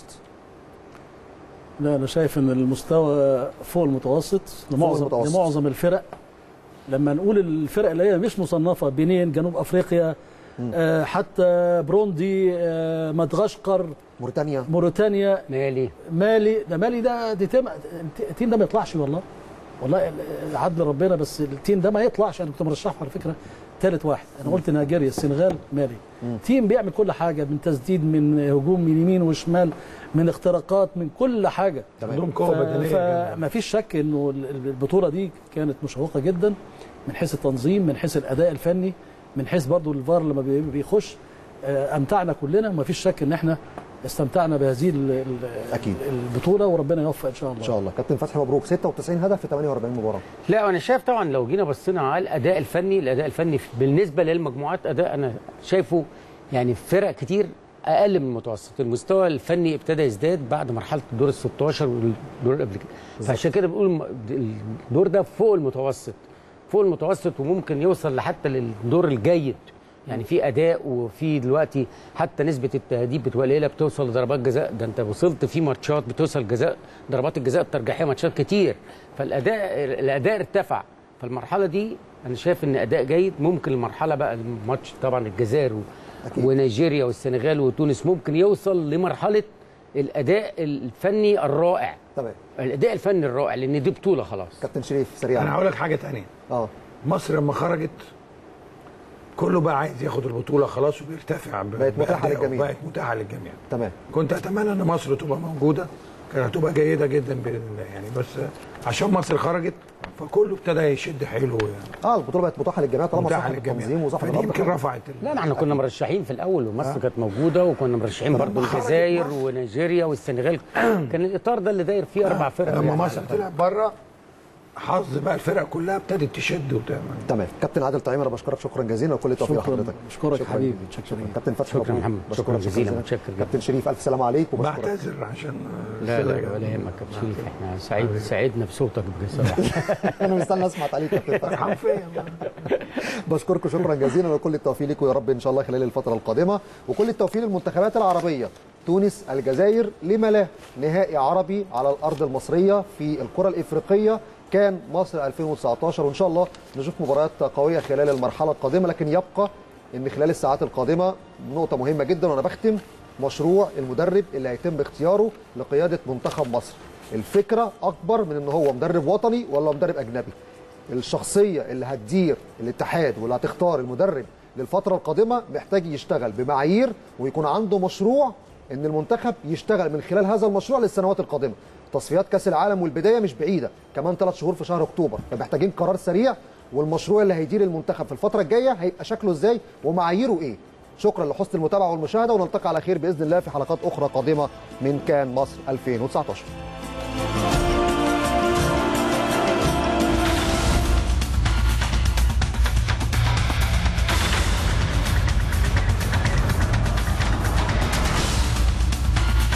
لا انا شايف ان المستوى فوق المتوسط لمعظم المتوسط. لمعظم الفرق لما نقول الفرق اللي هي مش مصنفه بنين جنوب افريقيا آه حتى بروندي آه مدغشقر موريتانيا موريتانيا مالي مالي ده مالي ده دي تم التيم ده ما يطلعش والله والله ال- عدل ربنا بس التيم ده ما يطلعش انا كنت مرشحه على فكره ثالث واحد انا قلت نيجيريا السنغال مالي تيم بيعمل كل حاجه من تسديد من هجوم من يمين وشمال من اختراقات من كل حاجه عندهم قوه بدنيه جدا. فما فيش شك انه ال- ال- البطوله دي كانت مشوقه جدا من حيث التنظيم من حيث الاداء الفني من حيث برضو الفار لما بي- بيخش آه، امتعنا كلنا وما فيش شك ان احنا استمتعنا بهذه ال- ال- أكيد. البطوله وربنا يوفق ان شاء الله ان شاء الله كابتن فتحي مبروك 96 هدف في 48 مباراه لا انا شايف طبعا لو جينا بصينا على الاداء الفني الاداء الفني بالنسبه للمجموعات اداء انا شايفه يعني في فرق كتير اقل من المتوسط المستوى الفني ابتدى يزداد بعد مرحله الدور ال 16 والدور اللي قبل كده فعشان كده بنقول الم- الدور ده فوق المتوسط فوق المتوسط وممكن يوصل لحتى للدور الجيد يعني في اداء وفي دلوقتي حتى نسبه التهديد بتبقى قليله بتوصل لضربات جزاء ده انت وصلت في ماتشات بتوصل جزاء ضربات الجزاء الترجيحيه ماتشات كتير فالاداء الاداء ارتفع فالمرحله دي انا شايف ان اداء جيد ممكن المرحله بقى الماتش طبعا الجزائر و... أكيد. ونيجيريا والسنغال وتونس ممكن يوصل لمرحله الاداء الفني الرائع تمام الاداء الفني الرائع لان دي بطوله خلاص كابتن شريف انا سريعا هقول لك حاجه تانية اه مصر لما خرجت كله بقى عايز ياخد البطوله خلاص وبيرتفع ب- بقت متاحة بأدائه، للجميع. بقت متاحه للجميع تمام كنت اتمنى ان مصر تبقى موجوده كانت هتبقى جيده جدا بال- يعني بس عشان مصر خرجت فكله ابتدى يشد حيله يعني اه البطوله بقت متاحه للجميع طالما متاحه صاحب للجميع التنظيم وصاحب فدي الارض يمكن حاجة. رفعت ال- لا ما احنا كنا مرشحين في الاول ومصر كانت موجوده وكنا مرشحين برضه لما خرجت الجزائر مصر- ونيجيريا والسنغال كان الاطار ده اللي داير فيه اربع فرق لما يعني. مصر طلعت بره حظ بقى الفرق كلها ابتدت تشد وتعمل تمام كابتن عادل طعيم انا بشكرك شكرا جزيلا وكل التوفيق شكراً. لحضرتك أشكرك شكراً حبيبي. جداً. شكراً. شكرا كابتن فتحي شكراً مبروك. محمد. بشكرك شكراً جزيلاً. جزيلا. متشكر جداً. كابتن شريف الف سلام عليك وبشكرك بعتذر عشان لا لا ولا يهمك يا أبو شريف احنا سعيد سعدنا بصوتك بصراحه انا مستني اسمع تعليق كابتن فتحي حرفيا بشكركم شكرا جزيلا وكل التوفيق لكم يا رب ان شاء الله خلال الفتره القادمه وكل التوفيق للمنتخبات العربيه تونس الجزائر لما لا نهائي عربي على الارض المصريه في الكره الافريقيه كان مصر 2019 وان شاء الله نشوف مباريات قويه خلال المرحله القادمه لكن يبقى ان خلال الساعات القادمه نقطه مهمه جدا وانا بختم مشروع المدرب اللي هيتم اختياره لقياده منتخب مصر الفكره اكبر من ان هو مدرب وطني ولا مدرب اجنبي الشخصيه اللي هتدير الاتحاد واللي هتختار المدرب للفتره القادمه محتاج يشتغل بمعايير ويكون عنده مشروع ان المنتخب يشتغل من خلال هذا المشروع للسنوات القادمه تصفيات كاس العالم والبدايه مش بعيده كمان ثلاث شهور في شهر اكتوبر فمحتاجين قرار سريع والمشروع اللي هيدير المنتخب في الفتره الجايه هيبقى شكله ازاي ومعاييره ايه شكرا لحسن المتابعه والمشاهده ونلتقي على خير باذن الله في حلقات اخرى قادمه من كان مصر 2019